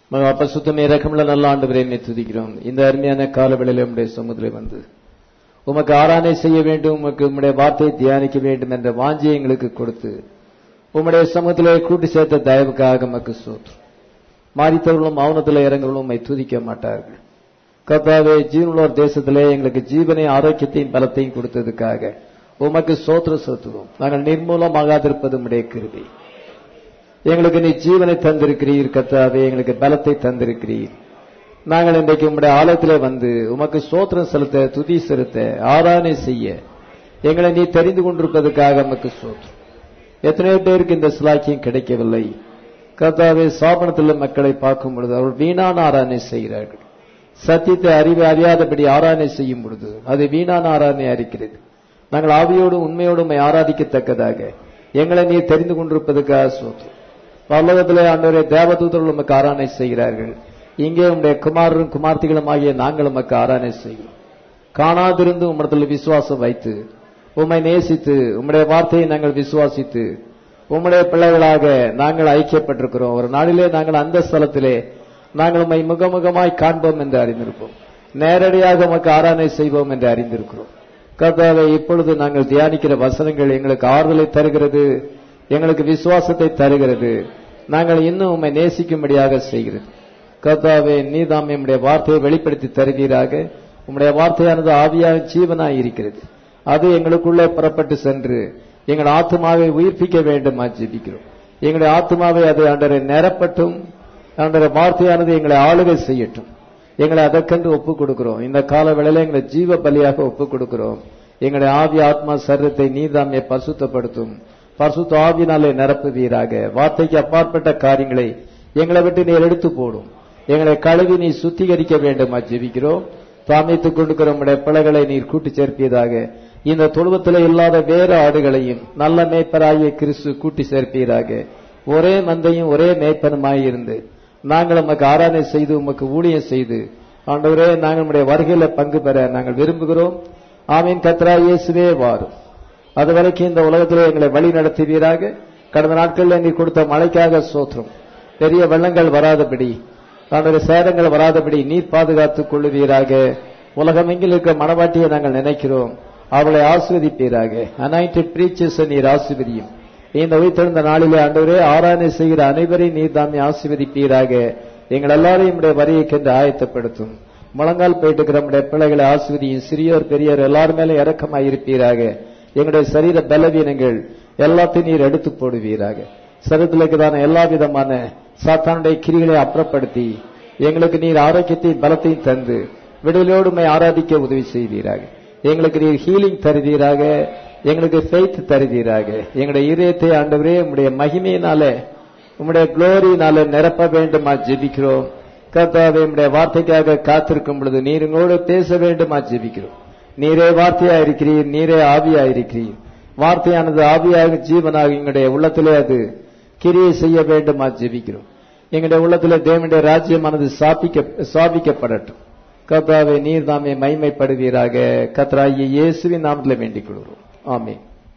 மகா பசுத்தமே இறக்கமுள்ள நல்ல ஆண்டு என்னை துதிக்கிறோம் இந்த அருமையான காலவெளியில உடைய சமுதிரம் வந்து உமக்கு ஆராதனை செய்ய வேண்டும் உமக்கு உம்முடைய வார்த்தையை தியானிக்க வேண்டும் என்ற வாஞ்சியை எங்களுக்கு கொடுத்து உம்முடைய சமூகத்திலே கூட்டி சேர்த்த தயவுக்காக உமக்கு சோற்று மாறித்தவர்களும் மௌனத்தில் இறங்குகளும் உம்மை துதிக்க மாட்டார்கள் கர்த்தாவே ஜீவனுள்ளோர் தேசத்திலே எங்களுக்கு ஜீவனை ஆரோக்கியத்தையும் பலத்தையும் கொடுத்ததுக்காக உமக்கு சோத்திரம் செலுத்துவோம் நாங்கள் நிர்மூலமாகாதிருப்பது உம்முடைய கிருபை எங்களுக்கு நீ ஜீவனை தந்திருக்கிறீர் கர்த்தாவே எங்களுக்கு பலத்தை தந்திருக்கிறீர் நாங்கள் இன்றைக்கு உம்முடைய ஆலயத்திலே வந்து உமக்கு சோத்திரம் செலுத்த துதி செலுத்த ஆராதனை செய்ய எங்களை நீ தெரிந்து கொண்டிருப்பதற்காக உமக்கு சோத்திரம் எத்தனையோ பேருக்கு இந்த சிலாக்கியம் கிடைக்கவில்லை கர்த்தாவே சாபனத்தில் மக்களை பார்க்கும் பொழுது அவர்கள் வீணான ஆராதனை செய்கிறார்கள் சத்தியத்தை அறிவை அறியாதபடி ஆராதனை செய்யும் பொழுது அது வீணான ஆராதனை அறிக்கிறது நாங்கள் ஆவியோடும் உண்மையோடும் உம்மை ஆராதிக்கத்தக்கதாக எங்களை நீ தெரிந்து கொண்டிருப்பதற்காக சோத்திரம் பல்லவத்திலே ஆண்டவரே தேவதூதர்கள் உமக்கு ஆராதனை செய்கிறார்கள் இங்கே உம்முடைய குமாரரும் குமார்த்திகளும் ஆகிய நாங்கள் உமக்கு ஆராதனை செய்கிறோம் காணாதிருந்து உம்மிடத்தில் விசுவாசம் வைத்து உம்மை நேசித்து உம்முடைய வார்த்தையை நாங்கள் விசுவாசித்து உம்முடைய பிள்ளைகளாக நாங்கள் ஐக்கியப்பட்டிருக்கிறோம் ஒரு நாளிலே நாங்கள் அந்த ஸ்தலத்திலே நாங்கள் உம்மை முகமுகமாய் காண்போம் என்று அறிந்திருப்போம் நேரடியாக உமக்கு ஆராதனை செய்வோம் என்று அறிந்திருக்கிறோம் கர்த்தாவை இப்பொழுது நாங்கள் தியானிக்கிற வசனங்கள் எங்களுக்கு ஆறுதலை தருகிறது எங்களுக்கு விசுவாசத்தை தருகிறது நாங்கள் இன்னும் உம்மை நேசிக்கும்படியாக செய்கிறது கர்த்தாவே நீதாம் நம்முடைய வார்த்தையை வெளிப்படுத்தி தருவீராக உம்முடைய வார்த்தையானது ஆவியாக ஜீவனாய் இருக்கிறது அது எங்களுக்குள்ளே புறப்பட்டு சென்று எங்கள் ஆத்மாவை உயிர்ப்பிக்க வேண்டும் ஜெபிக்கிறோம் எங்களுடைய ஆத்மாவை அது அன்றரை நிரப்பட்டும் அன்றரை வார்த்தையானது எங்களை ஆளுகை செய்யட்டும் எங்களை அதற்கென்று ஒப்புக் கொடுக்கிறோம் இந்த கால வேளையில எங்களை ஜீவ பலியாக ஒப்புக் கொடுக்கிறோம் எங்களுடைய ஆவி ஆத்மா சரீரத்தை நீதாமே பசுத்தப்படுத்தும் பசுத்த ஆவினாலே நிரப்புவீராக வார்த்தைக்கு அப்பாற்பட்ட காரியங்களை எங்களை விட்டு நீர் எடுத்து போடும் எங்களை கழுவி நீ சுத்திகரிக்க வேண்டுமா ஜெபிக்கிறோம் தாமித்துக் கொண்டிருக்கிற உடைய பிள்ளைகளை நீர் கூட்டி சேர்ப்பீராக இந்த தொழுவத்தில் இல்லாத வேறு ஆடுகளையும் நல்ல மேய்ப்பராகிய கிறிஸ்து கூட்டி சேர்ப்பீராக ஒரே மந்தையும் ஒரே மேய்ப்பனுமாய் இருந்து நாங்கள் உமக்கு ஆராதனை செய்து உமக்கு ஊழியம் செய்து ஆண்டவரே நாங்கள் உடைய வருகையில பங்கு பெற நாங்கள் விரும்புகிறோம் ஆமீன் கத்ரா இயேசுவே வாரும் அது வரைக்கும் இந்த உலகத்திலே எங்களை வழி நடத்துவீராக கடந்த நாட்களில் நீ கொடுத்த மழைக்காக சோத்திரம் பெரிய வெள்ளங்கள் வராதபடி ஆண்டவரே சேதங்கள் வராதபடி நீர் பாதுகாத்துக் கொள்ளுவீராக உலகமெங்கில் இருக்க மனவாட்டியை நாங்கள் நினைக்கிறோம் அவளை ஆஸ்வதிப்பீராக அனாயிண்டட் பிரீச்சர்ஸ் நீர் ஆசிர்வதியும் இந்த உயிர்த்தெழுந்த நாளிலே ஆண்டவரே ஆராதனை செய்கிற அனைவரையும் நீர் தாமே ஆசிர்வதிப்பீராக எங்கள் எல்லாரையும் உடைய வரியை ஆயத்தப்படுத்தும் முழங்கால் போயிட்டு இருக்கிற நம்முடைய பிள்ளைகளை ஆசிர்வதியும் சிறியோர் பெரியோர் எல்லார் மேலே இறக்கமாய் இருப்பீராக எங்களுடைய சரீர பலவீனங்கள் எல்லாத்தையும் நீர் எடுத்து போடுவீராக சரீரத்திலுக்குதான எல்லா விதமான சாத்தானுடைய கிரிகளை அப்புறப்படுத்தி எங்களுக்கு நீர் ஆரோக்கியத்தையும் பலத்தையும் தந்து விடுதலையோடு ஆராதிக்க உதவி செய்வீராக எங்களுக்கு நீர் ஹீலிங் தருவீராக எங்களுக்கு ஃபெய்த் தருவீராக எங்களுடைய இதயத்தை ஆண்டவரே உம்முடைய மகிமையினால உம்முடைய குளோரியினால நிரப்ப வேண்டுமா ஜெபிக்கிறோம் கர்த்தாவே உம்முடைய வார்த்தைக்காக காத்திருக்கும் பொழுது நீர் உங்களோடு பேச வேண்டுமா ஜெபிக்கிறோம் நீரே வார்த்தையா இருக்கிறீர் நீரே ஆவியா இருக்கிறீர் வார்த்தையானது ஆவியாக ஜீவனாக எங்களுடைய உள்ளத்திலே அது கிரியை செய்ய வேண்டுமா ஜெபிக்கிறோம் எங்களுடைய உள்ளத்திலே தேவனுடைய ராஜ்யமானது சாப்பிக்க சாபிக்கப்படட்டும் கர்த்தாவை நீர் தாமே மைமைப்படுவீராக கத்ராகிய இயேசுவின் நாமத்தில் வேண்டிக் கொள்கிறோம் ஆமே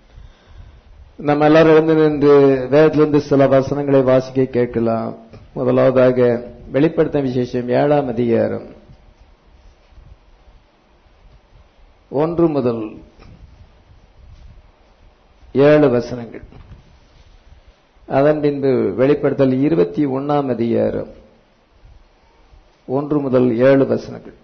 நம்ம எல்லாரும் எழுந்து நின்று வேதத்திலிருந்து சில வசனங்களை வாசிக்க கேட்கலாம் முதலாவதாக வெளிப்படுத்த விசேஷம் ஏழாம் அதிகாரம் ஒன்று முதல் ஏழு வசனங்கள் அதன் பின்பு வெளிப்படுத்தல் இருபத்தி ஒன்னாம் அதிகாரம் ஒன்று முதல் ஏழு வசனங்கள்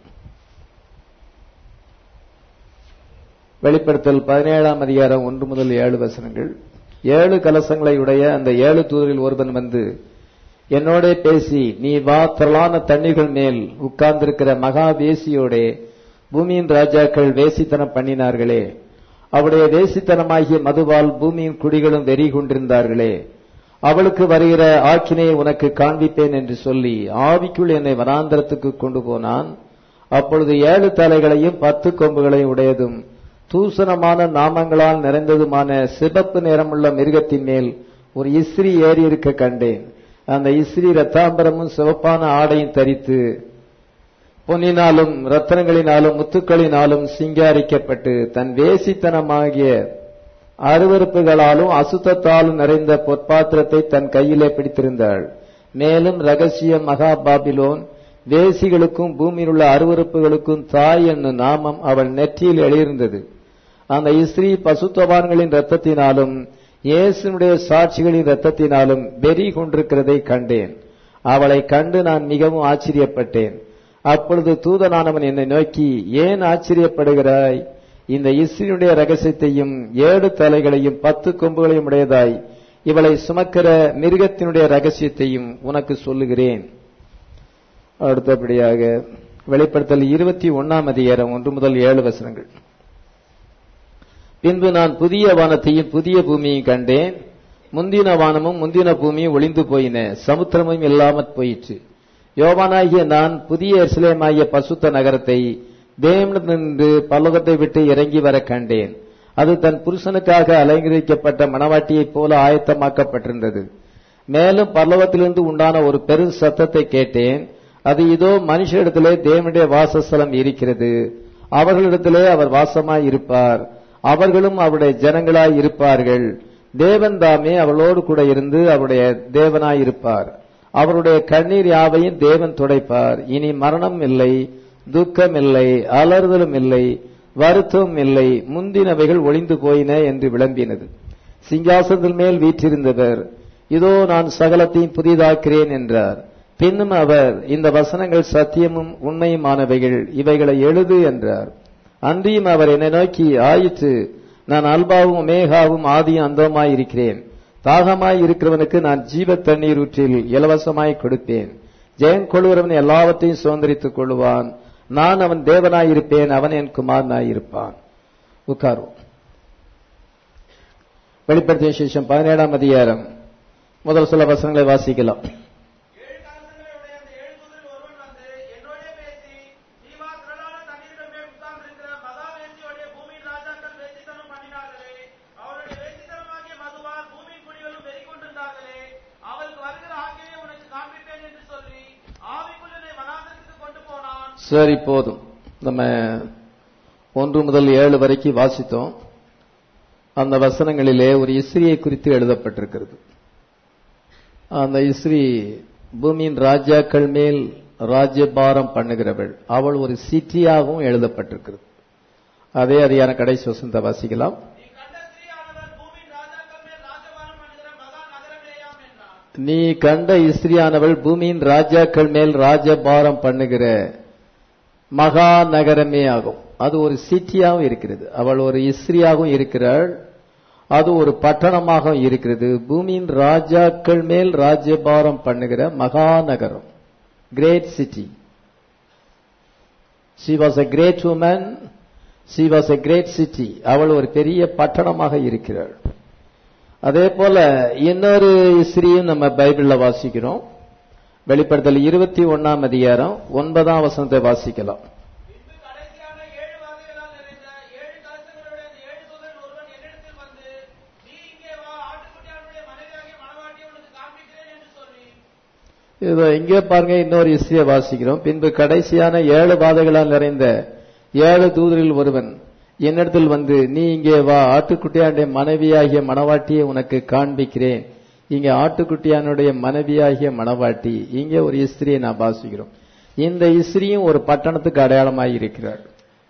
வெளிப்படுத்தல் பதினேழாம் அதிகாரம் ஒன்று முதல் ஏழு வசனங்கள் ஏழு கலசங்களை உடைய அந்த ஏழு தூதரில் ஒருவன் வந்து என்னோட பேசி நீ வா திரளான தண்ணீர்கள் மேல் உட்கார்ந்திருக்கிற மகா வேசியோடே பூமியின் ராஜாக்கள் வேசித்தனம் பண்ணினார்களே அவருடைய வேசித்தனமாகிய மதுவால் பூமியின் குடிகளும் வெறி கொண்டிருந்தார்களே அவளுக்கு வருகிற ஆக்கினையை உனக்கு காண்பிப்பேன் என்று சொல்லி ஆவிக்குள் என்னை வனாந்தரத்துக்கு கொண்டு போனான் அப்பொழுது ஏழு தலைகளையும் பத்து கொம்புகளையும் உடையதும் தூசணமான நாமங்களால் நிறைந்ததுமான சிவப்பு நிறமுள்ள மிருகத்தின் மேல் ஒரு இஸ்ரி ஏறி இருக்க கண்டேன் அந்த இஸ்ரி ரத்தாம்பரமும் சிவப்பான ஆடையும் தரித்து பொன்னினாலும் ரத்தனங்களினாலும் முத்துக்களினாலும் சிங்காரிக்கப்பட்டு தன் வேசித்தனமாகிய அருவறுப்புகளாலும் அசுத்தத்தாலும் நிறைந்த பொற்பாத்திரத்தை தன் கையிலே பிடித்திருந்தாள் மேலும் ரகசிய மகா பாபிலோன் வேசிகளுக்கும் பூமியில் உள்ள அருவறுப்புகளுக்கும் தாய் என்னும் நாமம் அவள் நெற்றியில் எழுதியிருந்தது அந்த இஸ்ரீ பசுத்தவான்களின் ரத்தத்தினாலும் இயேசுனுடைய சாட்சிகளின் ரத்தத்தினாலும் வெறி கொண்டிருக்கிறதை கண்டேன் அவளை கண்டு நான் மிகவும் ஆச்சரியப்பட்டேன் அப்பொழுது தூதனானவன் என்னை நோக்கி ஏன் ஆச்சரியப்படுகிறாய் இந்த இஸ்ரீனுடைய ரகசியத்தையும் ஏழு தலைகளையும் பத்து கொம்புகளையும் உடையதாய் இவளை சுமக்கிற மிருகத்தினுடைய ரகசியத்தையும் உனக்கு சொல்லுகிறேன் அடுத்தபடியாக வெளிப்படுத்தல் இருபத்தி ஒன்னாம் அதிகாரம் ஒன்று முதல் ஏழு வசனங்கள் பின்பு நான் புதிய வானத்தையும் புதிய பூமியையும் கண்டேன் முந்தின வானமும் முந்தின பூமியும் ஒளிந்து போயின சமுத்திரமும் இல்லாமற் போயிற்று யோவானாகிய நான் புதிய எருசலேமாகிய பசுத்த நகரத்தை தேவனின்று பல்லவத்தை விட்டு இறங்கி வர கண்டேன் அது தன் புருஷனுக்காக அலங்கரிக்கப்பட்ட மணவாட்டியைப் போல ஆயத்தமாக்கப்பட்டிருந்தது மேலும் பல்லவத்திலிருந்து உண்டான ஒரு பெரும் சத்தத்தை கேட்டேன் அது இதோ மனுஷரிடத்திலே தேவனுடைய வாசஸ்தலம் இருக்கிறது அவர்களிடத்திலே அவர் வாசமாய் இருப்பார் அவர்களும் அவருடைய ஜனங்களாய் இருப்பார்கள் தேவன் தாமே அவளோடு கூட இருந்து அவருடைய தேவனாய் இருப்பார் அவருடைய கண்ணீர் யாவையும் தேவன் துடைப்பார் இனி மரணம் இல்லை துக்கம் இல்லை அலறுதலும் இல்லை வருத்தமும் இல்லை முந்தினவைகள் ஒளிந்து போயின என்று விளம்பினது சிங்காசனத்தில் மேல் வீற்றிருந்தவர் இதோ நான் சகலத்தையும் புதிதாக்கிறேன் என்றார் பின்னும் அவர் இந்த வசனங்கள் சத்தியமும் உண்மையுமானவைகள் இவைகளை எழுது என்றார் அன்றியும் அவர் என்னை நோக்கி ஆயிற்று நான் அல்பாவும் மேகாவும் ஆதியும் அந்தமாய் இருக்கிறேன் தாகமாய் இருக்கிறவனுக்கு நான் ஜீவ தண்ணீர் ஊற்றில் இலவசமாய் கொடுப்பேன் ஜெயம் கொள்கிறவன் எல்லாவற்றையும் சுதந்திரித்துக் கொள்வான் நான் அவன் தேவனாய் இருப்பேன் அவன் என் குமாரனாய் இருப்பான் உட்காரும் வெளிப்படுத்திய சேஷம் பதினேழாம் அதிகாரம் முதல் சில வசனங்களை வாசிக்கலாம் ஏழு கலசங்களை உடைய அந்த ஏழு தூதரில் ஒருவன் வந்து என்னோடே பேசி ஜீவா திரளான தண்ணீர்கள் மேல் உட்கார்ந்திருக்கிற மகா வேசியோடைய பூமியின் ராஜாக்கள் வேசித்தனம் பண்ணினார்களே அவருடைய வேசித்தனமாகிய மதுவால் பூமியின் குடிகளும் வெறி கொண்டிருந்தார்களே அவளுக்கு வருகிற ஆகியை உனக்கு காண்பிப்பேன் என்று சொல்லி ஆவிக்குள் என்னை வனாந்தரத்துக்கு கொண்டு போனான் சரி போதும் நம்ம ஒன்று முதல் ஏழு வரைக்கும் வாசித்தோம் அந்த வசனங்களிலே ஒரு இஸ்ரியை குறித்து எழுதப்பட்டிருக்கிறது அந்த இஸ்ரீ பூமியின் ராஜாக்கள் மேல் ராஜ்யபாரம் பண்ணுகிறவள் அவள் ஒரு சிட்டியாகவும் எழுதப்பட்டிருக்கிறது அதே அதிகார கடைசி வசனத்தை வாசிக்கலாம் நீ கண்ட ஸ்திரீயானவர் பூமியின் ராஜாக்கள் மேல் ராஜபாரம் பண்ணுகிற மகா நகரமேயாம் என்றான் நீ கண்ட இஸ்திரியானவள் பூமியின் ராஜாக்கள் மேல் ராஜபாரம் பண்ணுகிற மகா நகரமே ஆகும் அது ஒரு சிட்டியாகவும் இருக்கிறது அவள் ஒரு இஸ்திரியாகவும் இருக்கிறாள் அது ஒரு பட்டணமாக இருக்கிறது பூமியின் ராஜாக்கள் மேல் ராஜ்யபாரம் பண்ணுகிற மகா நகரம் great city she was a great woman she was a great city அவள் ஒரு பெரிய பட்டணமாக இருக்கிறாள் அதே போல இன்னொரு ஸ்திரீயும் நம்ம பைபிள்ல வாசிக்கிறோம் வெளிப்படுத்தல் இருபத்தி ஒன்னாம் அதிகாரம் ஒன்பதாம் வசனத்தை வாசிக்கலாம் பின்பு கடைசியான ஏழு வகைகளால் நிறைந்த ஏழு கலசங்களுடைய அந்த ஏழு தூதரில் ஒருவன் என்னிடத்தில் வந்து நீ இங்கே வா ஆட்டுக்குட்டியானுடைய மனைவியாகிய மணவாட்டியை உனக்கு காண்பிக்கிறேன் என்று சொல்லி இதோ இங்கே பாருங்க இன்னொரு இஸ்ரிய வாசிக்கிறோம் பின்பு கடைசியான ஏழு பாதைகளால் நிறைந்த ஏழு தூதரில் ஒருவன் என்னிடத்தில் வந்து நீ இங்கே வா ஆட்டுக்குட்டியானுடைய மனைவியாகிய மணவாட்டியை உனக்கு காண்பிக்கிறேன் இங்கே ஆட்டுக்குட்டியானுடைய மனைவியாகிய மணவாட்டி இங்கே ஒரு இஸ்திரியை நான் வாசிக்கிறோம் இந்த இஸ்திரியும் ஒரு பட்டணத்துக்கு அடையாளமாய் இருக்கிறாள்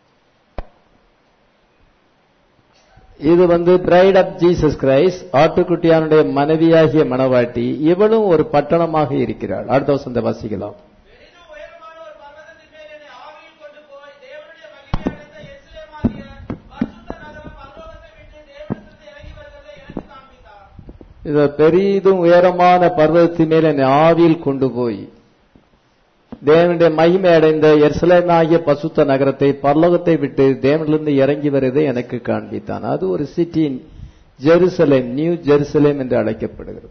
இது வந்து பிரைட் ஆஃப் ஜீசஸ் கிரைஸ்ட் ஆட்டுக்குட்டியானுடைய மனைவியாகிய மணவாட்டி இவளும் ஒரு பட்டணமாக இருக்கிறாள் அடுத்த வசந்த வாசிக்கலாம் பெரிதும் உயரமான ஒரு பர்வதத்தின் மேல் என்னை ஆவியில் கொண்டு போய் தேவனுடைய மகிமையடைந்த எருசலேமாகிய பரிசுத்த நகரம் பரலோகத்தை விட்டு தேவனிடத்திலிருந்து இறங்கி வருகிறதை எனக்கு காண்பித்தார் இத பெரிதும் உயரமான பர்வதத்தின் மேல் என்னை ஆவியில் கொண்டு போய் தேவனுடைய மகிமை அடைந்த எருசலேமாகிய பசுத்த நகரத்தை பரலோகத்தை விட்டு தேவனிலிருந்து இறங்கி வருவதை எனக்கு காண்பித்தான் அது ஒரு சிட்டி ஜெருசலேம் நியூ ஜெருசலேம் என்று அழைக்கப்படுகிறது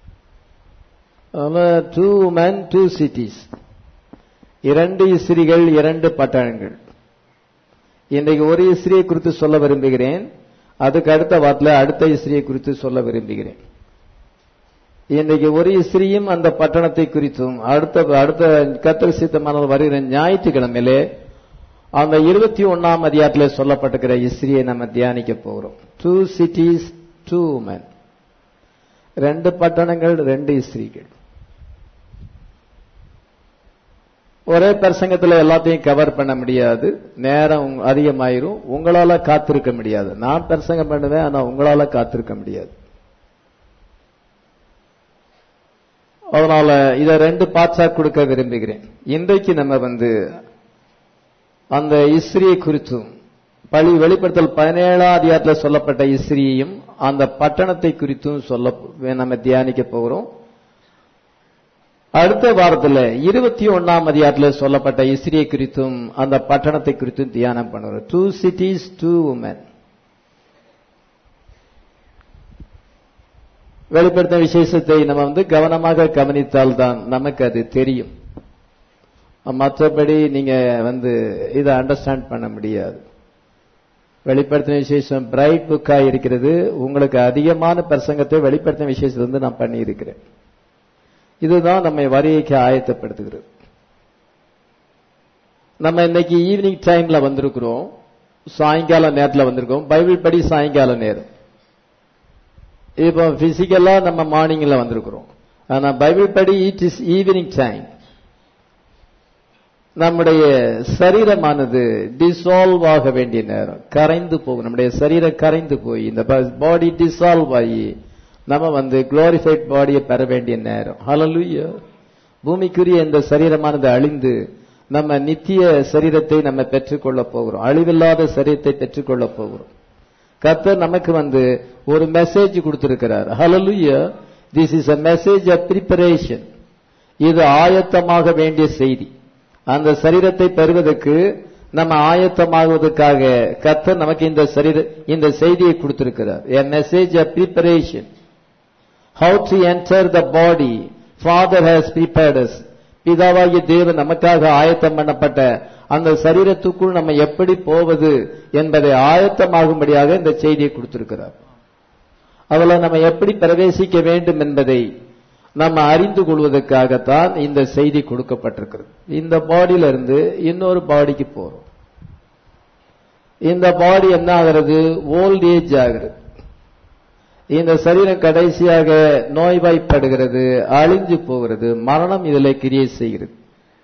டூ men டூ சிட்டிஸ் இரண்டு இஸ்திரிகள் இரண்டு பட்டணங்கள் இன்றைக்கு ஒரு இஸ்திரியை குறித்து சொல்ல விரும்புகிறேன் அதுக்கு அடுத்த வாரத்தில் அடுத்த இஸ்திரியை குறித்து சொல்ல விரும்புகிறேன் இன்றைக்கு ஒரு இஸ்திரியும் அந்த பட்டணத்தை குறித்தும் அடுத்த அடுத்த கத்தல் சித்தமான வருகிற ஞாயிற்றுக்கிழமையிலே அந்த இருபத்தி ஒன்னாம் அதிகாரத்திலே சொல்லப்பட்டிருக்கிற இஸ்திரியை நம்ம தியானிக்க போகிறோம் டூ சிட்டிஸ் டூ men ரெண்டு பட்டணங்கள் ரெண்டு இஸ்திரிகள் ஒரே பிரசங்கத்துல எல்லாத்தையும் கவர் பண்ண முடியாது நேரம் உங்க- அதிகமாயிரும் உங்களால காத்திருக்க முடியாது நான் பிரசங்கம் பண்ணுவேன் ஆனா உங்களால காத்திருக்க முடியாது அதனால இத ரெண்டு பார்ட்ஸா கொடுக்க விரும்புகிறேன் இன்றைக்கு நம்ம வந்து அந்த இஸ்ரியை குறித்தும் பழி வெளிப்படுத்தல் பதினேழாம் அதிகாரத்தில் சொல்லப்பட்ட இஸ்ரியையும் அந்த பட்டணத்தை குறித்தும் சொல்ல நம்ம தியானிக்க போகிறோம் அடுத்த வாரத்துல இருபத்தி ஒன்னாம் அதிகாரத்தில் சொல்லப்பட்ட இஸ்ரியை குறித்தும் அந்த பட்டணத்தை குறித்தும் தியானம் பண்ணுறோம் டூ சிட்டிஸ் டூ உமன் வெளிப்படுத்த விசேஷத்தை நம்ம வந்து கவனமாக கவனித்தால் தான் நமக்கு அது தெரியும் மற்றபடி நீங்க வந்து இதை அண்டர்ஸ்டாண்ட் பண்ண முடியாது வெளிப்படுத்தின விசேஷம் பிரைட் புக்கா இருக்கிறது உங்களுக்கு அதிகமான பிரசங்கத்தை வெளிப்படுத்தின விசேஷத்தை வந்து நான் பண்ணி இருக்கிறேன் இதுதான் நம்மை வரிக்கு ஆயத்தப்படுத்துகிறது நம்ம இன்னைக்கு ஈவினிங் டைம்ல வந்திருக்கிறோம் சாயங்கால நேரத்துல வந்திருக்கோம் பைபிள் படி சாயங்கால நேரம் இப்போ பிசிக்கலா நம்ம மார்னிங்ல வந்திருக்கிறோம் ஆனா பைபிள் படி இட் இஸ் ஈவினிங் டைம் நம்முடைய சரீரமானது டிசால்வ் ஆக வேண்டிய நேரம் கரைந்து போகும் நம்முடைய சரீரம் கரைந்து போய் இந்த பாடி டிசால்வ் ஆகி நம்ம வந்து குளோரிஃபைட் பாடியை பெற வேண்டிய நேரம் ஹalleluya பூமிக்குரிய இந்த சரீரமானது அழிந்து நம்ம நித்திய சரீரத்தை நம்ம பெற்றுக்கொள்ள போகிறோம் அழிவில்லாத சரீரத்தை பெற்றுக்கொள்ள போகிறோம் கர்த்தர் நமக்கு வந்து ஒரு மெசேஜ் கொடுத்திருக்கிறார் hallelujah this is a message of preparation இது ஆயத்தமாக வேண்டிய செய்தி அந்த சரீரத்தை பெறுவதற்கு நம்ம ஆயத்தமாகுவதற்காக கர்த்தர் நமக்கு இந்த சரீர இந்த செய்தியை கொடுத்திருக்கிறார் a message of preparation how to enter the body father has prepared us பிதாவாகிய தேவன் நமக்காக ஆயத்தம் பண்ணப்பட்ட அந்த சரீரத்துக்குள் நம்ம எப்படி போவது என்பதை ஆயத்தமாகும்படியாக இந்த செய்தியை கொடுத்திருக்கிறார் அதுல நம்ம எப்படி பிரவேசிக்க வேண்டும் என்பதை நம்ம அறிந்து கொள்வதற்காகத்தான் இந்த செய்தி கொடுக்கப்பட்டிருக்கிறது இந்த பாடியில இருந்து இன்னொரு பாடிக்கு போறோம் இந்த பாடி என்ன ஆகிறது ஓல்ட் ஏஜ் ஆகிறது இந்த சரீரம் கடைசியாக நோய்வாய்ப்படுகிறது அழிஞ்சு போகிறது மரணம் இதில் கிரியை செய்கிறது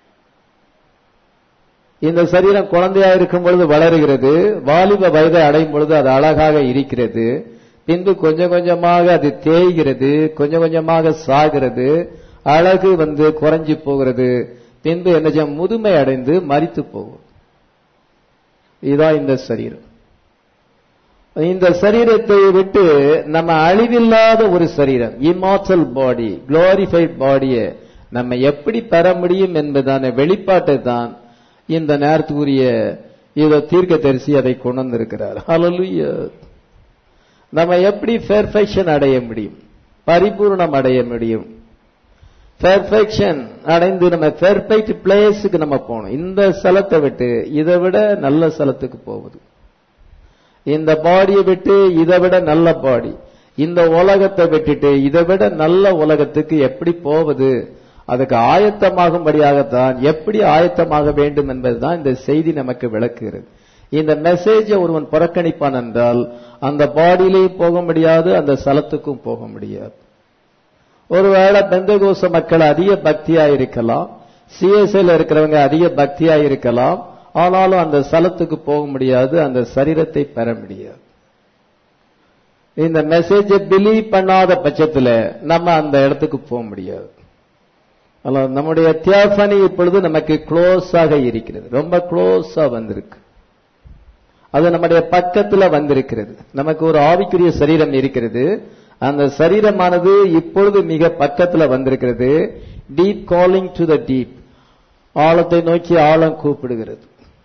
இந்த சரீரம் குழந்தையா இருக்கும் பொழுது வளருகிறது வாலிப வயதை அடையும் பொழுது அது அழகாக இருக்கிறது பின்பு கொஞ்சம் கொஞ்சமாக அது தேய்கிறது கொஞ்சம் கொஞ்சமாக சாகிறது அழகு வந்து குறைஞ்சு போகிறது பின்பு என்ன செய்யும் முதுமை அடைந்து மரித்து போகும் இதுதான் இந்த சரீரம் இந்த சரீரத்தை விட்டு நம்ம அழிவில்லாத ஒரு சரீரம் இமார்டல் பாடி குளோரிஃபைட் பாடியை நம்ம எப்படி பெற முடியும் என்பதான வெளிப்பாட்டை தான் இந்த நேரத்துக்குரிய இத தீர்க்க தரிசி அதை கொண்டு வந்திருக்கிறார் ஹalleluya நம்ம எப்படி பெர்ஃபெக்ஷன் அடைய முடியும் பரிபூர்ணம் அடைய முடியும் பெர்ஃபெக்ஷன் அடைந்து நம்ம பெர்ஃபெக்ட் பிளேஸுக்கு நம்ம போகணும் இந்த ஸ்தலத்தை விட்டு இதை விட நல்ல ஸ்தலத்துக்கு போகுது இந்த பாடியை விட்டு இதை விட நல்ல பாடி இந்த உலகத்தை விட்டுட்டு இதை விட நல்ல உலகத்துக்கு எப்படி போவது அதுக்கு ஆயத்தமாகும்படியாகத்தான் எப்படி ஆயத்தமாக வேண்டும் என்பதுதான் இந்த செய்தி நமக்கு விளக்குகிறது இந்த மெசேஜை ஒருவன் புறக்கணிப்பான் என்றால் அந்த பாடியிலேயும் போக முடியாது அந்த ஸ்தலத்துக்கும் போக முடியாது ஒருவேளை பெந்தகோச மக்கள் அதிக பக்தியா இருக்கலாம் சிஎஸ்ஐல இருக்கிறவங்க அதிக பக்தியா இருக்கலாம் ஆனாலும் அந்த ஸ்தலத்துக்கு போக முடியாது அந்த சரீரத்தை பெற முடியாது இந்த மெசேஜை பிலீவ் பண்ணாத பட்சத்துல நம்ம அந்த இடத்துக்கு போக முடியாது அதனால நம்முடைய தியாபனி இப்பொழுது நமக்கு க்ளோஸாக இருக்கிறது ரொம்ப க்ளோஸா வந்திருக்கு அது நம்முடைய பக்கத்துல வந்திருக்கிறது நமக்கு ஒரு ஆவிக்குரிய சரீரம் இருக்கிறது அந்த சரீரமானது இப்பொழுது மிக பக்கத்துல வந்திருக்கிறது deep calling to the deep ஆழத்தை நோக்கி ஆழம் கூப்பிடுகிறது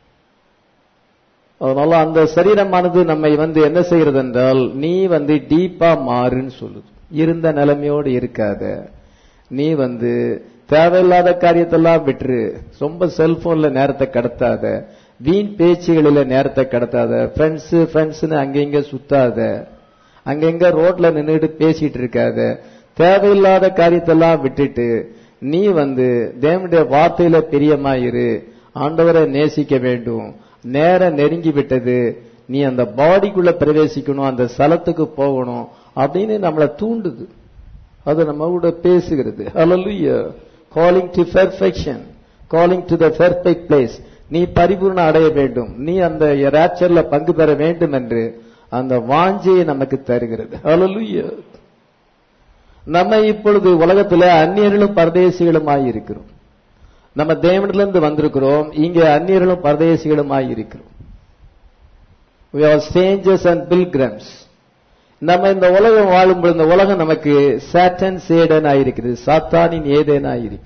அதனால அந்த சரீரமானது நம்மை வந்து என்ன செய்கிறது என்றால் நீ வந்து டீப்பா மாறுன்னு சொல்லுது இருந்த நிலைமையோடு இருக்காத நீ வந்து தேவையில்லாத காரியத்தெல்லாம் விட்டுரு ரொம்ப செல்போன்ல நேரத்தை கடத்தாத வீண் பேச்சுகளில நேரத்தை கடத்தாத ஃப்ரெண்ட்ஸ் ஃப்ரெண்ட்ஸ்னு அங்கங்க சுத்தாத அங்கங்க ரோட்ல நின்றுட்டு பேசிட்டு இருக்காத தேவையில்லாத காரியத்தெல்லாம் விட்டுட்டு நீ வந்து தேவனுடைய வார்த்தையில பிரியமாயிரு ஆண்டவரை நேசிக்க வேண்டும் நேரம் நெருங்கி விட்டது நீ அந்த பாடிக்குள்ள பிரவேசிக்கணும் அந்த ஸ்தலத்துக்கு போகணும் அப்படின்னு நம்மளை தூண்டுது அது நம்ம கூட பேசுகிறது hallelujah calling to perfection calling to the perfect place நீ பரிபூர்ணம் அடைய வேண்டும் நீ அந்த ராச்சர்ல பங்கு பெற வேண்டும் என்று அந்த வாஞ்சையை நமக்கு தருகிறது ஹalleluya நம்ம இப்பொழுது உலகத்துல அந்நியர்களும் பரதேசிகளுமாய் இருக்கிறோம் நம்ம தேவனிலிருந்து வந்திருக்கிறோம் இங்க அந்நியர்களும் பரதேசிகளுமாய் இருக்கிறோம் we are strangers and pilgrims நம்ம இந்த உலகம் வாழும்போது இந்த உலகம் நமக்கு சாட்டன் சேடன் ஆயிருக்கிறது சாத்தானின் ஏதேன் ஆயிருக்கு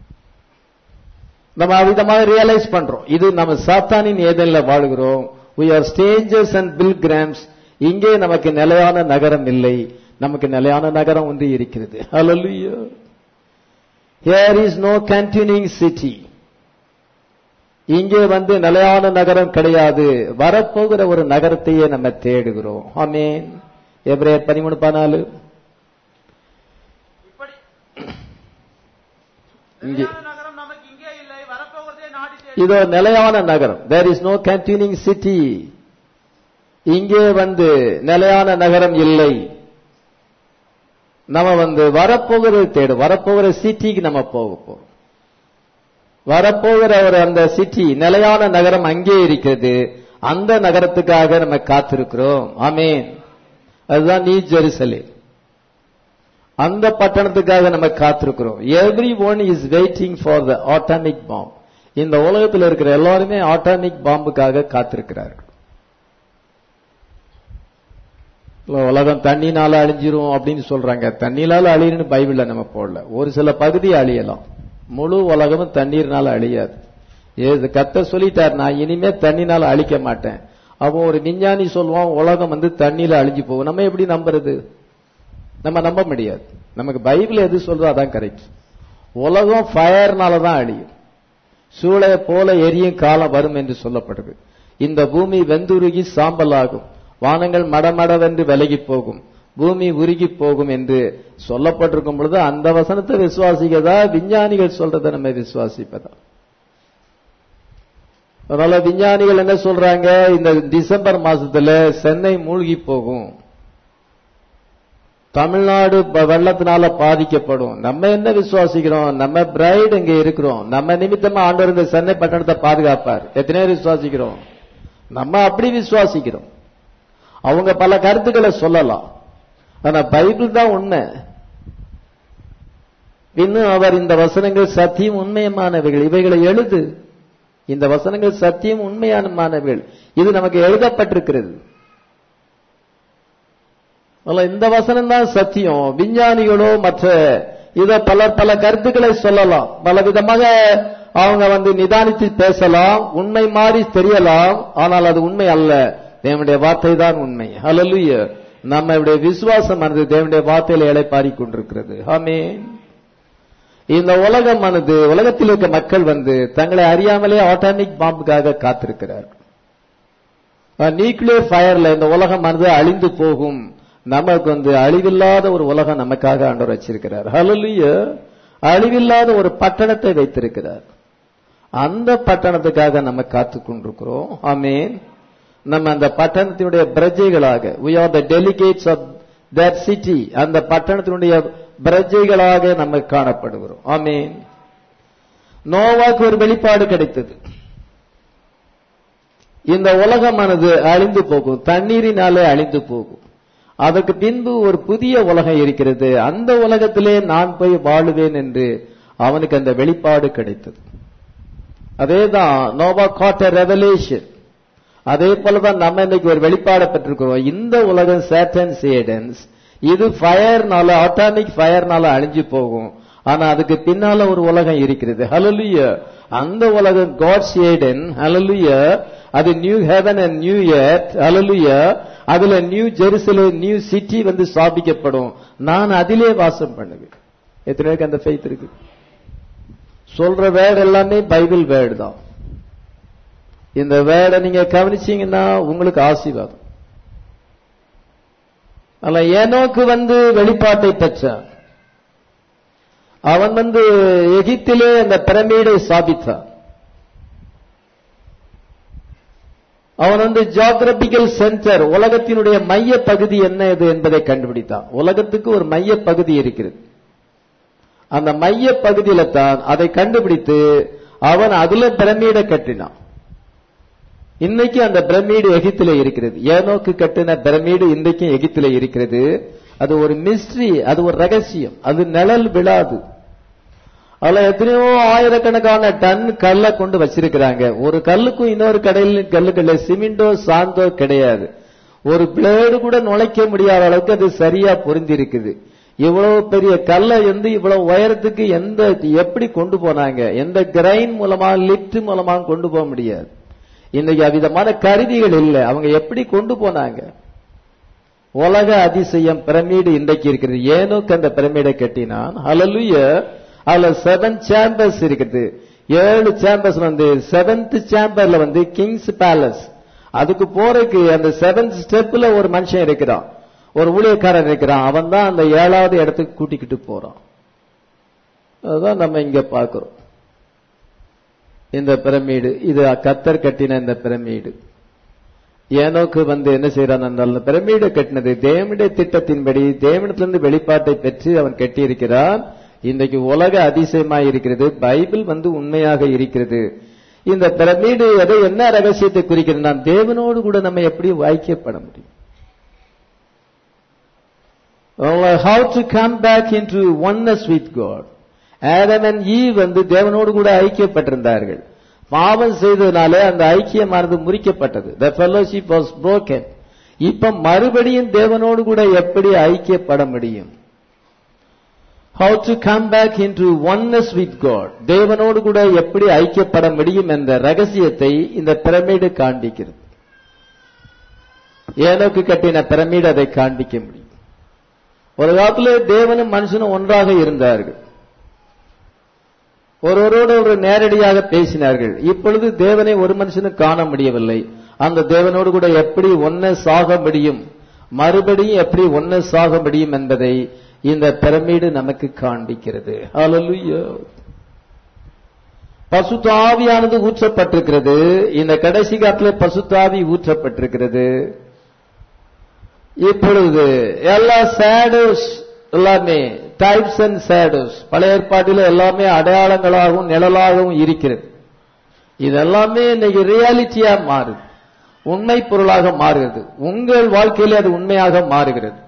நம்ம அவ்விதமாக ரியலைஸ் பண்றோம் இது நம்ம சாத்தானின் ஏதேன்ல வாழுகிறோம் we are strangers and pilgrims இங்கே நமக்கு நிலையான நகரம் இல்லை நமக்கு நிலையான நகரம் ஒன்று இருக்கிறது hallelujah here is no continuing city இங்கே வந்து நிலையான நகரம் கிடையாது வரப்போகிற ஒரு நகரத்தையே நம்ம தேடுகிறோம் ஆமென் எப்ரேயர் பதிமூணு பதினாலு இப்படி இங்கே. நிலையான நகரம் நமக்கு இங்கே இல்லை வரப்போவதே நாடி இதோ நிலையான நகரம் there is no continuing city இங்கே வந்து நிலையான நகரம் இல்லை நம்ம வந்து வரப்போகிறது தேடு வரப்போகிற சிட்டிக்கு நம்ம போக போறோம் வரப்போகிற ஒரு அந்த சிட்டி நிலையான நகரம் அங்கே இருக்கிறது அந்த நகரத்துக்காக நம்ம காத்திருக்கிறோம் ஆமென் அதுதான் நீ ஜெருசலேம் அந்த பட்டணத்துக்காக நம்ம காத்திருக்கிறோம் everyone is waiting for the atomic bomb இந்த உலகத்தில் இருக்கிற எல்லாருமே ஆட்டாமிக் பாம்புக்காக காத்திருக்கிறார்கள் இல்ல, உலகம் தண்ணினால அழிஞ்சிரும் அப்படின்னு சொல்றாங்க தண்ணினால அழியுன்னு பைபிள்ல நம்ம போடல ஒரு சில பகுதி அழியலாம் முழு உலகமும் தண்ணீர்னால அழியாது ஏது கத்த சொல்லிட்டார் நான் இனிமே தண்ணினால அழிக்க மாட்டேன் அப்போ ஒரு விஞ்ஞானி சொல்லுவான் உலகம் வந்து தண்ணியில அழிஞ்சு போகும் நம்ம எப்படி நம்புறது நம்ம நம்ப முடியாது நமக்கு பைபிள் எது சொல்றதோ அதான் கரெக்ட் உலகம் ஃபயர்னால தான் அழியும் சூளைய போல எரியும் காலம் வரும் என்று சொல்லப்படுது இந்த பூமி வெந்துருகி சாம்பலாகும் வானங்கள் மடமடவென்று விலகி போகும் பூமி உருகி போகும் என்று சொல்லப்பட்டிருக்கும் பொழுது அந்த வசனத்தை விசுவாசிக்கதா விஞ்ஞானிகள் சொல்றதை நம்ம விசுவாசிப்பதா அதனால விஞ்ஞானிகள் என்ன சொல்றாங்க இந்த டிசம்பர் மாசத்துல சென்னை மூழ்கி போகும் தமிழ்நாடு ப- வெள்ளத்தினால பாதிக்கப்படும் நம்ம என்ன விசுவாசிக்கிறோம் நம்ம பிரைட் இங்க இருக்கிறோம் நம்ம நிமித்தமா ஆண்டவர் இந்த சென்னை பட்டணத்தை பாதுகாப்பார் எத்தனை பேர் விசுவாசிக்கிறோம் நம்ம அப்படி விசுவாசிக்கிறோம் அவங்க பல கருத்துக்களை சொல்லலாம் ஆனா பைபிள் தான் உண்மை இன்னும் அவர் இந்த வசனங்கள் சத்தியம் உண்மையமானவைகள் இவைகளை எழுது இந்த வசனங்கள் சத்தியம் உண்மையானமானவைகள் இது நமக்கு எழுதப்பட்டிருக்கிறது அதனால இந்த வசனம் தான் சத்தியம் விஞ்ஞானிகளோ மற்ற இத பல பல கருத்துக்களை சொல்லலாம் பல விதமாக அவங்க வந்து நிதானித்து பேசலாம் உண்மை மாறி தெரியலாம் ஆனால் அது உண்மை அல்ல தேவனுடைய வார்த்தை தான் உண்மை ஹalleluya நம்முடைய விசுவாசம் ஆனது தேவனுடைய வார்த்தையில இளைப்பாரி கொண்டிருக்கிறது ஆமென் இந்த உலகமானது உலகத்தில் இருக்க மக்கள் வந்து தங்களை அறியாமலே ஆட்டாமிக் பாம்புக்காக காத்திருக்கிறார்கள் நியூக்ளியர் ஃபயர்ல இந்த உலகமானது அழிந்து போகும் நமக்கு வந்து அழிவில்லாத ஒரு உலகம் நமக்காக ஆண்டவர் வச்சிருக்கிறார் ஹalleluya அழிவில்லாத ஒரு பட்டணத்தை வைத்திருக்கிறார் அந்த பட்டணத்துக்காக நம்ம காத்து கொண்டிருக்கிறோம் ஆமென் நம்ம அந்த பட்டணத்தினுடைய பிரஜைகளாக we are the delegates of that city அந்த பட்டணத்தினுடைய பிரஜைகளாக நம்ம காணப்படுகிறோம் ஆமென் நோவாக்கு ஒரு வெளிப்பாடு கிடைத்தது இந்த உலகமானது அழிந்து போகும் தண்ணீரினாலே அழிந்து போகும் அதற்கு பின்பு ஒரு புதிய உலகம் இருக்கிறது அந்த உலகத்திலே நான் போய் வாழுவேன் என்று அவனுக்கு அந்த வெளிப்பாடு கிடைத்தது அதேதான் நோவா காட் ரெவலேஷன் அதே போலதான் நம்ம இன்னைக்கு ஒரு வெளிப்பாடை பெற்றிருக்கிறோம் இந்த உலகம் சேட்டன் சேடன்ஸ் இது ஃபயர்னால ஆட்டாமிக் ஃபயர்னால அழிஞ்சு போகும் ஆனா அதுக்கு பின்னால ஒரு உலகம் இருக்கிறது ஹalleluya அந்த உலகம் காட்ஸ் ஏடன் ஹalleluya அது new heaven and new earth hallelujah அதுல நியூ ஜெருசலேம் நியூ சிட்டி வந்து ஸ்தாபிக்கப்படும் நான் அதிலே வாசம் பண்ணுவேன் எத்தனை பேருக்கு அந்த ஃபெய்த் இருக்கு சொல்ற வேர்டு எல்லாமே பைபிள் வேர்டு தான் இந்த வேர்டை நீங்க கவனிச்சீங்கன்னா உங்களுக்கு ஆசீர்வாதம் அல்ல ஏனோக்கு வந்து வெளிப்பாட்டை பெற்றான் அவன் வந்து எகிப்திலே அந்த பிரமீடை ஸ்தாபித்தான் அவன் வந்து ஜியாகிரபிக்கல் சென்டர் உலகத்தினுடைய மைய பகுதி என்ன இது என்பதை கண்டுபிடித்தான் உலகத்துக்கு ஒரு மைய பகுதி இருக்கிறது அந்த மைய பகுதியில தான் அதை கண்டுபிடித்து அவன் அதுல பிரமிட கட்டினான் இன்னைக்கு அந்த பிரமிடு எகிப்தில இருக்கிறது ஏனோக்கு கட்டின பிரமிடு இன்றைக்கும் எகிப்தில இருக்கிறது அது ஒரு மிஸ்ட்ரி அது ஒரு ரகசியம் அது நிழல் விழாது அதுல எத்தனையோ ஆயிரக்கணக்கான டன் கல்லை கொண்டு வச்சிருக்கிறாங்க ஒரு கல்லுக்கும் இன்னொரு கடையில் கல்லுக்கல்ல சிமெண்டோ சாந்தோ கிடையாது ஒரு பிளேடு கூட நுழைக்க முடியாத அளவுக்கு அது சரியா பொருந்தி இருக்குது இவ்வளவு பெரிய கல்லை வந்து இவ்வளவு உயரத்துக்கு எந்த எப்படி கொண்டு போனாங்க எந்த கிரைன் மூலமா லிப்ட் மூலமா கொண்டு போக முடியாது இன்னைக்கு அவ்விதமான கருவிகள் இல்லை அவங்க எப்படி கொண்டு போனாங்க உலக அதிசயம் பிரமிடு இன்றைக்கு இருக்கிறது ஏனோக்கு அந்த பிரமிடை கட்டினான் ஹalleluya அதுல செவன் சேம்பர்ஸ் இருக்குது ஏழு சேம்பர்ஸ் வந்து செவன்த் சேம்பர்ல வந்து கிங்ஸ் பேலஸ் அதுக்கு போறதுக்கு அந்த செவன்த் ஸ்டெப்ல ஒரு மனுஷன் இருக்கிறான் ஒரு ஊழியக்காரன் இருக்கிறான் அவன் தான் அந்த ஏழாவது இடத்துக்கு கூட்டிக்கிட்டு போறான் அதுதான் நம்ம இங்க பார்க்கிறோம் இந்த பிரமிடு இது கத்தர் கட்டின இந்த பிரமிடு ஏனோக்கு வந்து என்ன செய்யறான் என்றால் இந்த பிரமிடு கட்டினது தேவனுடைய திட்டத்தின்படி தேவனத்திலிருந்து வெளிப்பாட்டை பெற்று அவன் கட்டியிருக்கிறான் இன்றைக்கு உலக அதிசயமாய் இருக்கிறது பைபிள் வந்து உண்மையாக இருக்கிறது இந்த பிரமிடு எதை என்ன ரகசியத்தை குறிக்கிறது நாம் தேவனோடு கூட நம்ம எப்படி ஐக்கியப்பட முடியும் how to come back into oneness with God Adam and Eve வந்து தேவனோடு கூட ஐக்கியப்பட்டிருந்தார்கள் பாவம் செய்ததுனாலே அந்த ஐக்கியமானது முறிக்கப்பட்டது the fellowship was broken இப்ப மறுபடியும் தேவனோடு கூட எப்படி ஐக்கியப்பட முடியும் how to come back into oneness with God தேவனோடு கூட எப்படி ஐக்கியப்பட முடியும் என்ற ரகசியத்தை இந்த பிரமிடு காண்பிக்கிறது ஏனோக்கு கட்டின பிரமிடு அதை காண்பிக்க முடியும் ஒரு காலத்துல தேவனும் மனுஷனும் ஒன்றாக இருந்தார்கள் ஒருவரோடு ஒரு நேரடியாக பேசினார்கள் இப்பொழுது தேவனை ஒரு மனுஷனும் காண முடியவில்லை அந்த தேவனோடு கூட எப்படி ஒன்ன சாக முடியும் மறுபடியும் எப்படி ஒன்ன சாக முடியும் என்பதை இந்த பிரமிடு நமக்கு காண்பிக்கிறது ஹalleluya பசுத்தாவியானது ஊற்றப்பட்டிருக்கிறது இந்த கடைசி காலத்துல பசுத்தாவி ஊற்றப்பட்டிருக்கிறது இப்பொழுது எல்லா சேடோஸ் எல்லாமே டைப்ஸ் அண்ட் சேடோஸ் பழைய ஏற்பாட்டில் எல்லாமே அடையாளங்களாகவும் நிழலாகவும் இருக்கிறது இதெல்லாமே இன்னைக்கு ரியாலிட்டியா மாறுது உண்மை பொருளாக மாறுகிறது உங்கள் வாழ்க்கையில அது உண்மையாக மாறுகிறது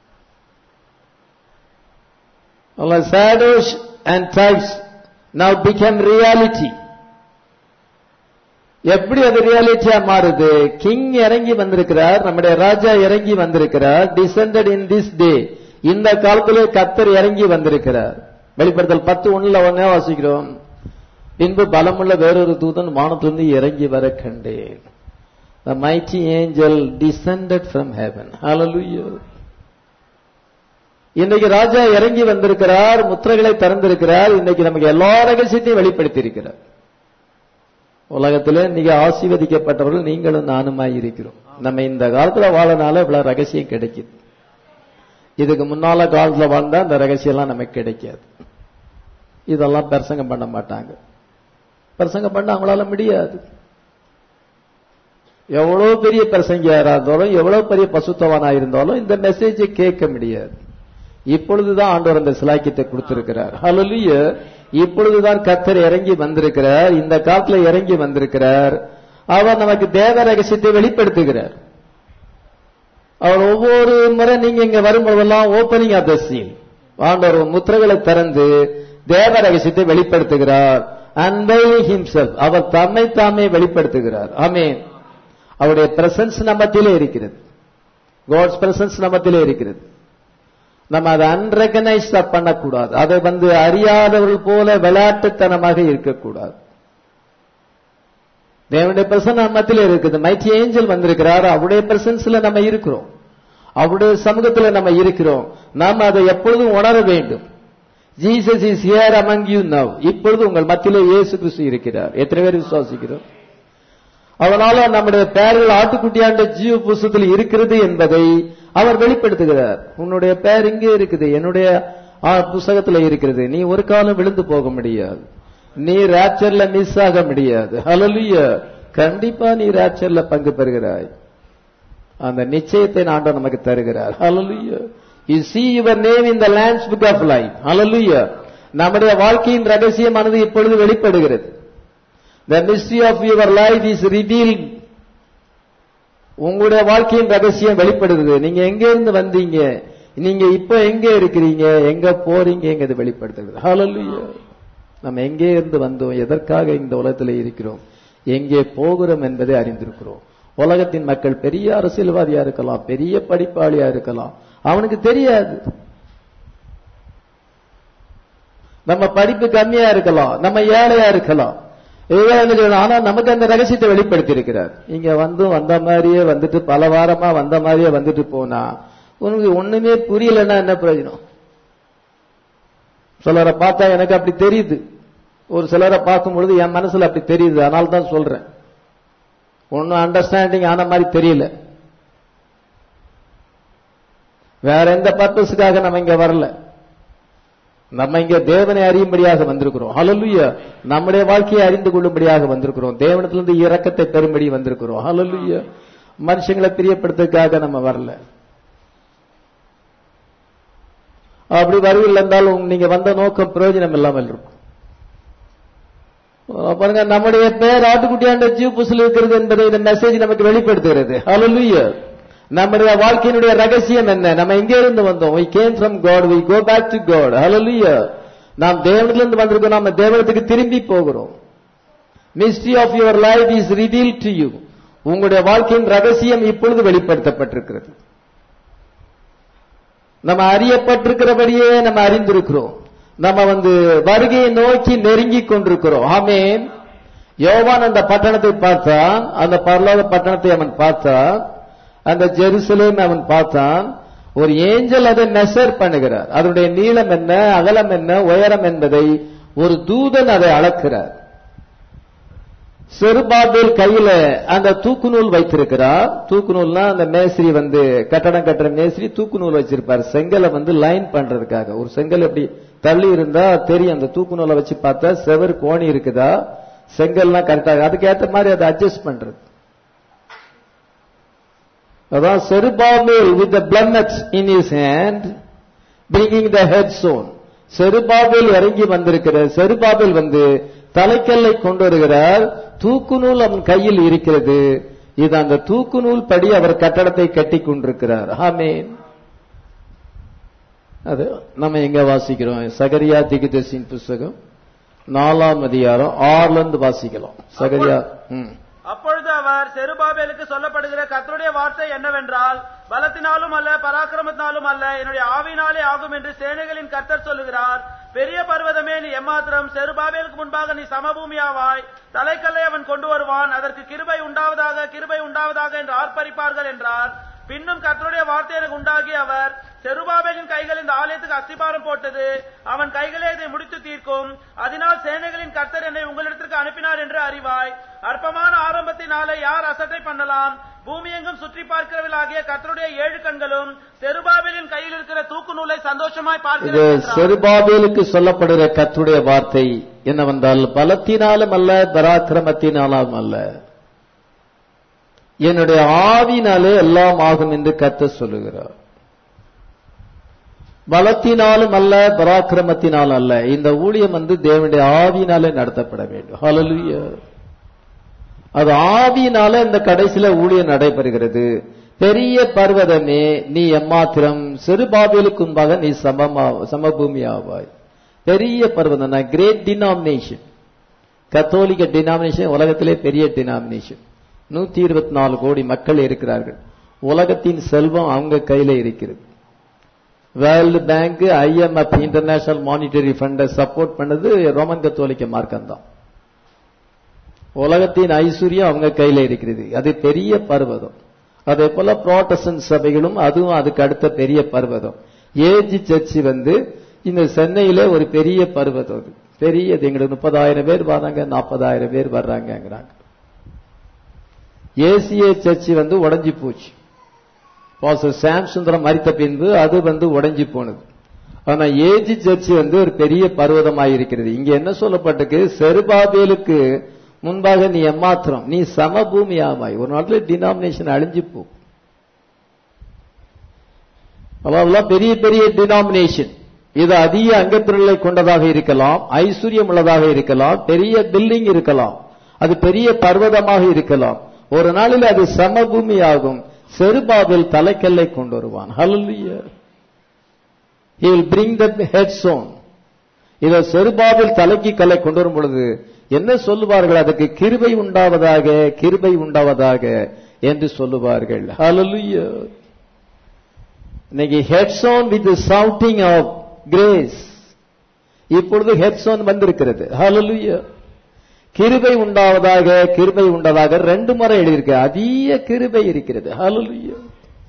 shadows and types now become reality எப்படி அது ரியாலிட்டியா மாறுது கிங் இறங்கி வந்திருக்கிறார் நம்முடைய ராஜா இறங்கி வந்திருக்கிறார் டிசெண்டட் இன் திஸ் டே இந்த காலத்திலே கத்தர் இறங்கி வந்திருக்கிறார் வெளிப்படுத்தல் பத்து ஒண்ணுல ஒன்னே வாசிக்கிறோம் பின்பு பலமுள்ள வேறொரு தூதன் வானத்திலிருந்து இறங்கி வர கண்டேன் The mighty angel descended from heaven. Hallelujah. இன்னைக்கு ராஜா இறங்கி வந்திருக்கிறார் முத்திரைகளை திறந்திருக்கிறார் இன்னைக்கு நமக்கு எல்லா ரகசியத்தையும் வெளிப்படுத்தி இருக்கிறார் உலகத்திலே இன்னைக்கு ஆசீர்வதிக்கப்பட்டவர்கள் நீங்களும் நானுமாய் இருக்கிறோம் நம்ம இந்த காலத்துல வாழனால இவ்வளவு ரகசியம் கிடைக்குது இதுக்கு முன்னால காலத்துல வாழ்ந்தா அந்த ரகசியம் எல்லாம் நமக்கு கிடைக்காது இதெல்லாம் பிரசங்கம் பண்ண மாட்டாங்க பிரசங்கம் பண்ண அவங்களால முடியாது எவ்வளவு பெரிய பிரசங்கியாரா இருந்தாலும் எவ்வளவு பெரிய பசுத்தவனா இருந்தாலும் இந்த மெசேஜை கேட்க முடியாது இப்பொழுதுதான் ஆண்டவர் அந்த சிலாக்கியத்தை கொடுத்திருக்கிறார் ஹalleluya இப்பொழுதுதான் கத்தர் இறங்கி வந்திருக்கிறார் இந்த காலத்துல இறங்கி வந்திருக்கிறார் அவர் நமக்கு தேவ ரகசியத்தை வெளிப்படுத்துகிறார் அவர் ஒவ்வொரு முறை நீங்க இங்க வரும்போதெல்லாம் ஓப்பனிங் ஆஃப் த சீல் ஆண்டவர் முத்திரைகளை திறந்து தேவ ரகசியத்தை வெளிப்படுத்துகிறார் அன்பை ஹிம்செல்ஃப் அவர் தம்மை தாமே வெளிப்படுத்துகிறார் ஆமென் அவருடைய பிரசன்ஸ் நம்மத்திலே இருக்கிறது காட்ஸ் பிரசன்ஸ் நம்மத்திலே இருக்கிறது நம்ம அதை அன்ரெகனைஸ்டா பண்ணக்கூடாது அதை வந்து அறியாதவர்கள் போல விளையாட்டுத்தனமாக இருக்கக்கூடாது தேவனுடைய பிரசன் நம்மத்திலே இருக்குது மைட்டி ஏஞ்சல் வந்திருக்கிறார் அவருடைய பிரசன்ஸ்ல நம்ம இருக்கிறோம் அவருடைய சமூகத்துல நம்ம இருக்கிறோம் நாம் அதை எப்பொழுதும் உணர வேண்டும் Jesus is here among you now இப்பொழுது உங்கள் மத்தியிலே இயேசு கிறிஸ்து இருக்கிறார் எத்தனை பேர் விசுவாசிக்கிறோம் அதனால நம்முடைய பெயர்கள் ஆட்டுக்குட்டியாண்ட ஜீவ புஸ்தத்தில் இருக்கிறது என்பதை அவர் வெளிப்படுத்துகிறார் உன்னுடைய பெயர் இங்கே இருக்குது என்னுடைய ஆ, புஸ்தகத்துல இருக்கிறது நீ ஒரு காலம் விழுந்து போக முடியாது நீ ராப்சர்ல மிஸ் ஆக முடியாது ஹalleluya கண்டிப்பா நீ ராப்சர்ல பங்கு பெறுகிறாய் அந்த நிச்சயத்தை ஆண்டவர் நமக்கு தருகிறார் ஹalleluya you see your name in the lamb's book of life hallelujah நம்முடைய வாழ்க்கையின் ரகசியமானது இப்பொழுது வெளிப்படுகிறது the mystery of your life is revealed உங்களுடைய வாழ்க்கையின் ரகசியம் வெளிப்படுது நீங்க எங்க இருந்து வந்தீங்க நீங்க இப்ப எங்க இருக்கிறீங்க எங்க போறீங்கிறது வெளிப்படுத்துகிறது ஹalleluya நம்ம எங்கே இருந்து வந்தோம் எதற்காக இந்த உலகத்தில் இருக்கிறோம் எங்கே போகிறோம் என்பதை அறிந்திருக்கிறோம் உலகத்தின் மக்கள் பெரிய அரசியல்வாதியா இருக்கலாம் பெரிய படிப்பாளியா இருக்கலாம் அவனுக்கு தெரியாது நம்ம படிப்பு கம்மியா இருக்கலாம் நம்ம ஏழையா இருக்கலாம் இதுதான் என்ன சொல்லணும். ஆனா நமக்கு அந்த ரகசியத்தை வெளிப்படுத்தி இருக்கிறார் இங்க வந்தும் வந்த மாதிரியே வந்துட்டு பல வாரமா வந்த மாதிரியே வந்துட்டு போனா உனக்கு ஒண்ணுமே புரியலன்னா என்ன பிரயோஜனம் சிலரை பார்த்தா எனக்கு அப்படி தெரியுது ஒரு சிலரை பார்க்கும் பொழுது என் மனசுல அப்படி தெரியுது அதனால தான் சொல்றேன் ஒன்னும் அண்டர்ஸ்டாண்டிங் ஆன மாதிரி தெரியல வேற எந்த பர்பஸுக்காக நம்ம இங்க வரல நம்ம இங்க தேவனை அறியும்படியாக வந்திருக்கிறோம் ஹalleluya நம்முடைய வாழ்க்கையை அறிந்து கொள்ளும்படியாக வந்திருக்கிறோம் தேவனத்திலிருந்து இரக்கத்தை பெறும்படி வந்திருக்கிறோம் ஹalleluya மனுஷங்களை பிரியப்படுத்துறதுக்காக நம்ம வரல அப்படி வரவில்லை என்றாலும் நீங்க வந்த நோக்கம் பிரயோஜனம் இல்லாமல் இருக்கும் பாருங்க நம்முடைய பேர் ஆட்டுக்குட்டியாண்ட ஜீவ் புசில் இருக்கிறது என்பதை இந்த மெசேஜ் நமக்கு வெளிப்படுத்துகிறது ஹalleluya நம்முடைய வாழ்க்கையினுடைய ரகசியம் என்ன நம்ம எங்க இருந்து வந்தோம் we came from god we go back to god hallelujah நாம் தேவனிலிருந்து வந்திருக்கோம் நாம தேவனத்துக்கு திரும்பி போகிறோம் mystery of your life is revealed to you உங்களுடைய வாழ்க்கையின் ரகசியம் இப்பொழுது வெளிப்படுத்தப்பட்டிருக்கிறது நம்ம அறியப்பட்டிருக்கிறபடியே நம்ம அறிந்திருக்கிறோம் நம்ம வந்து வருகையை நோக்கி நெருங்கி கொண்டிருக்கிறோம் ஆமேன் யோவான் அந்த பட்டணத்தை பார்த்தான் அந்த பரலோக பட்டணத்தை அவன் பார்த்தான் அந்த ஜெருசலேம் அவன் பார்த்தான் ஒரு ஏஞ்சல் அதை மெஷர் பண்ணுகிறார் அதனுடைய நீளம் என்ன அகலம் என்ன உயரம் என்பதை ஒரு தூதன் அதை அளக்கிறார் செருபாபேல் கையில அந்த தூக்கு நூல் வைத்திருக்கிறார் தூக்கு நூல்னா அந்த மேஸ்திரி வந்து கட்டடம் கட்டுற மேஸ்திரி தூக்கு நூல் வச்சிருப்பார் செங்கலை வந்து லைன் பண்றதுக்காக ஒரு செங்கல் எப்படி தள்ளி இருந்தா தெரியும் அந்த தூக்கு நூலை வச்சு பார்த்தா செவர் கோணி இருக்குதா செங்கல்லாம் கரெக்டாக அதுக்கு ஏத்த மாதிரி அதை அட்ஜஸ்ட் பண்றது அதான் Zerubbabel with the plummet in his hand bringing the headstone Zerubbabel இறங்கி வந்திருக்கிற செருபாபேல் வந்து தலைக்கல்லை கொண்டு வருகிறார் தூக்கு நூல் அவன் கையில் இருக்கிறது இது அந்த தூக்கு நூல் படி அவர் கட்டடத்தை கட்டி கொண்டிருக்கிறார் ஆமேன் அது நம்ம எங்க வாசிக்கிறோம் சகரியா திகுதசின் புஸ்தகம் நாலாம் அதிகாரம் ஆறுல இருந்து வாசிக்கலாம் சகரியா ம் அப்பொழுது அவர் செருபாபேலுக்கு சொல்லப்படுகிற கர்த்தருடைய வார்த்தை என்னவென்றால் பலத்தினாலும் அல்ல பராக்கிரமத்தினாலும் அல்ல என்னுடைய ஆவினாலே ஆகும் என்று சேனைகளின் கர்த்தர் சொல்லுகிறார் பெரிய பர்வதமே நீ எம்மாத்திரம் செருபாபேலுக்கு முன்பாக நீ சமபூமியாவாய் தலைக்கல்லை அவன் கொண்டு வருவான் அதற்கு கிருபை உண்டாவதாக கிருபை உண்டாவதாக என்று ஆர்ப்பரிப்பார்கள் என்றார் பின்னும் கர்த்தருடைய வார்த்தை எனக்கு உண்டாகி அவர் செருபாபேலின் கைகள் இந்த ஆலயத்துக்கு அஸ்திபாரம் போட்டது அவன் கைகளே இதை முடித்து தீர்க்கும் அதனால் சேனைகளின் கர்த்தர் என்னை உங்களிடத்திற்கு அனுப்பினார் என்று அறிவாய் அற்பமான ஆரம்பத்தினாலே யார் அசட்டை பண்ணலாம் பூமி எங்கும் சுற்றி பார்க்கிறவர்களாகிய கர்த்தருடைய ஏழு கண்களும் செருபாபேலின் கையில் இருக்கிற தூக்கு நூலை சந்தோஷமாய் இது பார்க்கிறது என்றார். செருபாபேலுக்கு சொல்லப்படுகிற கத்துடைய வார்த்தை என்னவென்றால் பலத்தினாலும் அல்ல பராக்கிரமத்தினாலும் அல்ல என்னுடைய ஆவினாலே எல்லாம் ஆகும் என்று கத்த சொல்லுகிறார் பலத்தினாலும் அல்ல பராக்கிரமத்தினாலும் அல்ல இந்த ஊழியம் வந்து தேவனுடைய ஆவினாலே நடத்தப்பட வேண்டும் ஹalleluya அது ஆவியினால இந்த கடைசியில ஊழியம் நடைபெறுகிறது பெரிய பர்வதமே நீ எம்மாத்திரம் சிறுபாபிலுக்கு முன்பாக நீ சமமா சமபூமி ஆவாய் பெரிய பர்வதம் கிரேட் டினாமினேஷன் கத்தோலிக்க டினாமினேஷன் உலகத்திலே பெரிய டினாமினேஷன் நூத்தி இருபத்தி நாலு கோடி மக்கள் இருக்கிறார்கள் உலகத்தின் செல்வம் அவங்க கையில இருக்கிறது world bank IMF international monetary ஃபண்டை சப்போர்ட் பண்ணது ரோமன் கத்தோலிக்க மார்க்கம் தான் உலகத்தின் ஐஸ்வர்யம் அவங்க கையில இருக்கிறது அது பெரிய பர்வதம் அதே போல புரோட்டஸ்டன்ட் சபைகளும் அதுவும் அதுக்கு அடுத்த பெரிய பர்வதம் ஏஜி சர்ச் வந்து இந்த சென்னையில ஒரு பெரிய பர்வதம் அது பெரியது எங்களுக்கு முப்பதாயிரம் பேர் வராங்க நாற்பதாயிரம் பேர் வர்றாங்கங்கிறாங்க ஏசிஏ சர்ச் வந்து உடைஞ்சு போச்சு பாஸ்டர் சாம் சுந்தரம் மறித்த பின்பு அது வந்து உடைஞ்சு போனது ஆனா ஏஜி சர்ச் வந்து ஒரு பெரிய பர்வதமாக இருக்கிறது இங்க என்ன சொல்லப்பட்டிருக்கு செருபாபேலுக்கு முன்பாக நீ எம்மாத்திரம் நீ சமபூமி ஆமாய் ஒரு நாட்டில் டினாமினேஷன் அழிஞ்சு போ அவ்வளவுலாம் பெரிய பெரிய டினாமினேஷன் இது அதிக அங்கத்திரலை கொண்டதாக இருக்கலாம் ஐஸ்வர்யம் உள்ளதாக இருக்கலாம் பெரிய பில்டிங் இருக்கலாம் அது பெரிய பர்வதமாக இருக்கலாம் ஒரு நாளில் அது சமபூமி ஆகும் செருபாவில் தலைக்கல்லை கொண்டு வருவான் ஹalleluya he will bring the headstone இத செருபாவில் தலைக்கு கல்லை கொண்டு வரும் பொழுது என்ன சொல்லுவார்கள் அதுக்கு கிருபை உண்டாவதாக கிருபை உண்டாவதாக என்று சொல்லுவார்கள் ஹalleluya இன்னைக்கு headstone with shouting of grace இப்பொழுது ஹெட்ஸோன் வந்திருக்கிறது ஹalleluya கிருபை உண்டாவதாக கிருபை உண்டாவதாக ரெண்டு முறை எழுதியிருக்கு அதிக கிருபை இருக்கிறது ஹalleluya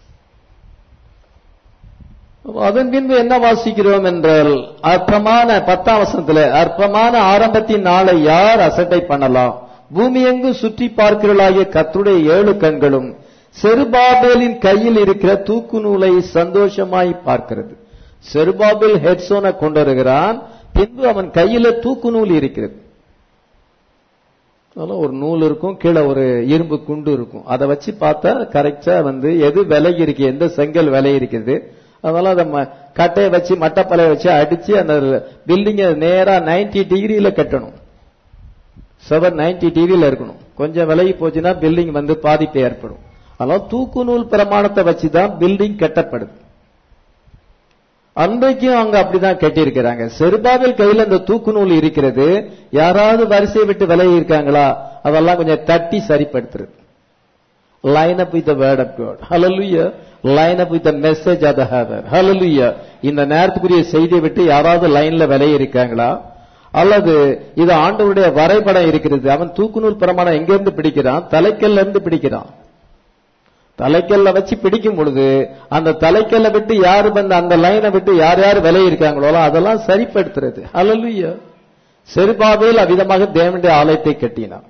அதன் பின்பு என்ன வாசிக்கிறோம் என்றால் அற்பமான பத்தாம் வசனத்துல அற்பமான ஆரம்பத்தின் நாளை யார் அசட்டை பண்ணலாம் பூமி எங்கும் சுற்றி பார்க்கிறவர்களாகிய கர்த்தருடைய ஏழு கண்களும் செருபாபேலின் கையில் இருக்கிற தூக்கு நூலை சந்தோஷமாய் பார்க்கிறது செருபாபேல் ஹெட்சோனை கொண்டு வருகிறான் பின்பு அவன் கையில தூக்கு நூல் இருக்கிறது அதெல்லாம் ஒரு நூல் இருக்கும் கீழே ஒரு இரும்பு குண்டு இருக்கும் அதை வச்சு பார்த்தா கரெக்டா வந்து எது விலகி இருக்கு எந்த செங்கல் விலை இருக்குது அதனால அதை ம- கட்டையை வச்சு மட்டப்பலையை வச்சு அடிச்சு அந்த பில்டிங்கை நேரா 90 டிகிரியில கட்டணும் செவர் 90 டிகிரியில இருக்கணும் கொஞ்சம் விலகி போச்சுன்னா பில்டிங் வந்து பாதிப்பு ஏற்படும் அதனால தூக்கு நூல் பிரமாணத்தை வச்சு தான் பில்டிங் கட்டப்படுது அன்றைக்கும் அவங்க அப்படிதான் கட்டியிருக்கிறாங்க செருபாவில் கையில இந்த தூக்கு நூல் இருக்கிறது யாராவது வரிசையை விட்டு விலகி இருக்காங்களா அதெல்லாம் கொஞ்சம் தட்டி சரிப்படுத்துறது line up with word of God hallelujah line up with message of the heaven hallelujah இந்த நேரத்துக்குரிய செய்தியை விட்டு யாராவது லைன்ல விலகி இருக்காங்களா அல்லது இது ஆண்டவருடைய வரைபடம் இருக்கிறது அவன் தூக்குநூல் பிரமாணம் எங்க இருந்து பிடிக்கிறான் தலைக்கல்ல இருந்து பிடிக்கிறான் தலைக்கல்ல வச்சு பிடிக்கும் பொழுது அந்த தலைக்கல்ல விட்டு யாரு வந்து அந்த லைனை விட்டு யார் யார் விலகி இருக்காங்களோ அதெல்லாம் சரிப்படுத்துறது ஹalleluya செருபாபேல் அவ்விதமாக தேவனுடைய ஆலயத்தை கட்டினான்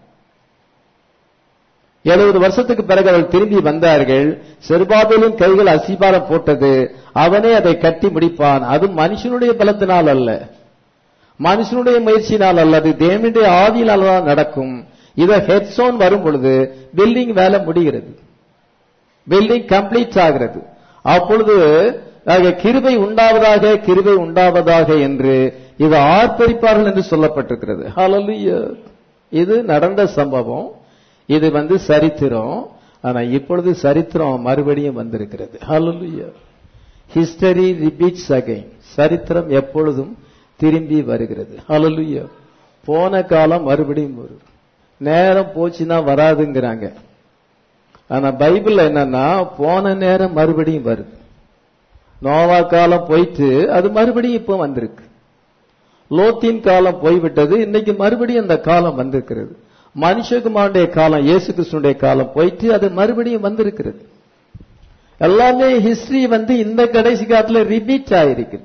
எழுபது வருஷத்துக்கு பிறகு அவர்கள் திரும்பி வந்தார்கள் செருபாபேலின் கைகள் அசிபாரம் போட்டது அவனே அதை கட்டி முடிப்பான் அது மனுஷனுடைய பலத்தினால் அல்ல மனுஷனுடைய முயற்சியினால் அல்ல அது தேவனுடைய ஆவியினால் தான் நடக்கும் இத ஹெட்ஸோன் வரும் பொழுது பில்டிங் வேலை முடிகிறது பில்டிங் கம்ப்ளீட் ஆகிறது அப்பொழுது ஆக, கிருபை உண்டாவதாக கிருபை உண்டாவதாக என்று இது ஆர்ப்பரிப்பார்கள் என்று சொல்லப்பட்டிருக்கிறது ஹalleluya இது நடந்த சம்பவம் இது வந்து சரித்திரம் ஆனா இப்பொழுது சரித்திரம் மறுபடியும் வந்திருக்கிறது ஹalleluya ஹிஸ்டரி ரிப்பீட்ஸ் அகைன் சரித்திரம் எப்பொழுதும் திரும்பி வருகிறது ஹalleluya போன காலம் மறுபடியும் வரும் நேரம் போச்சுன்னா வராதுங்கிறாங்க ஆனா பைபிள் என்னன்னா போன நேரம் மறுபடியும் வருது நோவா காலம் போயிட்டு அது மறுபடியும் இப்போ வந்திருக்கு லோத்தின் காலம் போய்விட்டது இன்னைக்கு மறுபடியும் அந்த காலம் வந்திருக்கிறது மனுஷகுமாருடைய காலம் இயேசு கிறிஸ்துடைய காலம் போயிட்டு அது மறுபடியும் வந்திருக்கிறது எல்லாமே ஹிஸ்டரி வந்து இந்த கடைசி காலத்துல ரிப்பீட் ஆயிருக்குது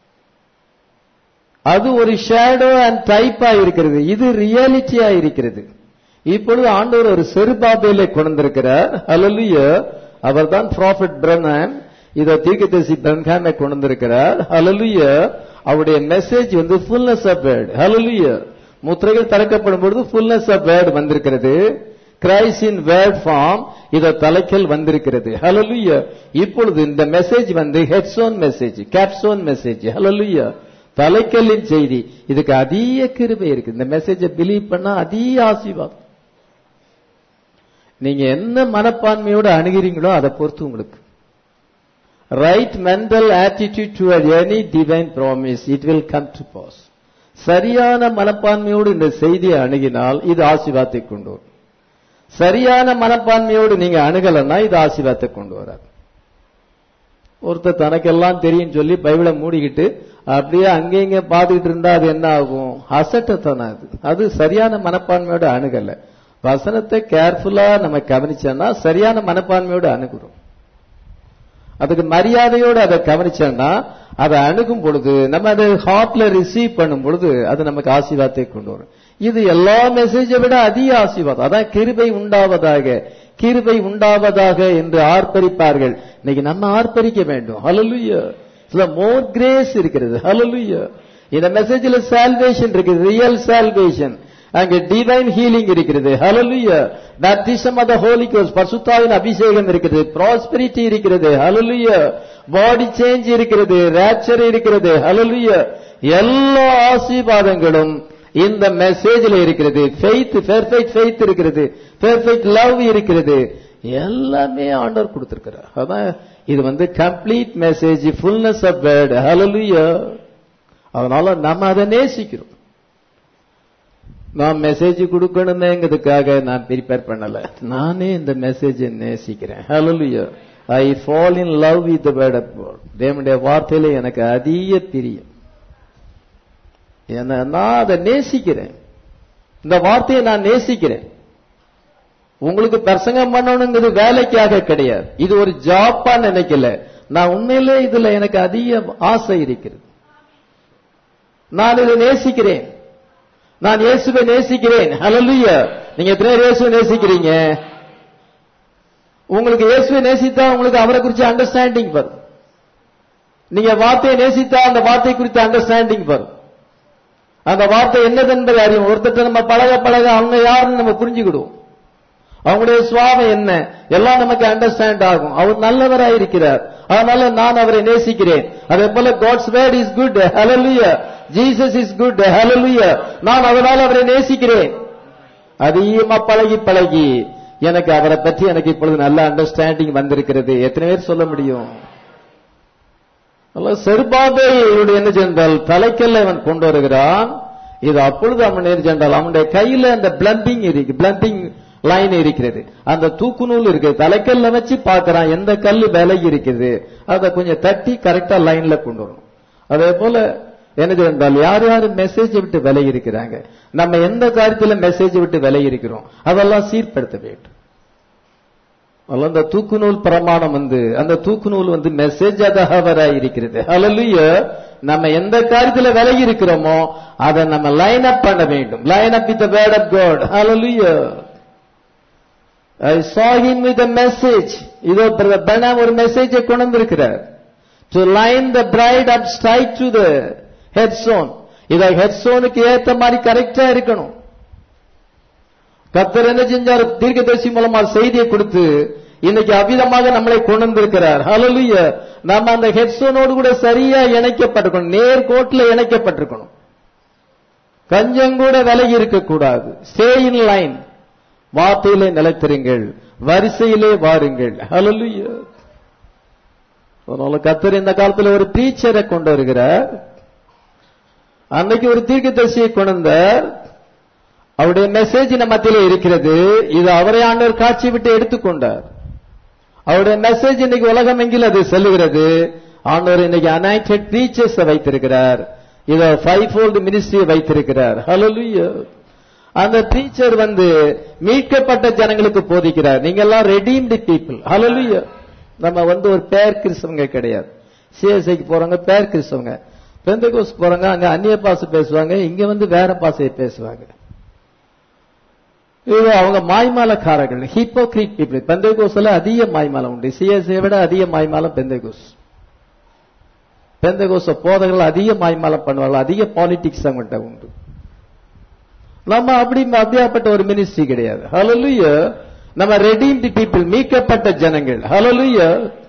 அது ஒரு ஷேடோ அண்ட் டைப்பா இருக்கிறது இது ரியாலிட்டியா இருக்கிறது இப்பொழுது ஆண்டவர் ஒரு செருபாபேலை கொண்டிருக்கிறார் ஹalleluya அவர்தான் ப்ராஃபட் பிரனான் இத தீர்க்கதரிசி பிரன்கானை கொண்டிருக்கிறார் ஹalleluya அவருடைய மெசேஜ் வந்து ஃபுல்னஸ் ஆஃப் வேர்ட் ஹalleluya முத்திரைகள் திறக்கப்படும் பொழுது ஃபுல்னஸ் ஆஃப் வேர்ட் வந்திருக்கிறது கிரைஸ் இன் வேர்ட் ஃபார்ம் இத தலைக்கல் வந்திருக்கிறது ஹalleluya இப்பொழுது இந்த மெசேஜ் வந்து ஹெட்ஸோன் மெசேஜ் கேப்சோன் மெசேஜ் ஹalleluya தலைக்கல்லின் செய்தி இதுக்கு அதிக கிருபை இருக்கு இந்த மெசேஜை பிலீவ் பண்ணா அதிக ஆசீர்வாதம் நீங்க என்ன மனப்பான்மையோட அணுகிறீங்களோ அதை பொறுத்து உங்களுக்கு right mental attitude to any divine promise it will come to pass சரியான மனப்பான்மையோடு இந்த செய்தியை அணுகினால் இது ஆசீர்வாதத்தை கொண்டு வரும் சரியான மனப்பான்மையோடு நீங்க அணுகலன்னா இது ஆசீர்வாதத்தை கொண்டு வராது ஒருத்தர் தனக்கெல்லாம் தெரியும் சொல்லி பைபிளை மூடிக்கிட்டு அப்படியே அங்கே இங்க பார்த்துக்கிட்டு இருந்தா அது என்ன ஆகும் அசட்டத்தனம் அது அது சரியான மனப்பான்மையோட அணுகல வசனத்தை கேர்ஃபுல்லா நம்ம கவனிச்சோம்னா சரியான மனப்பான்மையோட அணுகுறோம் அதுக்கு மரியாதையோடு அதை கவனிச்சோம்னா அதை அணுகும் பொழுது நம்ம அதை ஹார்ட்ல ரிசீவ் பண்ணும் பொழுது அது நமக்கு ஆசீர்வாதத்தை கொண்டு வரும் இது எல்லா மெசேஜை விட அதிக ஆசீர்வாதம் அதான் கிருபை உண்டாவதாக கிருபை உண்டாவதாக என்று ஆர்ப்பரிப்பார்கள் இன்னைக்கு நம்ம ஆர்ப்பரிக்க வேண்டும் ஹalleluya இதுல மோர் கிரேஸ் இருக்கிறது ஹalleluya இந்த மெசேஜ்ல சால்வேஷன் இருக்குது ரியல் சால்வேஷன் அங்க டிவைன் ஹீலிங் இருக்கிறது hallelujah baptism of the holy ghost பரிசுத்தாவின் அபிஷேகம் இருக்கிறது prosperity இருக்கிறது ஹalleluya பாடி சேஞ்ச் இருக்கிறது rapture இருக்கிறது ஹalleluya எல்லா ஆசீர்வாதங்களும் இந்த மெசேஜ்ல இருக்கிறது ஃபெய்த் பெர்ஃபெக்ட் ஃபெய்த் இருக்கிறது பெர்ஃபெக்ட் லவ் இருக்கிறது எல்லாமே ஆண்டவர் கொடுத்திருக்கிறார் அதான் இது வந்து complete message fullness of word hallelujah அதனால நம்ம அதை நேசிக்கிறோம் நான் மெசேஜ் கொடுக்கணுமேங்கிறதுக்காக நான் ப்ரிப்பேர் பண்ணல நானே இந்த மெசேஜை நேசிக்கிறேன் hallelujah I fall in love with the word of God தேவனுடைய வார்த்தையில எனக்கு அதிக பிரியம் என்ன நான் அதை நேசிக்கிறேன் இந்த வார்த்தையை நான் நேசிக்கிறேன் உங்களுக்கு பிரசங்கம் பண்ணணுங்கிறது வேலைக்காக கிடையாது இது ஒரு ஜாப்பா நினைக்கல நான் உண்மையிலே இதுல எனக்கு அதிக ஆசை இருக்கிறது நான் இதை நேசிக்கிறேன் நான் இயேசுவை நேசிக்கிறேன் ஹalleluya நீங்க எத்தனை பேர் இயேசுவை நேசிக்கிறீங்க உங்களுக்கு இயேசுவை நேசித்தா உங்களுக்கு அவரை குறித்து அண்டர்ஸ்டாண்டிங் வரும் நீங்க வார்த்தையை நேசித்தா அந்த வார்த்தை குறித்த அண்டர்ஸ்டாண்டிங் வரும் அந்த வார்த்தை என்னது என்பதை அறியும் ஒருத்தர் நம்ம பழக பழக அவங்க யாருன்னு நம்ம புரிஞ்சுக்கிடுவோம் அவங்களுடைய சுவாபம் என்ன எல்லாம் நமக்கு அண்டர்ஸ்டாண்ட் ஆகும் அவர் நல்லவராய் இருக்கிறார் அதனால நான் அவரை நேசிக்கிறேன் அதே போல God's word is good hallelujah Jesus is good hallelujah நான் அதனால அவரை நேசிக்கிறேன் அதிகமா பழகி பழகி எனக்கு அவரை பற்றி எனக்கு இப்பொழுது நல்ல அண்டர்ஸ்டாண்டிங் வந்திருக்கிறது எத்தனை பேர் சொல்ல முடியும் செருபாபே என்ன சென்றால் தலைக்கல்ல அவன் கொண்டு வருகிறான் இது அப்பொழுது அவன் என்ன சென்றால் அவனுடைய கையில அந்த பிளம்பிங் இருக்கு பிளம்பிங் லைன் இருக்கிறது அந்த தூக்கு நூல் இருக்கு தலைக்கல்ல வச்சு பார்க்கறான் எந்த கல்லு விலகி இருக்குது அதை கொஞ்சம் தட்டி கரெக்டா லைன்ல கொண்டு வரணும் அதே போல என்னது என்றால் யார் யார் மெசேஜ் விட்டு விலகி இருக்கிறாங்க நம்ம எந்த காரியத்துல மெசேஜ் விட்டு விலகி இருக்கிறோம் அதெல்லாம் சீர்படுத்த வேண்டும் அல்ல அந்த தூக்கு நூல் பிரமாணம் வந்து அந்த தூக்கு நூல் வந்து மெசேஜ் அதகவராய் இருக்கிறது ஹalleluya நம்ம எந்த காரியத்துல விலகி இருக்கிறோமோ அதை நம்ம லைன் அப் பண்ண வேண்டும் line up with word of God hallelujah I saw him with a message இதோ பிரதர் பெனாம் ஒரு மெசேஜை கொண்டு வந்திருக்கிறார் to line the bride up straight to the headstone இத ஹெட் சோனுக்கு ஏத்த மாதிரி கரெக்டா இருக்கணும் கத்தர் என்ன செஞ்சார் தீர்க்கதரிசி மூலமா செய்தியை கொடுத்து இன்னைக்கு அவ்விதமாக நம்மளை கொண்டு வந்திருக்கிறார் ஹalleluya நம்ம அந்த ஹெட்ஸோனோடு கூட சரியா இணைக்கப்பட்டிருக்கணும் நேர்கோட்டில் இணைக்கப்பட்டிருக்கணும் கஞ்சம் கூட விலகி இருக்கக்கூடாது ஸ்டே இன் லைன் வார்த்தையிலே நிலைத்திருங்கள் வரிசையிலே வாருங்கள் ஹalleluya அதனால கத்தர் இந்த காலத்துல ஒரு டீச்சரை கொண்டு வருகிறார் அன்னைக்கு ஒரு தீர்க்கதரிசியை கொண்டு வந்தார் அவருடைய மெசேஜ் நம்ம மத்தியில இருக்கிறது இது அவரை ஆண்டவர் காட்சி விட்டு எடுத்துக்கொண்டார் அவருடைய மெசேஜ் இன்னைக்கு உலகம் எங்கில் அது செல்லுகிறது ஆண்டவர் இன்னைக்கு அனைட்டட் டீச்சர்ஸ் வைத்திருக்கிறார் இத ஃபைவ் ஃபோல்டு மினிஸ்ட்ரியை வைத்திருக்கிறார் ஹalleluya அந்த டீச்சர் வந்து மீட்கப்பட்ட ஜனங்களுக்கு போதிக்கிறார் நீங்க எல்லாம் ரெடீம்டு பீப்புள் ஹalleluya நம்ம வந்து ஒரு பேர் கிறிஸ்தவங்க கிடையாது சிஎஸ்ஐக்கு போறவங்க பேர் கிறிஸ்தவங்க பெந்தகோஸ் போறவங்க அங்க அந்நிய பாசை பேசுவாங்க இங்க வந்து வேற பாசையை பேசுவாங்க இது அவங்க மாய்மாலக்காரர்கள் ஹிப்போக்ரிட் பீப்புள் பெந்தகோஸ்ல அதிக மாய்மாலம் உண்டு சிஎஸ்ஐ விட அதிக மாய்மாலம் பெந்தகோஸ் பெந்தகோச போதகர்கள் அதிக மாய்மாலம் பண்ணுவார்கள் அதிக பாலிடிக்ஸ் அவங்கள்ட்ட உண்டு நம்ம அப்படி அப்படியாப்பட்ட ஒரு மினிஸ்ட்ரி கிடையாது ஹalleluya நம்ம ரெடீம்டு பீப்புள் மீட்கப்பட்ட ஜனங்கள் ஹalleluya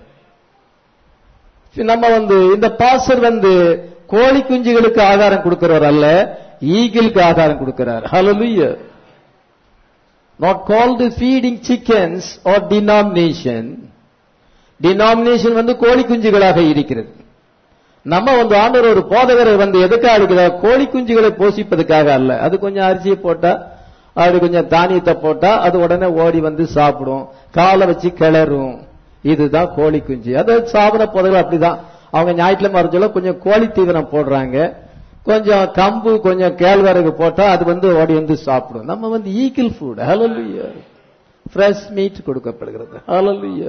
நம்ம வந்து இந்த பாசர் வந்து கோழி குஞ்சுகளுக்கு ஆகாரம் கொடுக்கிறவர் அல்ல ஈகிளுக்கு ஆகாரம் கொடுக்கிறார் ஹalleluya not called feeding chickens or denomination denomination வந்து கோழி குஞ்சுகளாக இருக்கிறது நம்ம வந்து ஆண்டவர் ஒரு போதகரை வந்து எதுக்காக இருக்கிறார் கோழி குஞ்சுகளை போஷிப்பதுக்காக அல்ல அது கொஞ்சம் அரிசியை போட்டா அது கொஞ்சம் தானியத்தை போட்டா அது உடனே ஓடி வந்து சாப்பிடும் காலை வச்சு கிளறும் இதுதான் கோழி குஞ்சு அது சாப்பிட போதகர்கள் அப்படிதான் அவங்க ஞாயிற்றுல மறைஞ்சல கொஞ்சம் கோழி தீவனம் போடுறாங்க கொஞ்சம் கம்பு கொஞ்சம் கேழ்வரகு போட்டா அது வந்து ஓடி வந்து சாப்பிடும் நம்ம வந்து eagle food hallelujah fresh meat கொடுக்கப்படுகிறது ஹalleluya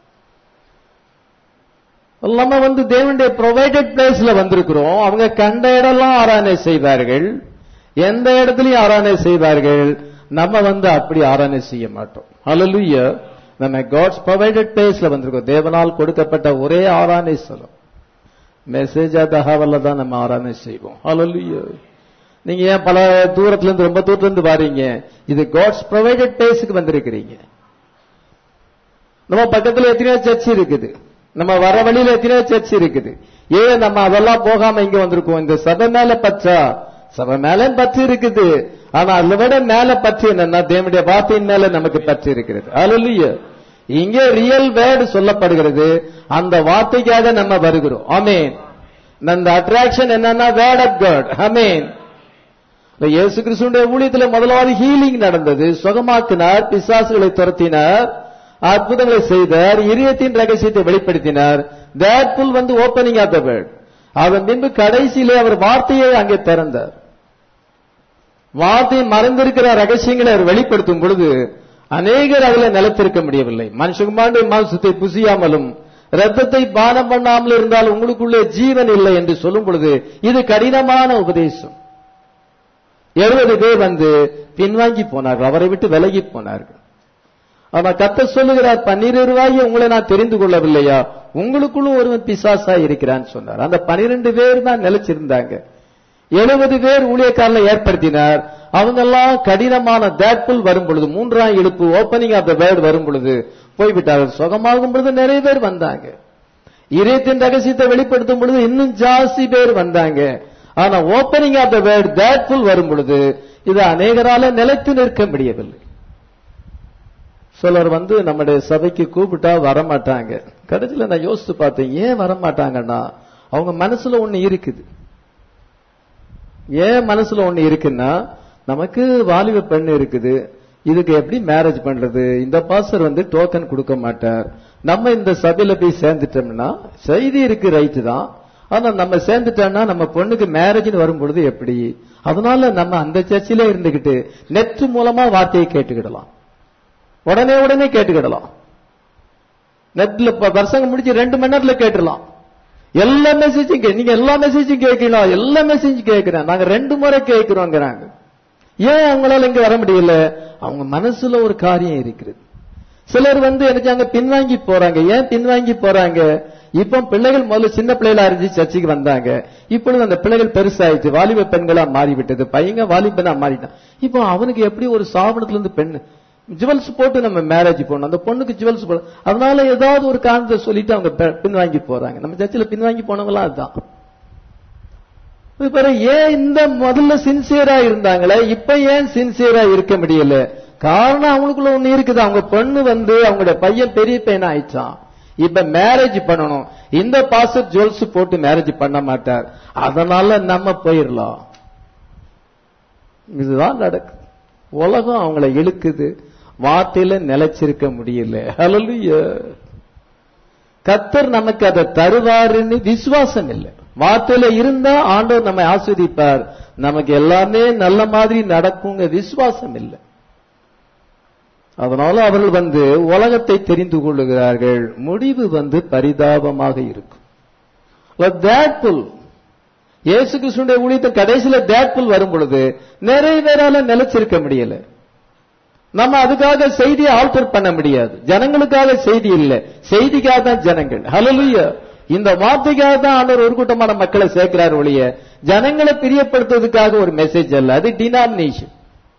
நம்ம வந்து தேவனுடைய ப்ரொவைடட் பிளேஸ்ல வந்திருக்கிறோம் அவங்க கண்ட இடம்லாம் ஆராதனை செய்வார்கள் எந்த இடத்துலயும் ஆராதனை செய்வார்கள் நம்ம வந்து அப்படி ஆராதனை செய்ய மாட்டோம் ஹalleluya நம்ம காட்ஸ் ப்ரொவைடட் பிளேஸ்ல வந்திருக்கோம் தேவனால் கொடுக்கப்பட்ட ஒரே ஆராதனை ஸ்தலம் மெசேஜா தகவல்ல தான் நம்ம ஆராதனை செய்வோம் ஹalleluya நீங்க ஏன் பல தூரத்துல இருந்து ரொம்ப தூரத்துல இருந்து வாரீங்க இது காட்ஸ் ப்ரொவைடட் பிளேஸுக்கு வந்திருக்கிறீங்க நம்ம பக்கத்துல எத்தனையோ சர்ச் இருக்குது நம்ம வர வழியில எத்தனையோ சர்ச் இருக்குது ஏன் நம்ம அதெல்லாம் போகாம இங்க வந்திருக்கோம் இந்த சபை மேல பச்சா சபை மேல பற்று இருக்குது ஆனா அதை விட மேல பற்று என்னன்னா தேவனுடைய வார்த்தையின் மேல நமக்கு பற்று இருக்கிறது அல்ல இங்கே ரியல் வேர்டு சொல்லப்படுகிறது அந்த வார்த்தைக்காக நம்ம வருகிறோம் ஆமேன் அந்த அட்ராக்ஷன் என்னன்னா வேர்ட் ஆஃப் காட் ஆமேன் இந்த இயேசு கிறிஸ்துடைய ஊழியத்தில் முதலாவது ஹீலிங் நடந்தது சுகமாக்கினார் பிசாசுகளை துரத்தினார் அற்புதங்களை செய்தார் இதயத்தின் ரகசியத்தை வெளிப்படுத்தினார் தேட் புல் வந்து ஓப்பனிங் ஆஃப் த வேர்ட் அதன் பின்பு கடைசியிலே அவர் வார்த்தையை அங்கே திறந்தார் வார்த்தை மறைந்திருக்கிற ரகசியங்களை அவர் வெளிப்படுத்தும் பொழுது அநேகர் அதில் நிலத்திருக்க முடியவில்லை மனுஷகுமாருடைய மாம்சத்தை புசியாமலும் ரத்தத்தை பானம் பண்ணாமல் இருந்தால் உங்களுக்குள்ளே ஜீவன் இல்லை என்று சொல்லும் பொழுது இது கடினமான உபதேசம் எழுபது பேர் வந்து பின்வாங்கி போனார்கள் அவரை விட்டு விலகி போனார்கள் ஆனா கத்த சொல்லுகிறார் பன்னிரண்டு ரூபாயை உங்களை நான் தெரிந்து கொள்ளவில்லையா உங்களுக்குள்ளும் ஒருவன் பிசாசா இருக்கிறான்னு சொன்னார் அந்த பனிரெண்டு பேர் தான் நிலைச்சிருந்தாங்க எழுபது பேர் ஊழியக்காரனை ஏற்படுத்தினார் அவங்க எல்லாம் கடினமான தேட்புல் வரும் பொழுது மூன்றாம் இழுப்பு ஓப்பனிங் ஆஃப் த வேர்டு வரும் பொழுது போய்விட்டார்கள் சுகமாகும் பொழுது நிறைய பேர் வந்தாங்க இதயத்தின் ரகசியத்தை வெளிப்படுத்தும் பொழுது இன்னும் ஜாஸ்தி பேர் வந்தாங்க ஆனா ஓப்பனிங் ஆஃப் த வேர்ட் தேட்ஃபுல் வரும் பொழுது இது அநேகரால நிலைத்து நிற்க முடியவில்லை சிலர் வந்து நம்முடைய சபைக்கு கூப்பிட்டா வரமாட்டாங்க கடைசியில நான் யோசித்து பார்த்தேன் ஏன் வரமாட்டாங்கன்னா அவங்க மனசுல ஒண்ணு இருக்குது ஏன் மனசுல ஒண்ணு இருக்குன்னா நமக்கு வாலிப பெண் இருக்குது இதுக்கு எப்படி மேரேஜ் பண்றது இந்த பாஸ்டர் வந்து டோக்கன் கொடுக்க மாட்டார் நம்ம இந்த சபையில போய் சேர்ந்துட்டோம்னா செய்தி இருக்கு ரைட்டு தான் ஆனா நம்ம சேர்ந்துட்டோம்னா நம்ம பொண்ணுக்கு மேரேஜ்னு வரும் பொழுது எப்படி அதனால நம்ம அந்த சர்ச்சிலே இருந்துகிட்டு நெட் மூலமா வார்த்தையை கேட்டுக்கிடலாம் உடனே உடனே கேட்டுக்கிடலாம் நெட்ல வருஷங்க முடிச்சு ரெண்டு மணி நேரத்துல கேட்டுடலாம் எல்லா மெசேஜும் கே நீங்க எல்லா மெசேஜும் கேட்கலாம் எல்லா மெசேஜும் கேட்கிறேன் நாங்க ரெண்டு முறை கேட்கிறோங்கிறாங்க ஏன் அவங்களால இங்க வர முடியல அவங்க மனசுல ஒரு காரியம் இருக்கிறது சிலர் வந்து எனக்கு அங்க பின்வாங்கி போறாங்க ஏன் பின்வாங்கி போறாங்க இப்ப பிள்ளைகள் முதல்ல சின்ன பிள்ளைகளா இருந்துச்சு சர்ச்சைக்கு வந்தாங்க இப்பொழுது அந்த பிள்ளைகள் பெருசாயிடுச்சு வாலிப பெண்களா மாறிவிட்டது பையங்க வாலிபனா மாறிட்டான் இப்போ அவனுக்கு எப்படி ஒரு சாபனத்துல இருந்து பெண் ஜுவல்ஸ் போட்டு நம்ம மேரேஜ் போடணும் அந்த பொண்ணுக்கு ஜுவல்ஸ் போட அதனால ஏதாவது ஒரு காரணத்தை சொல்லிட்டு அவங்க பெ- பின்வாங்கி போறாங்க நம்ம சர்ச்சில் பின்வாங்கி போனவங்களாம் அதுதான் இது பிறகு ஏன் இந்த முதல்ல சின்சியரா இருந்தாங்களே இப்ப ஏன் சின்சியரா இருக்க முடியல காரணம் அவங்களுக்குள்ள ஒண்ணு இருக்குது அவங்க பொண்ணு வந்து அவங்களுடைய பையன் பெரிய பையனா ஆயிடுச்சான் இப்ப மேரேஜ் பண்ணணும் இந்த பாச ஜுவல்ஸ் போட்டு மேரேஜ் பண்ண மாட்டார் அதனால நம்ம போயிடலாம் இதுதான் நடக்குது உலகம் அவங்கள இழுக்குது வார்த்தையில நிலைச்சிருக்க முடியல ஹalleluya கத்தர் நமக்கு அதை தருவாருன்னு விசுவாசம் இல்லை வார்த்தையில இருந்தா ஆண்டவர் நம்மை ஆஸ்வதிப்பார் நமக்கு எல்லாமே நல்ல மாதிரி நடக்குங்க விசுவாசம் இல்லை அதனால அவர்கள் வந்து உலகத்தை தெரிந்து கொள்ளுகிறார்கள் முடிவு வந்து பரிதாபமாக இருக்கும் தேட்புல் இயேசு கிறிஸ்துடைய ஊழியத்தை கடைசியில தேட்புல் வரும் பொழுது நிறைய பேரால நிலைச்சிருக்க முடியல நம்ம அதுக்காக செய்தியை ஆல்டர் பண்ண முடியாது ஜனங்களுக்காக செய்தி இல்ல செய்திக்காக தான் ஜனங்கள் ஹalleluya இந்த வார்த்தைக்காக தான் ஆண்டவர் ஒரு கூட்டமான மக்களை சேர்க்கிறார் ஒழிய ஜனங்களை பிரியப்படுத்துவதற்காக ஒரு மெசேஜ் அல்ல அது டினாமினேஷன்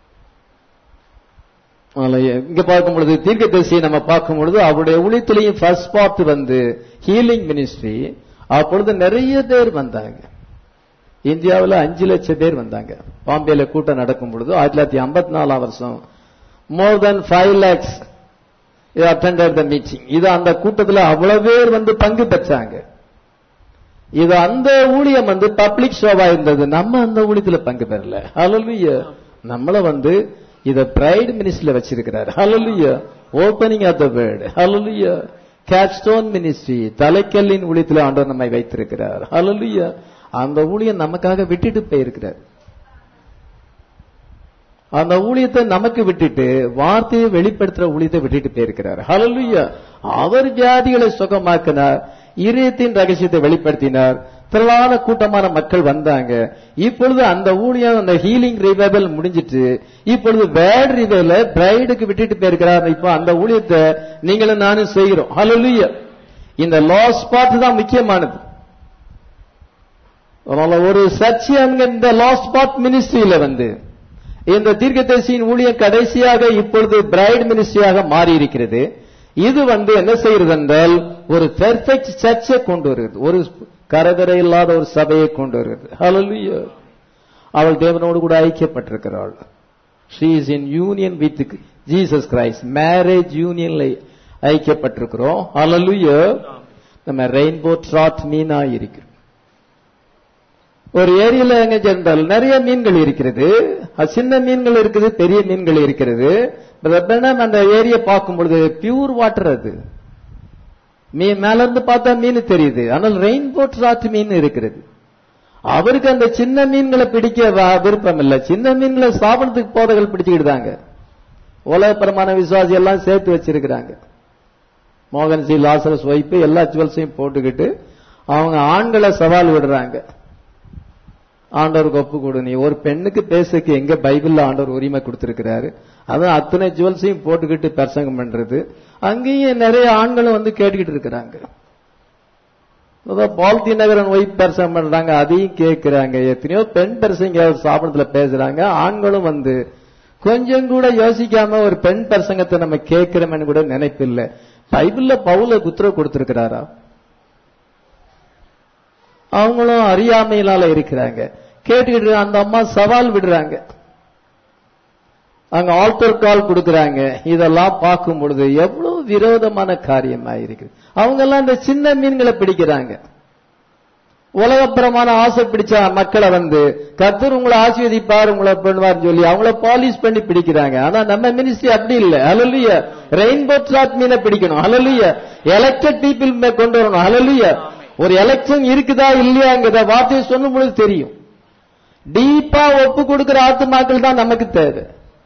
இங்க பார்க்கும் பொழுது தீர்க்கதரிசியை நம்ம பார்க்கும் பொழுது அவருடைய ஊழியத்திலையும் ஃபர்ஸ்ட் பார்ட் வந்து ஹீலிங் மினிஸ்ட்ரி அப்பொழுது நிறைய பேர் வந்தாங்க இந்தியாவில் அஞ்சு லட்சம் பேர் வந்தாங்க பாம்பேல கூட்டம் நடக்கும் பொழுது ஆயிரத்தி தொள்ளாயிரத்தி ஐம்பத்தி நாலாம் வருஷம் more than five lakhs attended the meeting இது அந்த கூட்டத்தில் அவ்வளவு பேர் வந்து பங்கு பெற்றாங்க இது அந்த ஊழியம் வந்து பப்ளிக் ஷோவா இருந்தது நம்ம அந்த ஊழியத்துல பங்கு பெறல ஹalleluya நம்மள வந்து இத பிரைட் மினிஸ்ட்ரியில வச்சிருக்கிறார் hallelujah opening of the word hallelujah capstone ministry தலைக்கல்லின் ஊழியத்தில் ஆண்டவர் நம்மை வைத்திருக்கிறார் ஹalleluya அந்த ஊழியம் நமக்காக விட்டுட்டு போயிருக்கிறார் அந்த ஊழியத்தை நமக்கு விட்டுட்டு வார்த்தையை வெளிப்படுத்துற ஊழியத்தை விட்டுட்டு போயிருக்கிறார் ஹalleluya அவர் வியாதிகளை சுகமாக்கினார் இதயத்தின் ரகசியத்தை வெளிப்படுத்தினார் திரளான கூட்டமான மக்கள் வந்தாங்க இப்பொழுது அந்த ஊழியம் அந்த ஹீலிங் ரிவைவல் முடிஞ்சிட்டு இப்பொழுது பேட் ரிவைல பிரைடுக்கு விட்டுட்டு போயிருக்கிறார் இப்போ அந்த ஊழியத்தை நீங்களும் நானும் செய்கிறோம் ஹalleluya இந்த லாஸ் பார்ட் தான் முக்கியமானது அதனால ஒரு சர்ச்சை இந்த லாஸ்ட் பார்ட் மினிஸ்ட்ரியில வந்து இந்த தீர்க்கதரிசியின் ஊழியம் கடைசியாக இப்பொழுது பிரைட் மினிஸ்ட்ரியாக மாறி இருக்கிறது இது வந்து என்ன செய்கிறது என்றால் ஒரு பெர்ஃபெக்ட் சர்ச்சை கொண்டு வருகிறது ஒரு கரகரை இல்லாத ஒரு சபையை கொண்டு வருகிறது ஹalleluya அவள் தேவனோடு கூட ஐக்கியப்பட்டிருக்கிறாள் she is in union with Jesus Christ marriage யூனியன்ல ஐக்கியப்பட்டிருக்கிறோம் ஹalleluya நம்ம ரெயின்போ ட்ராட் மீனா இருக்கிறோம் ஒரு ஏரியில எங்க சென்றால் நிறைய மீன்கள் இருக்கிறது அது சின்ன மீன்கள் இருக்குது பெரிய மீன்கள் இருக்கிறது பிரபலம் அந்த ஏரியை பார்க்கும் பொழுது பியூர் வாட்டர் அது மீன் மேல இருந்து பார்த்தா மீன் தெரியுது ஆனால் ரெயின்போ ட்ராட் மீன் இருக்கிறது அவருக்கு அந்த சின்ன மீன்களை பிடிக்க வ- விருப்பம் இல்ல சின்ன மீன்களை சாப்பிடறதுக்கு போதைகள் பிடிச்சுக்கிட்டாங்க உலகப்பரமான விசுவாசி எல்லாம் சேர்த்து வச்சிருக்கிறாங்க மோகன் சி லாசரஸ் வைப்பு எல்லா ஜுவல்ஸையும் போட்டுக்கிட்டு அவங்க ஆண்களை சவால் விடுறாங்க ஆண்டவருக்கு ஒப்பு கொடு நீ ஒரு பெண்ணுக்கு பேசுக்கு எங்க பைபிள்ல ஆண்டவர் உரிமை கொடுத்திருக்கிறாரு அதான் அத்தனை ஜுவல்ஸையும் போட்டுக்கிட்டு பிரசங்கம் பண்றது அங்கேயும் நிறைய ஆண்களும் வந்து கேட்டுக்கிட்டு இருக்கிறாங்க பால்தி நகரன் ஒய்ஃப் பிரசங்கம் பண்றாங்க அதையும் கேட்கிறாங்க எத்தனையோ பெண் பிரசங்க சாபனத்துல பேசுறாங்க ஆண்களும் வந்து கொஞ்சம் கூட யோசிக்காம ஒரு பெண் பிரசங்கத்தை நம்ம கேட்கிறோம்னு கூட நினைப்பில்லை பைபிள்ல பவுல குத்துர கொடுத்திருக்கிறாரா அவங்களும் அறியாமையினால இருக்கிறாங்க கேட்டுக்கிட்டு அந்த அம்மா சவால் விடுறாங்க அங்க ஆல்டர் கால் கொடுக்கறாங்க இதெல்லாம் பார்க்கும் பொழுது எவ்வளவு விரோதமான காரியமா இருக்குது அவங்க எல்லாம் இந்த சின்ன மீன்களை பிடிக்கிறாங்க உலகப்புறமான ஆசை பிடிச்ச மக்களை வந்து கர்த்தர் உங்களை ஆசீர்வதிப்பார் உங்களை பண்ணுவார்னு சொல்லி அவங்கள பாலிஷ் பண்ணி பிடிக்கிறாங்க ஆனா நம்ம மினிஸ்ட்ரி அப்படி இல்ல அலலுய ரெயின்போ ட்ராட் மீனை பிடிக்கணும் அலலுய எலெக்டட் பீப்புள் கொண்டு வரணும் அலலுய ஒரு எலெக்ஷன் இருக்குதா இல்லையாங்கிறத வார்த்தையை சொல்லும் பொழுது தெரியும் டீப்பா ஒப்பு கொடுக்கிற ஆத்துமாக்கள் தான் நமக்கு தேவை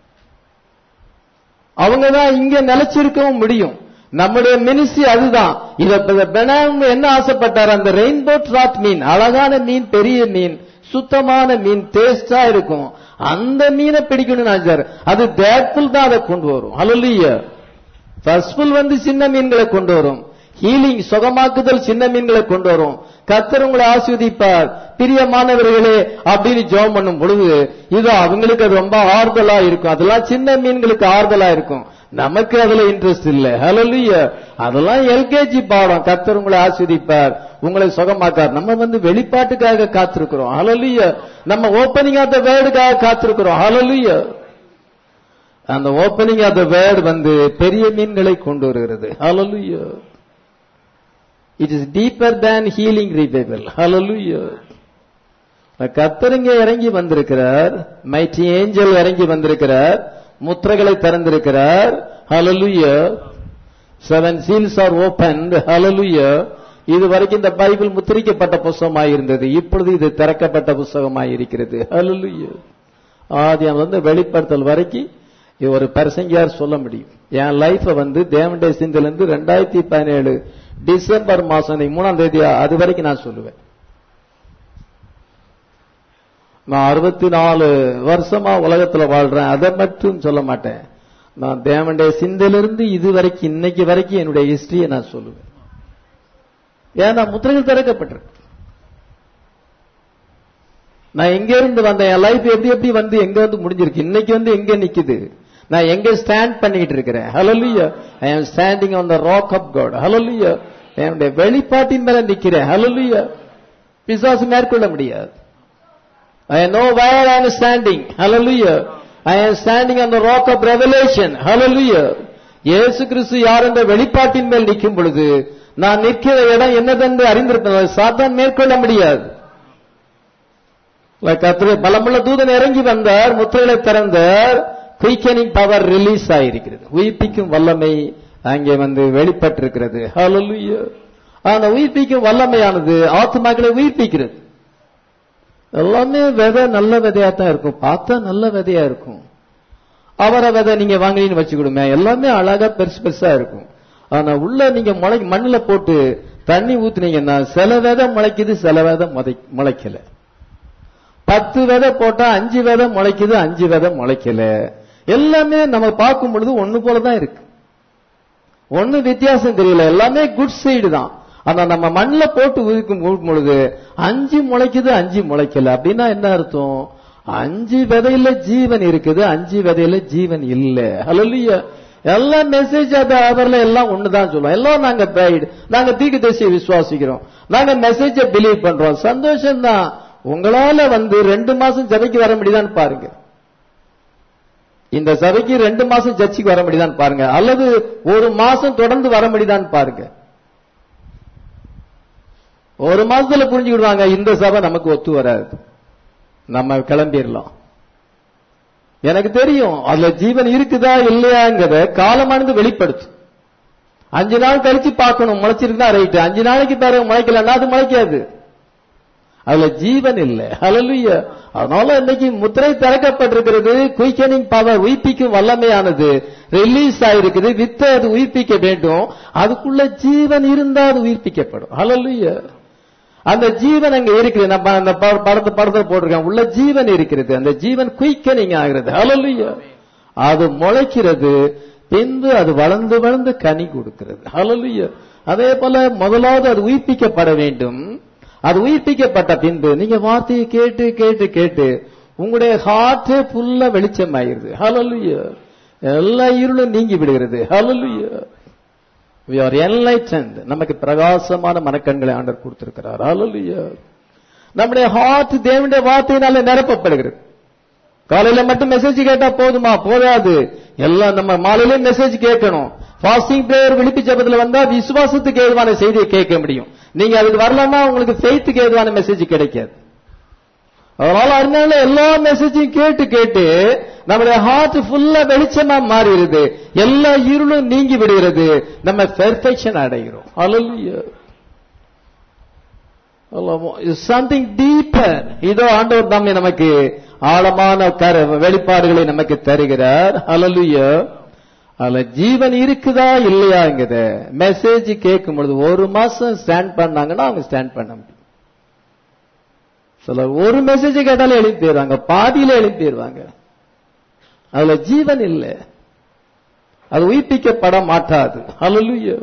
அவங்க தான் இங்க நிலைச்சிருக்கவும் முடியும் நம்முடைய மினிஸ்ட்ரி அதுதான் இத இத பெனாம் என்ன ஆசைப்பட்டார் அந்த ரெயின்போ ட்ராட் மீன் அழகான மீன் பெரிய மீன் சுத்தமான மீன் டேஸ்டா இருக்கும் அந்த மீனை பிடிக்கணும்னு நினைச்சாரு அது தேட்ஃபுல் தான் அதை கொண்டு வரும் அலல்லிய ஃபர்ஸ்ட்ஃபுல் வந்து சின்ன மீன்களை கொண்டு வரும் ஹீலிங் சுகமாக்குதல் சின்ன மீன்களை கொண்டு வரும் கர்த்தர் உங்களை ஆஸ்வதிப்பார் பிரியமானவர்களே அப்படின்னு ஜெபம் பண்ணும் பொழுது இது அவங்களுக்கு அது ரொம்ப ஆறுதலா இருக்கும் அதெல்லாம் சின்ன மீன்களுக்கு ஆறுதலா இருக்கும் நமக்கு அதுல இன்ட்ரெஸ்ட் இல்ல ஹalleluya அதெல்லாம் எல்கேஜி பாடம் கர்த்தர் உங்களை ஆஸ்வதிப்பார் உங்களை சுகமாக்கார் நம்ம வந்து வெளிப்பாட்டுக்காக காத்திருக்கிறோம் ஹalleluya நம்ம ஓப்பனிங் ஆஃப் த வேர்டுக்காக காத்திருக்கிறோம் ஹalleluya அந்த ஓப்பனிங் ஆஃப் த வேர்ட் வந்து பெரிய மீன்களை கொண்டு வருகிறது hallelujah it is deeper than healing revival hallelujah கத்தருங்க இறங்கி வந்திருக்கிறார் மைட்டி ஏஞ்சல் இறங்கி வந்திருக்கிறார் முத்திரைகளை திறந்திருக்கிறார் hallelujah seven seals are opened hallelujah இது வரைக்கும் இந்த பைபிள் முத்திரிக்கப்பட்ட புஸ்தகமாய் இருந்தது இப்பொழுது இது திறக்கப்பட்ட புஸ்தகமாய் இருக்கிறது ஹalleluya ஆதி வந்து வெளிப்படுத்தல் வரைக்கும் இது ஒரு பரிசங்கியார் சொல்ல முடியும் என் லைஃப வந்து தேவனுடைய சிந்தில இருந்து ரெண்டாயிரத்தி பதினேழு டிசம்பர் மாசம் இன்னைக்கு மூணாம் தேதி அது வரைக்கும் நான் சொல்லுவேன் நான் அறுபத்தி நாலு வருஷமா உலகத்துல வாழ்றேன் அதை மட்டும் சொல்ல மாட்டேன் நான் தேவனுடைய சிந்திலிருந்து இது வரைக்கும் இன்னைக்கு வரைக்கும் என்னுடைய ஹிஸ்டரியை நான் சொல்லுவேன் ஏன்னா முத்திரைகள் திறக்கப்பட்டிருக்கு நான் எங்க இருந்து வந்தேன் என் லைஃப் எப்படி எப்படி வந்து எங்க வந்து முடிஞ்சிருக்கு இன்னைக்கு வந்து எங்க நிக்குது நான் எங்க ஸ்டாண்ட் பண்ணிட்டு இருக்கிறேன் hallelujah I am standing on the rock of God hallelujah என்னுடைய வெளிப்பாட்டின் மேல நிக்கிறேன் ஹalleluya பிசாசு மேற்கொள்ள முடியாது I know where I am standing hallelujah I am standing on the rock of revelation hallelujah இயேசு கிறிஸ்து யார் என்ற வெளிப்பாட்டின் மேல் நிற்கும் பொழுது நான் நிற்கிற இடம் என்னதென்று அறிந்திருப்பேன் சாத்தான் மேற்கொள்ள முடியாது கத்திர பலமுள்ள தூதன் இறங்கி வந்தார் முத்திரைகளை திறந்தார் குயிக்கனிங் பவர் ரிலீஸ் ஆயிருக்கிறது உயிர்ப்பிக்கும் வல்லமை அங்கே வந்து வெளிப்பட்டிருக்கிறது ஹalleluya அந்த உயிர்ப்பிக்கும் வல்லமையானது ஆத்மாக்களை உயிர்ப்பிக்கிறது எல்லாமே விதை நல்ல விதையா தான் இருக்கும் பார்த்தா நல்ல விதையா இருக்கும் அவரை விதை நீங்க வாங்கினீங்கன்னு வச்சுக்கிடுமே எல்லாமே அழகா பெருசு பெருசா இருக்கும் ஆனா உள்ள நீங்க முளை மண்ணுல போட்டு தண்ணி ஊத்துனீங்கன்னா சில விதை முளைக்குது சில விதை முதை- முளைக்கல பத்து விதை போட்டா அஞ்சு விதை முளைக்குது அஞ்சு விதை முளைக்கல எல்லாமே நம்ம பார்க்கும் பொழுது ஒண்ணு போல தான் இருக்கு ஒண்ணு வித்தியாசம் தெரியல எல்லாமே குட் சைடு தான் ஆனா நம்ம மண்ணுல போட்டு உதிக்கும் ஊக்கும் பொழுது அஞ்சு முளைக்குது அஞ்சு முளைக்கல அப்படின்னா என்ன அர்த்தம் அஞ்சு விதையில ஜீவன் இருக்குது அஞ்சு விதையில ஜீவன் இல்ல ஹalleluya எல்லா மெசேஜ் அது அவர்ல எல்லாம் ஒண்ணுதான் சொல்லுவோம் எல்லாம் நாங்க பிரைட் நாங்க தீக்கு தேசிய விசுவாசிக்கிறோம் நாங்க மெசேஜ பிலீவ் பண்றோம் சந்தோஷம் தான் உங்களால வந்து ரெண்டு மாசம் சபைக்கு வர முடியுதான்னு பாருங்க இந்த சபைக்கு ரெண்டு மாசம் சர்ச்சுக்கு வர முடியுதான்னு பாருங்க அல்லது ஒரு மாசம் தொடர்ந்து வர முடியுதான்னு பாருங்க ஒரு மாசத்துல புரிஞ்சுக்கிடுவாங்க இந்த சபை நமக்கு ஒத்து வராது நம்ம கிளம்பிடலாம் எனக்கு தெரியும் அதுல ஜீவன் இருக்குதா இல்லையாங்கிறத காலமானது வெளிப்படுத்தும் அஞ்சு நாள் கழிச்சு பார்க்கணும் முளைச்சிருக்குதா ரைட்டு அஞ்சு நாளைக்கு பிறகு முளைக்கலன்னா அது முளைக்காது அதுல ஜீவன் இல்லை ஹalleluya அதனால இன்னைக்கு முத்திரை திறக்கப்பட்டிருக்கிறது குயிக்கனிங் பவர் உயிர்ப்பிக்கும் வல்லமையானது ரிலீஸ் ஆயிருக்குது வித்த அது உயிர்ப்பிக்க வேண்டும் அதுக்குள்ள ஜீவன் இருந்தா அது உயிர்ப்பிக்கப்படும் ஹalleluya அந்த ஜீவன் அங்க இருக்குது நம்ம அந்த ப- படத்தை படத்தை போட்டிருக்கேன் உள்ள ஜீவன் இருக்கிறது அந்த ஜீவன் குயிக்கனிங் ஆகிறது ஹalleluya அது முளைக்கிறது பின்பு அது வளர்ந்து வளர்ந்து கனி கொடுக்கிறது ஹalleluya அதே போல முதலாவது அது உயிர்ப்பிக்கப்பட வேண்டும் அது உயிர்ப்பிக்கப்பட்ட பின்பு நீங்க வார்த்தையை கேட்டு கேட்டு கேட்டு உங்களுடைய ஹார்ட்டே ஃபுல்லா வெளிச்சம் ஆயிருது ஹalleluya எல்லா இருளும் நீங்கி விடுகிறது ஹalleluya we are enlightened நமக்கு பிரகாசமான மனக்கண்களை ஆண்டவர் கொடுத்திருக்கிறார் ஹalleluya நம்முடைய ஹார்ட் தேவனுடைய வார்த்தையினால நிரப்பப்படுகிறது காலையில மட்டும் மெசேஜ் கேட்டா போதுமா போதாது எல்லாம் நம்ம மாலையில மெசேஜ் கேட்கணும் ஃபாஸ்டிங் பிரேயர் விழிப்பு ஜெபத்துல வந்தா விசுவாசத்துக்கு ஏதுவான செய்தியை கேட்க முடியும் நீங்க அதுக்கு வரலன்னா உங்களுக்கு ஃபெய்த்துக்கு ஏதுவான மெசேஜ் கிடைக்காது அதனால அதனால எல்லா மெசேஜையும் கேட்டு கேட்டு நம்முடைய ஹார்ட் ஃபுல்லா வெளிச்சமா மாறிடுது எல்லா இருளும் நீங்கி விடுகிறது நம்ம பெர்ஃபெக்ஷன் அடைகிறோம் Hallelujah. சம்திங் டீப்பர் இதோ ஆண்டவர் தாமே நமக்கு ஆழமான கர வெளிப்பாடுகளை நமக்கு தருகிறார் ஹalleluya அதுல ஜீவன் இருக்குதா இல்லையாங்கிறத மெசேஜ் கேட்கும் பொழுது ஒரு மாசம் ஸ்டாண்ட் பண்ணாங்கன்னா அவங்க ஸ்டாண்ட் பண்ண முடியும் சிலர் ஒரு மெசேஜ் கேட்டாலும் எழுப்பி போயிருவாங்க பாதியில எழுப்பி போயிருவாங்க அதுல ஜீவன் இல்லை அது உயிர்ப்பிக்கப்பட மாட்டாது ஹalleluya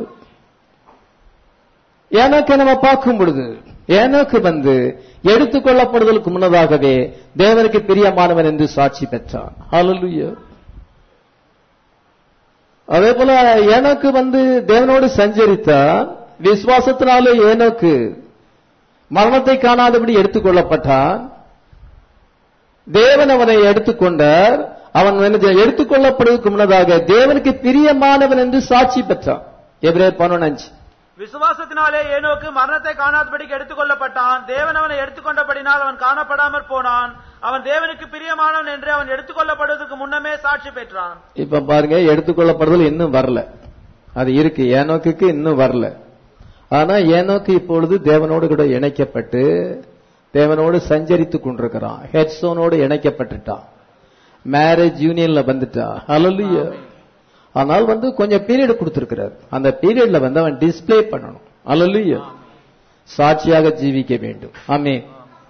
ஏனோக்கு நம்ம பார்க்கும் பொழுது ஏனோக்கு வந்து எடுத்துக்கொள்ளப்படுவதற்கு முன்னதாகவே தேவனுக்கு பிரியமானவன் என்று சாட்சி பெற்றான் ஹalleluya அதே போல ஏனோக்கு வந்து தேவனோடு சஞ்சரித்தான் விசுவாசத்தினாலே ஏனோக்கு மரணத்தை காணாதபடி எடுத்துக்கொள்ளப்பட்டான் தேவன் அவனை எடுத்துக்கொண்டார் அவன் என்ன எடுத்துக்கொள்ளப்படுவதற்கு முன்னதாக தேவனுக்கு பிரியமானவன் என்று சாட்சி பெற்றான் எபிரேயர் பதினொன்று விசுவாசத்தினாலே ஏனோக்கு மரணத்தை காணாதபடிக்கு எடுத்துக்கொள்ளப்பட்டான் தேவன் அவனை எடுத்துக்கொண்டபடினால் அவன் காணப்படாமற் போனான் அவன் தேவனுக்கு பிரியமானவன் என்று அவன் எடுத்துக்கொள்ளப்படுவதற்கு முன்னமே சாட்சி பெற்றான் இப்ப பாருங்க எடுத்துக்கொள்ளப்படுதல் இன்னும் வரல அது இருக்கு ஏனோக்குக்கு இன்னும் வரல ஆனா ஏனோக்கு இப்பொழுது தேவனோடு கூட இணைக்கப்பட்டு தேவனோடு சஞ்சரித்து கொண்டிருக்கிறான் ஹெட்ஸோனோடு இணைக்கப்பட்டுட்டான் மேரேஜ் யூனியன்ல வந்துட்டா ஹalleluya ஆனால் வந்து கொஞ்சம் பீரியட் கொடுத்திருக்கிறார் அந்த பீரியட்ல வந்து அவன் டிஸ்ப்ளே பண்ணணும் ஹalleluya சாட்சியாக ஜீவிக்க வேண்டும் ஆமென்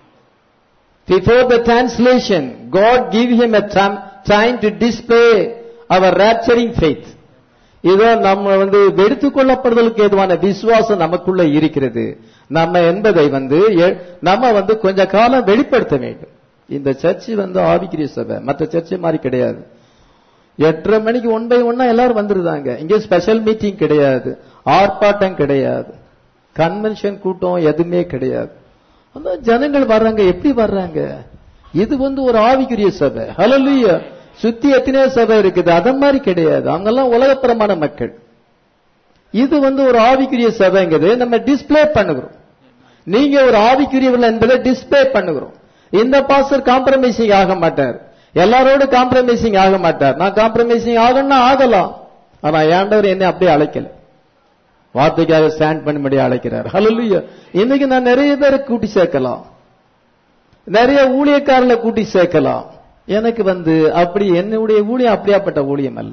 Before the translation, God give him a time, time to display our rapturing faith. இதோ நம்ம வந்து எடுத்துக்கொள்ளப்படுதலுக்கு ஏதுவான விசுவாசம் நமக்குள்ள இருக்கிறது நம்ம என்பதை வந்து எ- நம்ம வந்து கொஞ்ச காலம் வெளிப்படுத்த வேண்டும் இந்த சர்ச்சு வந்து ஆவிக்கிரிய சபை மற்ற சர்ச்சை மாதிரி கிடையாது எட்டரை மணிக்கு ஒன் பை ஒன்னா எல்லாரும் வந்துருந்தாங்க இங்க ஸ்பெஷல் மீட்டிங் கிடையாது ஆர்ப்பாட்டம் கிடையாது கன்வென்ஷன் கூட்டம் எதுவுமே கிடையாது அந்த ஜனங்கள் வர்றாங்க எப்படி வர்றாங்க இது வந்து ஒரு ஆவிக்குரிய சபை ஹalleluya சுத்தி எத்தனையோ சபை இருக்குது அத மாதிரி கிடையாது அவங்க எல்லாம் உலகப்புறமான மக்கள் இது வந்து ஒரு ஆவிக்குரிய சபைங்கிறது நம்ம டிஸ்ப்ளே பண்ணுகிறோம் நீங்க ஒரு ஆவிக்குரியவர்கள் என்பதை டிஸ்ப்ளே பண்ணுகிறோம் இந்த பாஸ்டர் காம்ப்ரமைசிங் ஆக மாட்டார் எல்லாரோடு காம்ப்ரமைசிங் ஆக மாட்டார் நான் காம்ப்ரமைசிங் ஆகணும்னா ஆகலாம் ஆனா ஏண்டவர் என்னை அப்படியே அழைக்கல வார்த்தைக்காக ஸ்டாண்ட் பண்ணும்படி அழைக்கிறார் ஹalleluya இன்னைக்கு நான் நிறைய பேரை கூட்டி சேர்க்கலாம் நிறைய ஊழியக்காரர்களை கூட்டி சேர்க்கலாம் எனக்கு வந்து அப்படி என்னுடைய ஊழியம் அப்படியாப்பட்ட ஊழியம் அல்ல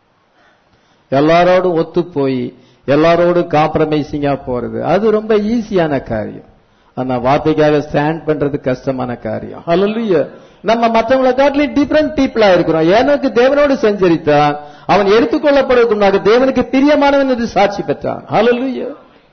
எல்லாரோடும் ஒத்து போய் எல்லாரோடும் காம்ப்ரமைசிங்கா போறது அது ரொம்ப ஈஸியான காரியம் ஆனா வார்த்தைக்காக ஸ்டாண்ட் பண்றது கஷ்டமான காரியம் ஹalleluya நம்ம மற்றவங்களை காட்டிலும் டிஃபரெண்ட் பீப்புளா இருக்கிறோம் எனக்கு தேவனோடு சஞ்சரித்தான் அவன் எடுத்துக்கொள்ளப்படுவதற்கு முன்னாடி தேவனுக்கு பிரியமானவன் என்று சாட்சி பெற்றான் ஹalleluya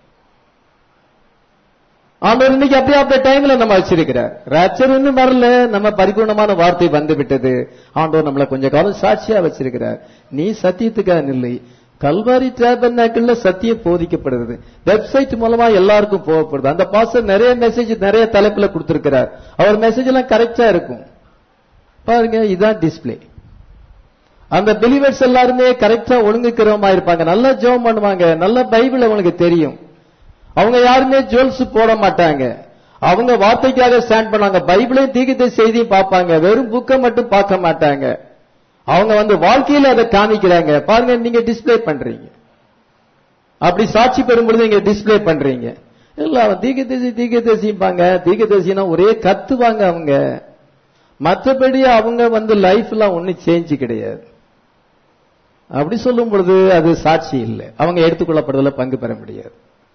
ஆண்டவர் இன்னைக்கு அப்படியே அப்படியே டைம்ல நம்ம வச்சிருக்கிறார் ராச்சர் இன்னும் வரல நம்ம பரிபூர்ணமான வார்த்தை வந்து விட்டது ஆண்டவர் நம்மளை கொஞ்ச காலம் சாட்சியா வச்சிருக்கிறார் நீ சத்தியத்துக்காக நில்லை கல்வாரி டேபர்னாக்கள்ல சத்தியம் போதிக்கப்படுகிறது வெப்சைட் மூலமா எல்லாருக்கும் போகப்படுது அந்த பாஸ்டர் நிறைய மெசேஜ் நிறைய தலைப்புல கொடுத்திருக்கிறார் அவர் மெசேஜ் எல்லாம் கரெக்டா இருக்கும் பாருங்க இதான் டிஸ்ப்ளே அந்த பிலிவர்ஸ் எல்லாருமே கரெக்டா ஒழுங்குக்கிறவமா இருப்பாங்க நல்லா ஜெபம் பண்ணுவாங்க நல்ல பைபிள் அவங்களுக்கு தெரியும் அவங்க யாருமே ஜுவல்ஸ் போட மாட்டாங்க அவங்க வார்த்தைக்காக ஸ்டாண்ட் பண்ணாங்க பைபிளையும் தீகத்தை செய்தியும் பார்ப்பாங்க வெறும் புக்கை மட்டும் பார்க்க மாட்டாங்க அவங்க வந்து வாழ்க்கையில அதை காமிக்கிறாங்க பாருங்க நீங்க டிஸ்ப்ளே பண்றீங்க அப்படி சாட்சி பெறும் பொழுது நீங்க டிஸ்ப்ளே பண்றீங்க இல்ல அவன் தீகதேசி தீகதேசிப்பாங்க தீகதேசினா ஒரே கத்துவாங்க அவங்க மற்றபடி அவங்க வந்து லைஃப்லாம் ஒன்னும் சேஞ்ச் கிடையாது அப்படி சொல்லும் பொழுது அது சாட்சி இல்லை அவங்க எடுத்துக்கொள்ளப்படுறதுல பங்கு பெற முடியாது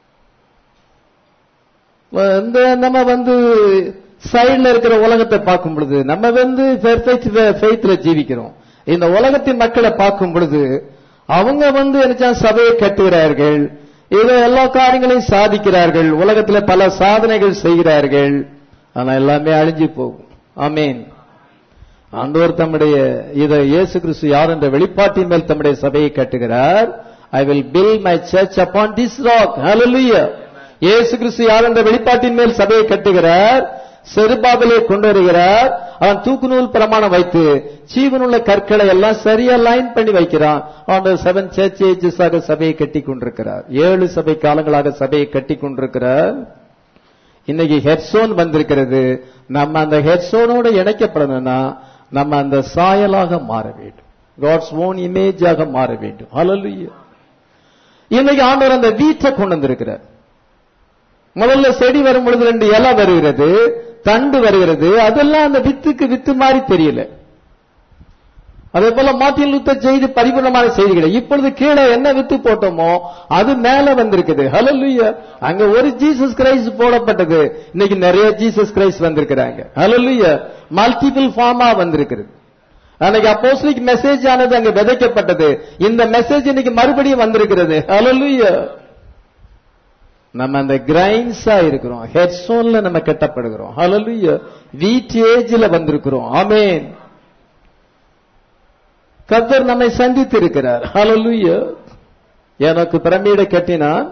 இந்த நம்ம வந்து சைடுல இருக்கிற உலகத்தை பார்க்கும் பொழுது நம்ம வந்து ஃபெய்த்ல ஜீவிக்கிறோம் இந்த உலகத்தின் மக்களை பார்க்கும் பொழுது அவங்க வந்து நினைச்சா சபையை கட்டுகிறார்கள் ஏதோ எல்லா காரியங்களையும் சாதிக்கிறார்கள் உலகத்துல பல சாதனைகள் செய்கிறார்கள் ஆனா எல்லாமே அழிஞ்சு போகும் ஆமீன் ஆண்டவர் தம்முடைய இதை இயேசு கிறிஸ்து யார் என்ற வெளிப்பாட்டின் மேல் தம்முடைய சபையை கட்டுகிறார் I will build my church upon this rock hallelujah இயேசு கிறிஸ்து யார் என்ற வெளிப்பாட்டின் மேல் சபையை கட்டுகிறார் செருபாபிலே கொண்டு வருகிறார் அவன் தூக்கு நூல் பிரமாணம் வைத்து ஜீவனுள்ள கற்களை எல்லாம் சரியா லைன் பண்ணி வைக்கிறான் அவன் செவன் சர்ச் ஏஜஸாக சபையை கட்டி கொண்டிருக்கிறார் ஏழு சபை காலங்களாக சபையை கட்டி கொண்டிருக்கிறார் இன்னைக்கு ஹெட்சோன் வந்திருக்கிறது நம்ம அந்த ஹெட்சோனோட இணைக்கப்படணும்னா நம்ம அந்த சாயலாக மாற வேண்டும் காட்ஸ் ஓன் இமேஜாக மாற வேண்டும் ஹalleluya இன்னைக்கு ஆண்டவர் அந்த வீட்டை கொண்டு வந்திருக்கிறார் முதல்ல செடி வரும் பொழுது ரெண்டு இலை வருகிறது தண்டு வருகிறது அதெல்லாம் அந்த வித்துக்கு வித்து மாதிரி தெரியல அதே போல மார்ட்டின் லூத்தர் செய்தி பரிபூர்ணமான செய்திகள் இப்பொழுது கீழே என்ன வித்து போட்டோமோ அது மேல வந்திருக்குது ஹalleluya அங்க ஒரு ஜீசஸ் கிரைஸ்ட் போடப்பட்டது இன்னைக்கு நிறைய ஜீசஸ் கிரைஸ்ட் வந்திருக்கிறாங்க ஹalleluya மல்டிபிள் ஃபார்மா வந்திருக்கிறது அன்னைக்கு அப்போஸ்லிக் மெசேஜ் ஆனது அங்க விதைக்கப்பட்டது இந்த மெசேஜ் இன்னைக்கு மறுபடியும் வந்திருக்கிறது ஹalleluya நம்ம அந்த கிரைன்ஸா இருக்கிறோம் ஹெட்ஸோன்ல நம்ம கட்டப்படுகிறோம் ஹalleluya வீட் ஏஜ்ல வந்திருக்கிறோம் ஆமென் கர்த்தர் நம்மை சந்தித்து இருக்கிறார் ஹalleluya எனக்கு பிரமிடை கட்டினான்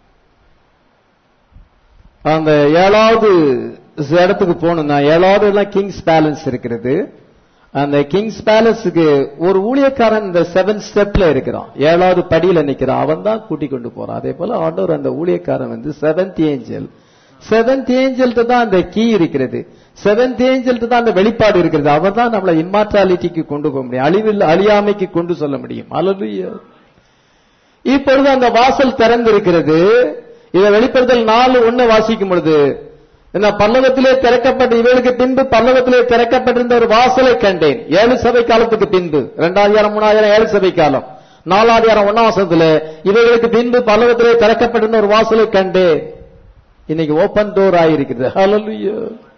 அந்த ஏழாவது இடத்துக்கு போகணும்னா ஏழாவது எல்லாம் கிங்ஸ் பேலன்ஸ் இருக்கிறது அந்த கிங்ஸ் பேலஸுக்கு ஒரு ஊழியக்காரன் இந்த செவன் ஸ்டெப்ல இருக்கிறான் ஏழாவது படியில நிக்கிறான் அவன் தான் கூட்டி கொண்டு போறான் அதே போல ஆண்டவர் அந்த ஊழியக்காரன் வந்து செவன்த் ஏஞ்சல் செவன்த் ஏஞ்சல்ட்டு தான் அந்த கீ இருக்கிறது செவன்த் ஏஞ்சல்ட்டு தான் அந்த வெளிப்பாடு இருக்கிறது அவர் தான் நம்மளை இம்மார்டாலிட்டிக்கு கொண்டு போக முடியும் அழிவில் அழியாமைக்கு கொண்டு சொல்ல முடியும் அலலுயா இப்பொழுது அந்த வாசல் திறந்திருக்கிறது இதை வெளிப்படுத்தல் நாலு ஒண்ணு வாசிக்கும் பொழுது என்ன பல்லவத்திலே திறக்கப்பட்ட இவளுக்கு பின்பு பல்லவத்திலே திறக்கப்பட்டிருந்த ஒரு வாசலை கண்டேன் ஏழு சபை காலத்துக்கு பின்பு இரண்டாயிரம் மூணாயிரம் ஏழு சபை காலம் நாலாயிரம் ஒன்னாம் வருஷத்துல இவைகளுக்கு பின்பு பல்லவத்திலே திறக்கப்பட்டிருந்த ஒரு வாசலை கண்டேன் இன்னைக்கு ஓபன் டோர் ஆயிருக்கிறது ஹalleluya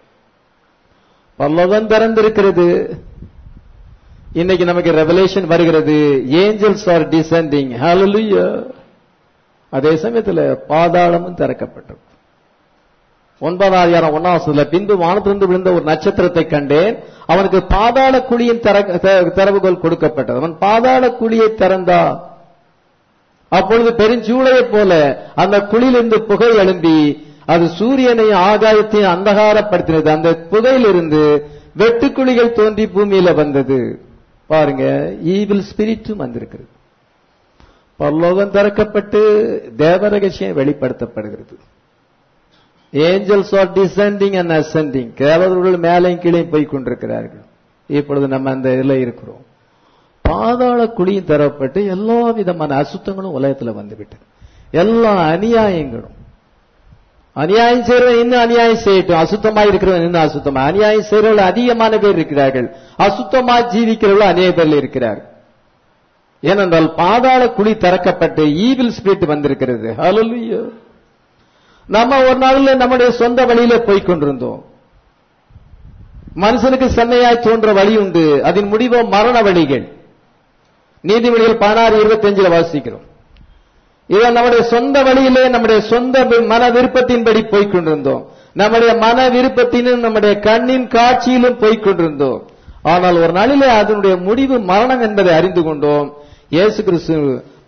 பல்லவம் திறந்திருக்கிறது இன்னைக்கு நமக்கு ரெவலேஷன் வருகிறது ஏஞ்சல்ஸ் ஆர் டிசெண்டிங் ஹalleluya அதே சமயத்துல பாதாளமும் திறக்கப்பட்டது ஒன்பதாயிரம் ஒன்னாவசத்துல பின்பு வானத்திலிருந்து விழுந்த ஒரு நட்சத்திரத்தை கண்டேன் அவனுக்கு பாதாள குழியின் திறவுகோல் கொடுக்கப்பட்டது அவன் பாதாள குழியை திறந்தான் அப்பொழுது பெருஞ்சூளையைப் போல அந்த குழியிலிருந்து புகை எழும்பி அது சூரியனையும் ஆகாயத்தையும் அந்தகாரப்படுத்தினது அந்த புகையிலிருந்து வெட்டுக்குழிகள் தோன்றி பூமியில வந்தது பாருங்க ஈவில் ஸ்பிரிட்டும் வந்திருக்கிறது பரலோகம் திறக்கப்பட்டு தேவ ரகசியம் வெளிப்படுத்தப்படுகிறது angels are descending and ascending தேவதர்கள் மேலையும் கீழே போய் கொண்டிருக்கிறார்கள் இப்பொழுது நம்ம அந்த இதுல இருக்கிறோம் பாதாள குழியும் தரப்பட்டு எல்லா விதமான அசுத்தங்களும் உலகத்துல வந்துவிட்டது எல்லா அநியாயங்களும் அநியாயம் செய்யறவன் இன்னும் அநியாயம் செய்யட்டும் அசுத்தமா இருக்கிறவன் இன்னும் அசுத்தமா அநியாயம் செய்யறவர்கள் அதிகமான பேர் இருக்கிறார்கள் அசுத்தமா ஜீவிக்கிறவர்கள் அநேக பேர்ல இருக்கிறார்கள் ஏனென்றால் பாதாள குழி திறக்கப்பட்டு ஈவில் ஸ்பிரிட் வந்திருக்கிறது ஹalleluya நம்ம ஒரு நாள்ல நம்முடைய சொந்த வழியில போய் கொண்டிருந்தோம் மனுஷனுக்கு செம்மையாய் தோன்ற வழி உண்டு அதன் முடிவோ மரண வழிகள் நீதிமொழிகள் பதினாறு இருபத்தி வாசிக்கிறோம் இதை நம்முடைய சொந்த வழியிலே நம்முடைய சொந்த மன விருப்பத்தின்படி போய் கொண்டிருந்தோம் நம்முடைய மன விருப்பத்தினும் நம்முடைய கண்ணின் காட்சியிலும் போய் கொண்டிருந்தோம் ஆனால் ஒரு நாளிலே அதனுடைய முடிவு மரணம் என்பதை அறிந்து கொண்டோம் இயேசு கிறிஸ்து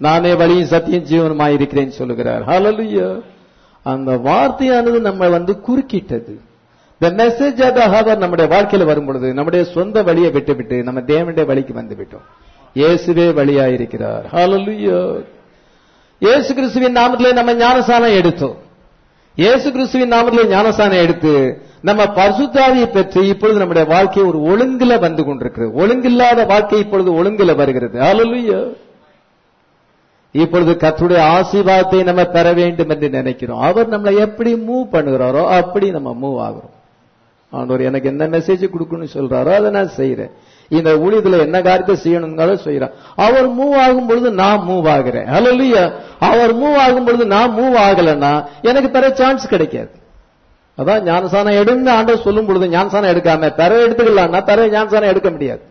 நானே வழியும் சத்தியம் ஜீவனுமாய் இருக்கிறேன் சொல்லுகிறார் ஹalleluya அந்த வார்த்தையானது நம்ம வந்து குறுக்கிட்டது the message of the hour நம்முடைய வாழ்க்கையில வரும் பொழுது நம்முடைய சொந்த வழியை விட்டு விட்டு நம்ம தேவனுடைய வழிக்கு வந்து விட்டோம் இயேசுவே வழியாயிருக்கிறார் ஹalleluya இயேசு கிறிஸ்துவின் நாமத்திலே நம்ம ஞானசானம் எடுத்தோம் இயேசு கிறிஸ்துவின் நாமத்திலே ஞானசானம் எடுத்து நம்ம பரிசுத்தாவியை பெற்று இப்பொழுது நம்முடைய வாழ்க்கை ஒரு ஒழுங்குல வந்து கொண்டிருக்கிறது ஒழுங்கில்லாத வாழ்க்கை இப்பொழுது ஒழுங்குல வருகிறது ஹalleluya இப்பொழுது கர்த்தருடைய ஆசீர்வாதத்தை நம்ம பெற வேண்டும் என்று நினைக்கிறோம் அவர் நம்மளை எப்படி மூவ் பண்ணுகிறாரோ அப்படி நம்ம மூவ் ஆகிறோம் ஆண்டவர் எனக்கு என்ன மெசேஜ் கொடுக்கணும்னு சொல்றாரோ அதை நான் செய்யறேன் இந்த ஊழியத்துல என்ன காரியத்தை செய்யணுங்கிறத செய்யறேன் அவர் மூவ் ஆகும் பொழுது நான் மூவ் ஆகிறேன் ஹalleluya அவர் மூவ் ஆகும் பொழுது நான் மூவ் ஆகலைன்னா எனக்கு பெற சான்ஸ் கிடைக்காது அதான் ஞானசானம் எடுங்க ஆண்டவர் சொல்லும் பொழுது ஞானசானம் எடுக்காம பெற எடுத்துக்கலாம்னா பெற ஞானசானம் எடுக்க முடியாது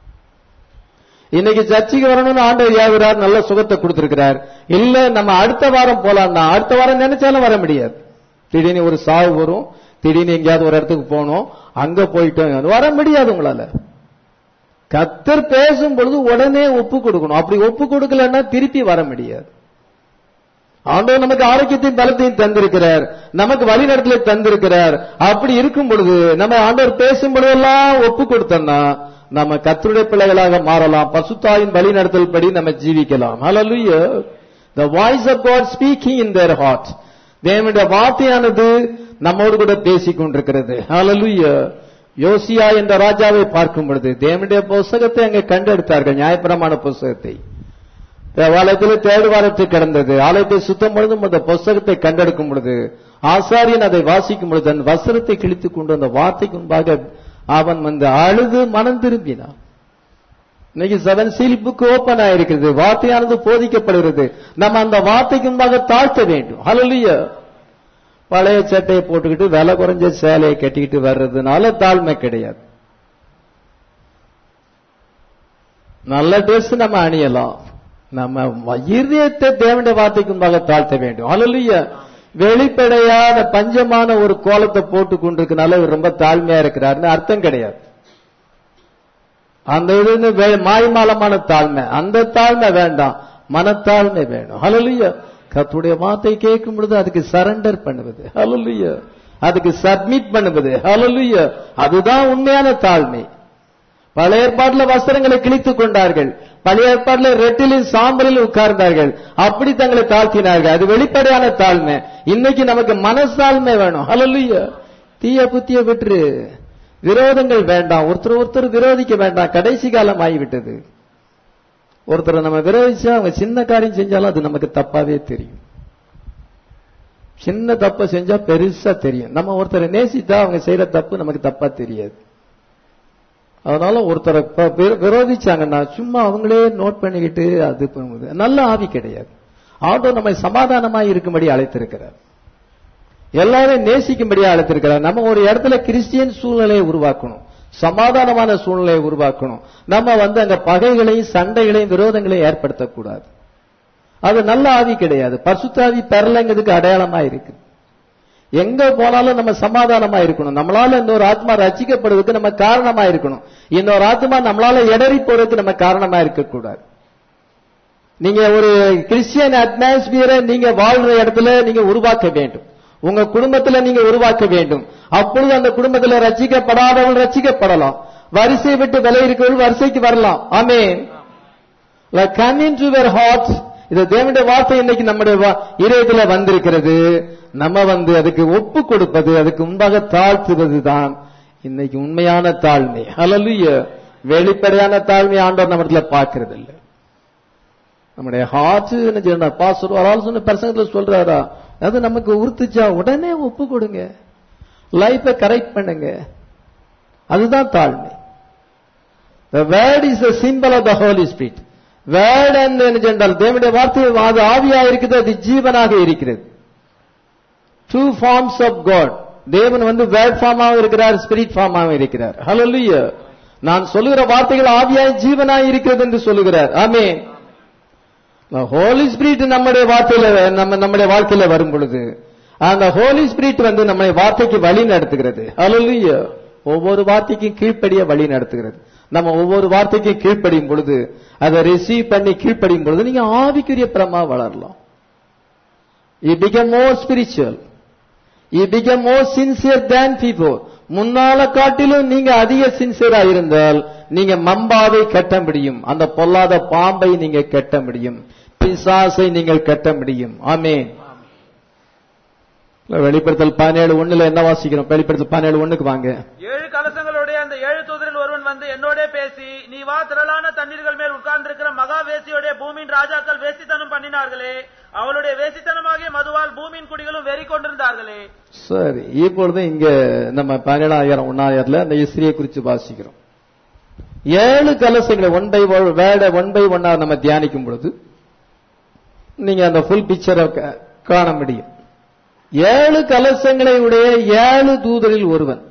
இன்னைக்கு சர்ச்சைக்கு வரணும்னு ஆண்டவர் யாகிறார் நல்ல சுகத்தை கொடுத்திருக்கிறார் இல்ல நம்ம அடுத்த வாரம் போலாம்னா அடுத்த வாரம் நினைச்சாலும் வர முடியாது திடீர்னு ஒரு சாவு வரும் திடீர்னு எங்கேயாவது ஒரு இடத்துக்கு போகணும் அங்க போயிட்டோம் வர முடியாது உங்களால கத்தர் பேசும் பொழுது உடனே ஒப்பு கொடுக்கணும் அப்படி ஒப்பு கொடுக்கலன்னா திருப்பி வர முடியாது ஆண்டவர் நமக்கு ஆரோக்கியத்தையும் பலத்தையும் தந்திருக்கிறார் நமக்கு வழிநடத்தலை தந்திருக்கிறார் அப்படி இருக்கும் பொழுது நம்ம ஆண்டவர் பேசும் பொழுதெல்லாம் ஒப்பு கொடுத்தோம்னா நம்ம கத்தருடைய பிள்ளைகளாக மாறலாம் பசுத்தாயின் வழிநடத்தல் படி நம்ம ஜீவிக்கலாம் ஹalleluya the voice of god speaking in their heart தேவனுடைய வார்த்தையானது நம்மோடு கூட பேசிக் கொண்டிருக்கிறது ஹalleluya யோசியா என்ற ராஜாவை பார்க்கும் பொழுது தேவனுடைய புஸ்தகத்தை அங்கே கண்டெடுத்தார்கள் நியாயப்பிரமாண புஸ்தகத்தை ஆலயத்தில் தேடு வாரத்து கிடந்தது ஆலயத்தை சுத்தம் பொழுதும் அந்த புஸ்தகத்தை கண்டெடுக்கும் பொழுது ஆசாரியன் அதை வாசிக்கும் பொழுது தன் வஸ்திரத்தை கிழித்துக் கொண்டு அந்த வார்த்தைக்கு முன்பாக அவன் வந்து அழுது மனம் திரும்பினான் இன்னைக்கு செவன் சீல் புக் ஓபன் ஆயிருக்கிறது வார்த்தையானது போதிக்கப்படுகிறது நம்ம அந்த வார்த்தைக்கு முன்பாக தாழ்த்த வேண்டும் ஹalleluya பழைய சட்டையை போட்டுக்கிட்டு விலை குறைஞ்ச சேலையை கட்டிக்கிட்டு வர்றதுனால தாழ்மை கிடையாது நல்ல ட்ரெஸ் நம்ம அணியலாம் நம்ம இருதயத்தை தேவனுடைய வார்த்தைக்கு முன்பாக தாழ்த்த வேண்டும் ஹalleluya வெளிப்படையான பஞ்சமான ஒரு கோலத்தை போட்டு கொண்டிருக்கனால இவர் ரொம்ப தாழ்மையா இருக்கிறாருன்னு அர்த்தம் கிடையாது அந்த இது வே- மாய்மாலமான தாழ்மை அந்த தாழ்மை வேண்டாம் மனத்தாழ்மை வேணும் ஹalleluya கர்த்தருடைய வார்த்தை கேட்கும் பொழுது அதுக்கு சரண்டர் பண்ணுவது ஹalleluya அதுக்கு சப்மிட் பண்ணுவது ஹalleluya அதுதான் உண்மையான தாழ்மை பழைய ஏற்பாட்டுல வஸ்திரங்களை கிழித்துக் கொண்டார்கள் பழைய ஏற்பாட்டுல ரெட்டிலும் சாம்பலில் உட்கார்ந்தார்கள் அப்படி தங்களை தாழ்த்தினார்கள் அது வெளிப்படையான தாழ்மை இன்னைக்கு நமக்கு மனசாழ்மை வேணும் ஹalleluya தீய புத்திய விட்டுரு விரோதங்கள் வேண்டாம் ஒருத்தர் ஒருத்தர் விரோதிக்க வேண்டாம் கடைசி காலம் ஆகிவிட்டது ஒருத்தரை நம்ம விரோதிச்சா அவங்க சின்ன காரியம் செஞ்சாலும் அது நமக்கு தப்பாவே தெரியும் சின்ன தப்பை செஞ்சா பெருசா தெரியும் நம்ம ஒருத்தரை நேசித்தா அவங்க செய்யற தப்பு நமக்கு தப்பா தெரியாது அதனால ஒருத்தரை ப- விரோ- விரோதிச்சாங்கன்னா சும்மா அவங்களே நோட் பண்ணிக்கிட்டு அது பண்ணுவது நல்ல ஆவி கிடையாது ஆண்டவர் நம்மை சமாதானமாய் இருக்கும்படி அழைத்திருக்கிறார் எல்லாரையும் நேசிக்கும்படி அழைத்திருக்கிறார் நம்ம ஒரு இடத்துல கிறிஸ்டியன் சூழ்நிலையை உருவாக்கணும் சமாதானமான சூழ்நிலையை உருவாக்கணும் நம்ம வந்து அங்க பகைகளையும் சண்டைகளையும் விரோதங்களையும் ஏற்படுத்தக்கூடாது அது நல்ல ஆவி கிடையாது பரிசுத்தாவி பெறலைங்கிறதுக்கு அடையாளமா இருக்கு எங்க போனாலும் நம்ம சமாதானமா இருக்கணும் நம்மளால இன்னொரு ஆத்மா ரசிக்கப்படுவதற்கு நம்ம காரணமா இருக்கணும் இன்னொரு ஆத்மா நம்மளால இடறி போறதுக்கு நம்ம காரணமா இருக்கக்கூடாது நீங்க ஒரு கிறிஸ்டியன் அட்மாஸ்பியரை நீங்க வாழ்ற இடத்துல நீங்க உருவாக்க வேண்டும் உங்க குடும்பத்துல நீங்க உருவாக்க வேண்டும் அப்பொழுது அந்த குடும்பத்துல ரசிக்கப்படாதவர்கள் ரசிக்கப்படலாம் வரிசை விட்டு விலை இருக்கிறவர்கள் வரிசைக்கு வரலாம் ஆமென் come in to your heart இது தேவனுடைய வார்த்தை இன்னைக்கு நம்முடைய வா- இதயத்துல வந்திருக்கிறது நம்ம வந்து அதுக்கு ஒப்பு கொடுப்பது அதுக்கு முன்பாக தாழ்த்துவது தான் இன்னைக்கு உண்மையான தாழ்மை ஹalleluya வெளிப்படையான தாழ்மை ஆண்டவர் நம்மத்துல பார்க்கிறது இல்ல நம்முடைய ஹார்ட் என்ன செய்யணும் பாஸ்டர் ஒரு ஆள் சொன்ன பிரசங்கத்துல சொல்றாரா அது நமக்கு உறுத்துச்சா உடனே ஒப்பு கொடுங்க லைஃபை கரெக்ட் பண்ணுங்க அதுதான் தாழ்மை The word is the symbol of the Holy Spirit. Word என்ன என்றால் தேவனுடைய வார்த்தை அது ஆவியா இருக்குது அது ஜீவனாக இருக்கிறது டூ ஃபார்ம்ஸ் ஆஃப் காட் தேவன் வந்து வேர்ட் ஃபார்மாவும் இருக்கிறார் ஸ்பிரிட் ஃபார்மாவும் இருக்கிறார் ஹalleluya நான் சொல்லுகிற வார்த்தைகள் ஆவியாய் ஜீவனாய் இருக்கிறது என்று சொல்லுகிறார் ஆமென் ஹோலி ஸ்பிரிட் நம்முடைய வார்த்தையில நம்ம நம்முடைய வாழ்க்கையில வரும் பொழுது அந்த ஹோலி ஸ்பிரிட் வந்து நம்முடைய வார்த்தைக்கு வழி நடத்துகிறது ஹalleluya ஒவ்வொரு வார்த்தைக்கும் கீழ்ப்படிய வழி நடத்துகிறது நம்ம ஒவ்வொரு வார்த்தைக்கும் கீழ்ப்படியும் பொழுது அதை ரிசீவ் பண்ணி கீழ்ப்படியும் பொழுது நீங்க ஆவிக்குரிய பிரமா வளரலாம் you become more spiritual you become more sincere than people முன்னால காட்டிலும் நீங்க அதிக சின்சியரா இருந்தால் நீங்க மம்பாவை கட்ட முடியும் அந்த பொல்லாத பாம்பை நீங்க கட்ட முடியும் பிசாசை நீங்கள் கட்ட முடியும் ஆமென் வெளிப்படுத்தல் பதினேழு ஒண்ணுல என்ன வாசிக்கிறோம் வெளிப்படுத்தல் பதினேழு ஒண்ணுக்கு வாங்க ஏழு கலசங்களுடைய அந்த ஏழு தூதரில் ஒருவன் வந்து என்னோட பேசி நீ வா திரளான தண்ணீர்கள் மேல் உட்கார்ந்திருக்கிற மகா வேசியோடைய பூமியின் ராஜாக்கள் வேசித்தனம் பண்ணினார்களே அவளுடைய வேசித்தனமாகிய மதுவால் பூமியின் குடிகளும் வெறி கொண்டிருந்தார்களே சரி இப்பொழுது இங்க நம்ம பதினேழாயிரம் ஒன்னாயிரத்துல அந்த இஸ்ரியை குறித்து வாசிக்கிறோம் ஏழு கலசங்களை ஒன் பை வேட ஒன் பை ஒன்னா நம்ம தியானிக்கும் பொழுது நீங்க அந்த ஃபுல் பிக்சரை காண முடியும் ஏழு கலசங்களை உடைய ஏழு தூதரில் ஒருவன்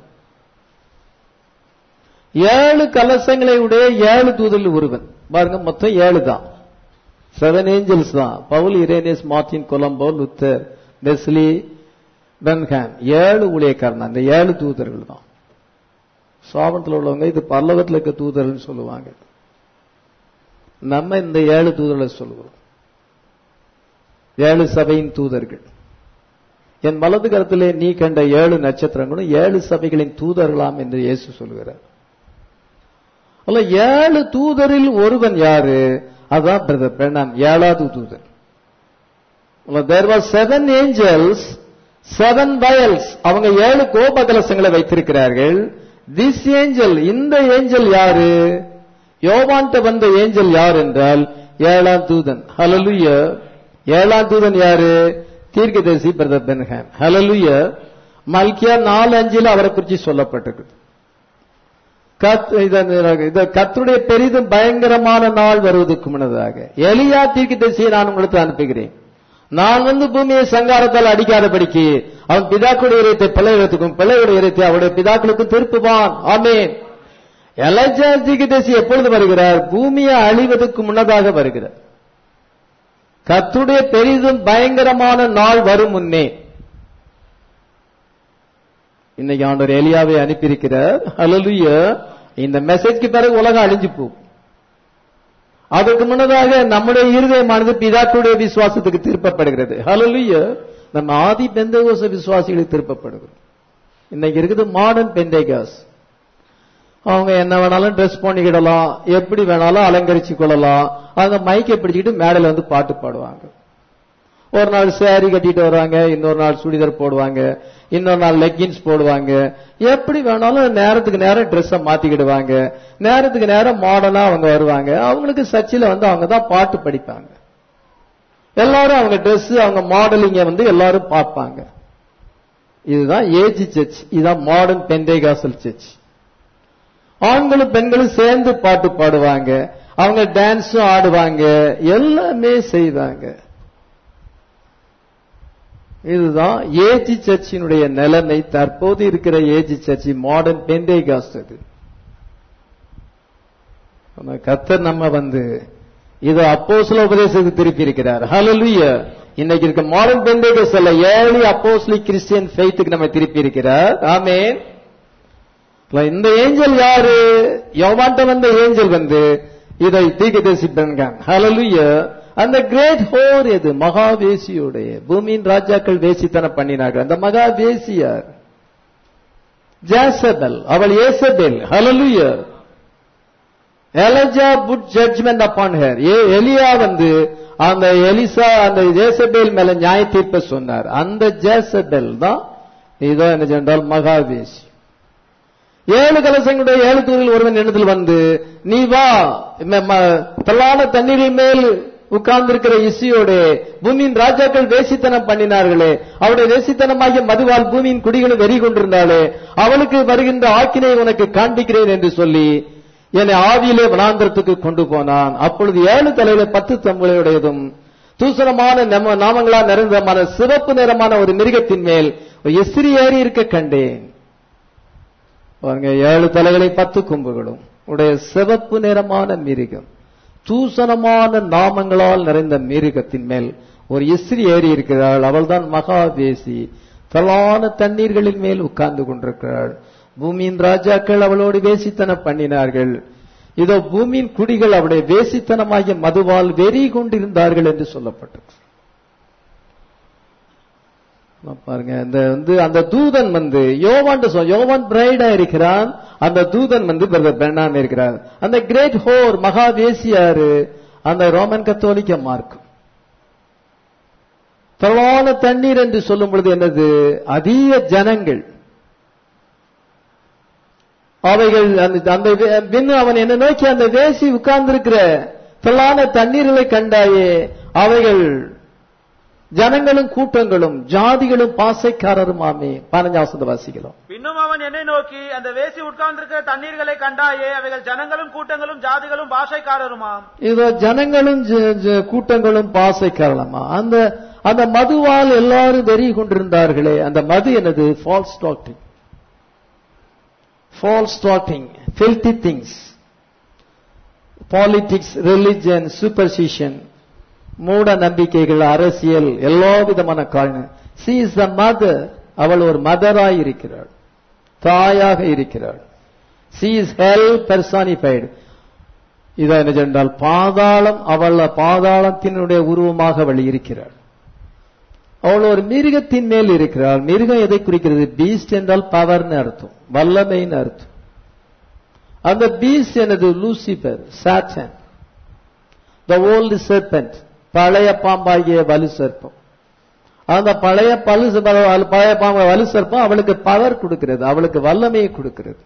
ஏழு கலசங்களை உடைய ஏழு தூதரில் ஒருவன் பாருங்க மொத்தம் ஏழு தான் செவன் ஏஞ்சல்ஸ் தான் Paul Irenaeus Martin Columba Luther Wesley Branham ஏழு ஊழியக்காரன் அந்த ஏழு தூதர்கள் தான் சாபனத்தில் உள்ளவங்க இது பல்லவத்தில் இருக்க தூதர்கள் சொல்லுவாங்க நம்ம இந்த ஏழு தூதர்களை சொல்லுவோம் ஏழு சபையின் தூதர்கள் என் வலது கரத்திலே நீ கண்ட ஏழு நட்சத்திரங்களும் ஏழு சபைகளின் தூதர்களாம் என்று இயேசு சொல்லுகிறார் அல்ல ஏழு தூதரில் ஒருவன் யாரு அதான் பிரதர் பிரணாம் ஏழாவது தூதர் there was seven angels seven vials அவங்க ஏழு கோபகலசங்களை வைத்திருக்கிறார்கள் திஸ் ஏஞ்சல் இந்த ஏஞ்சல் யாரு யோவான்ட்ட வந்த ஏஞ்சல் யார் என்றால் ஏழாம் தூதன் ஹலலுய ஏழாம் தூதன் யாரு தீர்க்கதரிசி பிரதர் பென்ஹாம் ஹலலுய மல்கியா நாலு அஞ்சில் அவரை குறித்து சொல்லப்பட்டிருக்கு கத்துடைய பெரிதும் பயங்கரமான நாள் வருவதற்கு முன்னதாக எலியா தீர்க்கதரிசியை நான் உங்களுக்கு அனுப்புகிறேன் நான் வந்து பூமியை சங்காரத்தால் அடிக்காதபடிக்கு அவன் பிதாக்களுடைய இறைத்தை பிள்ளைகளுக்கும் பிள்ளைகளுடைய இறைத்தை அவருடைய பிதாக்களுக்கும் திருப்புவான் ஆமேன் எலஜா தீர்க்கதரிசி எப்பொழுது வருகிறார் பூமியை அழிவதற்கு முன்னதாக வருகிறார் கத்துடைய பெரிதும் பயங்கரமான நாள் வரும் முன்னே இன்னைக்கு ஆண்டவர் எலியாவை அனுப்பியிருக்கிறார் அலலுய இந்த மெசேஜ்க்கு பிறகு உலகம் அழிஞ்சு போகும் அதற்கு முன்னதாக நம்முடைய இருதயமானது பிதாக்களுடைய விசுவாசத்துக்கு திருப்பப்படுகிறது ஹலலுய நம்ம ஆதி பெந்தகோச விசுவாசிகளுக்கு திருப்பப்படுகிறோம் இன்னைக்கு இருக்குது மாடர்ன் பெண்டேகாஸ் அவங்க என்ன வேணாலும் ட்ரெஸ் பண்ணிக்கிடலாம் எப்படி வேணாலும் அலங்கரிச்சு கொள்ளலாம் அவங்க மைக்கை பிடிச்சிக்கிட்டு மேடையில் வந்து பாட்டு பாடுவாங்க ஒரு நாள் சேரீ கட்டிட்டு வருவாங்க இன்னொரு நாள் சுடிதார் போடுவாங்க இன்னொரு நாள் லெக்கின்ஸ் போடுவாங்க எப்படி வேணாலும் நேரத்துக்கு நேரம் ட்ரெஸ்ஸை மாத்திக்கிடுவாங்க நேரத்துக்கு நேரம் மாடர்னா அவங்க வருவாங்க அவங்களுக்கு சர்ச்சில் வந்து அவங்க தான் பாட்டு படிப்பாங்க எல்லாரும் அவங்க ட்ரெஸ் அவங்க மாடலிங்க வந்து எல்லாரும் பார்ப்பாங்க இதுதான் ஏஜி சர்ச் இதுதான் மாடர்ன் பெண்டேகாசல் சர்ச் ஆண்களும் பெண்களும் சேர்ந்து பாட்டு பாடுவாங்க அவங்க டான்ஸும் ஆடுவாங்க எல்லாமே செய்வாங்க இதுதான் ஏஜி சர்ச்சினுடைய நிலைமை தற்போது இருக்கிற ஏஜி சர்ச்சி மாடர்ன் பெண்டேகாஸ்ட் அது கத்தர் நம்ம வந்து இது அப்போஸ்ல உபதேசத்தை திருப்பி இருக்கிறார் ஹலலுய இன்னைக்கு இருக்க மாடர்ன் பெண்டேகாஸ்ட் அல்ல ஏழு அப்போஸ்லி கிறிஸ்டியன் ஃபெய்த்துக்கு நம்ம திருப்பி இருக்கிறார் ஆமேன் இந்த ஏஞ்சல் யாரு யோவான்ட்ட வந்த ஏஞ்சல் வந்து இதை தீர்க்கதரிசி பெண்கான் ஹலலுய அந்த கிரேட் ஹோர் எது மகாவேசியுடைய பூமியின் ராஜாக்கள் வேசித்தனம் பண்ணினார்கள் அந்த மகா வேசியார் ஜாசபல் அவள் ஏசபெல் hallelujah Elijah put judgment upon her எலியா வந்து அந்த எலிசா அந்த ஜேசபேல் மேல நியாய தீர்ப்ப சொன்னார் அந்த ஜேசபெல் தான் இதான் என்ன சென்றால் மகாவேசி ஏழு கலசங்களுடைய ஏழு தூரில் ஒருவன் எண்ணத்தில் வந்து நீ வா தள்ளான தண்ணீரின் மேல் உட்கார்ந்திருக்கிற இசையோடு பூமியின் ராஜாக்கள் வேசித்தனம் பண்ணினார்களே அவருடைய வேசித்தனமாகிய மதுவால் பூமியின் குடிகளும் வெறி கொண்டிருந்தாளே அவளுக்கு வருகின்ற ஆக்கினை உனக்கு காண்பிக்கிறேன் என்று சொல்லி என்னை ஆவியிலே வனாந்திரத்துக்கு கொண்டு போனான் அப்பொழுது ஏழு தலையில பத்து தம்புளையுடையதும் தூசணமான நாமங்களா நிறைந்தமான சிவப்பு நிறமான ஒரு மிருகத்தின் மேல் எசிறி ஏறி இருக்க கண்டேன் பாருங்க ஏழு தலைகளை பத்து கொம்புகளும் உடைய சிவப்பு நிறமான மிருகம் தூசணமான நாமங்களால் நிறைந்த மிருகத்தின் மேல் ஒரு இஸ்ரி ஏறி இருக்கிறாள் அவள்தான் மகாதேசி தலான தண்ணீர்களின் மேல் உட்கார்ந்து கொண்டிருக்கிறாள் பூமியின் ராஜாக்கள் அவளோடு வேசித்தன பண்ணினார்கள் இதோ பூமியின் குடிகள் அவருடைய வேசித்தனமாகிய மதுவால் வெறி கொண்டிருந்தார்கள் என்று சொல்லப்பட்டது நான் பாருங்க இந்த வந்து அந்த தூதன் வந்து யோவான் சொல் யோவான் பிரைடா இருக்கிறான் அந்த தூதன் வந்து பிரதர் பெண்ணாம இருக்கிறார் அந்த கிரேட் ஹோர் மகா வேசியாரு அந்த ரோமன் கத்தோலிக்க மார்க்கம் திரளான தண்ணீர் என்று சொல்லும் பொழுது என்னது அதிக ஜனங்கள் அவைகள் அந்த அந்த வே- பின் அவன் என்ன நோக்கி அந்த வேசி உட்கார்ந்திருக்கிற திரளான தண்ணீர்களை கண்டாயே அவைகள் ஜனங்களும் கூட்டங்களும் ஜாதிகளும் பாசைக்காரருமாமே பதினஞ்சாவது வாசிக்கலாம் பின்னும் அவன் என்னை நோக்கி அந்த வேசி உட்கார்ந்திருக்கிற தண்ணீர்களை கண்டாயே அவைகள் ஜனங்களும் கூட்டங்களும் ஜாதிகளும் பாஷைக்காரருமாம் இதோ ஜனங்களும் ஜ- ஜ- கூட்டங்களும் பாசைக்காரலமா அந்த அந்த மதுவால் எல்லாரும் வெறி கொண்டிருந்தார்களே அந்த மது என்னது false doctrine false doctrine filthy things politics religion superstition மூட நம்பிக்கைகள் அரசியல் எல்லா விதமான காரணம் சி இஸ் த மதர் அவள் ஒரு மதராய் இருக்கிறாள் தாயாக இருக்கிறாள் சி இஸ் ஹெல் பெர்சானிஃபைடு இதை என்ன சொன்னால் பாதாளம் அவள் பாதாளத்தினுடைய உருவமாக அவள் இருக்கிறாள் அவள் ஒரு மிருகத்தின் மேல் இருக்கிறாள் மிருகம் எதை குறிக்கிறது பீஸ்ட் என்றால் பவர்னு அர்த்தம் வல்லமைன்னு அர்த்தம் அந்த பீஸ்ட் எனது Lucifer Satan the old serpent பழைய பாம்பாகிய வலு சர்ப்பம் அந்த பழைய பழு பழைய பாம்பு வலு சர்ப்பம் அவளுக்கு பவர் கொடுக்கிறது அவளுக்கு வல்லமையை கொடுக்கிறது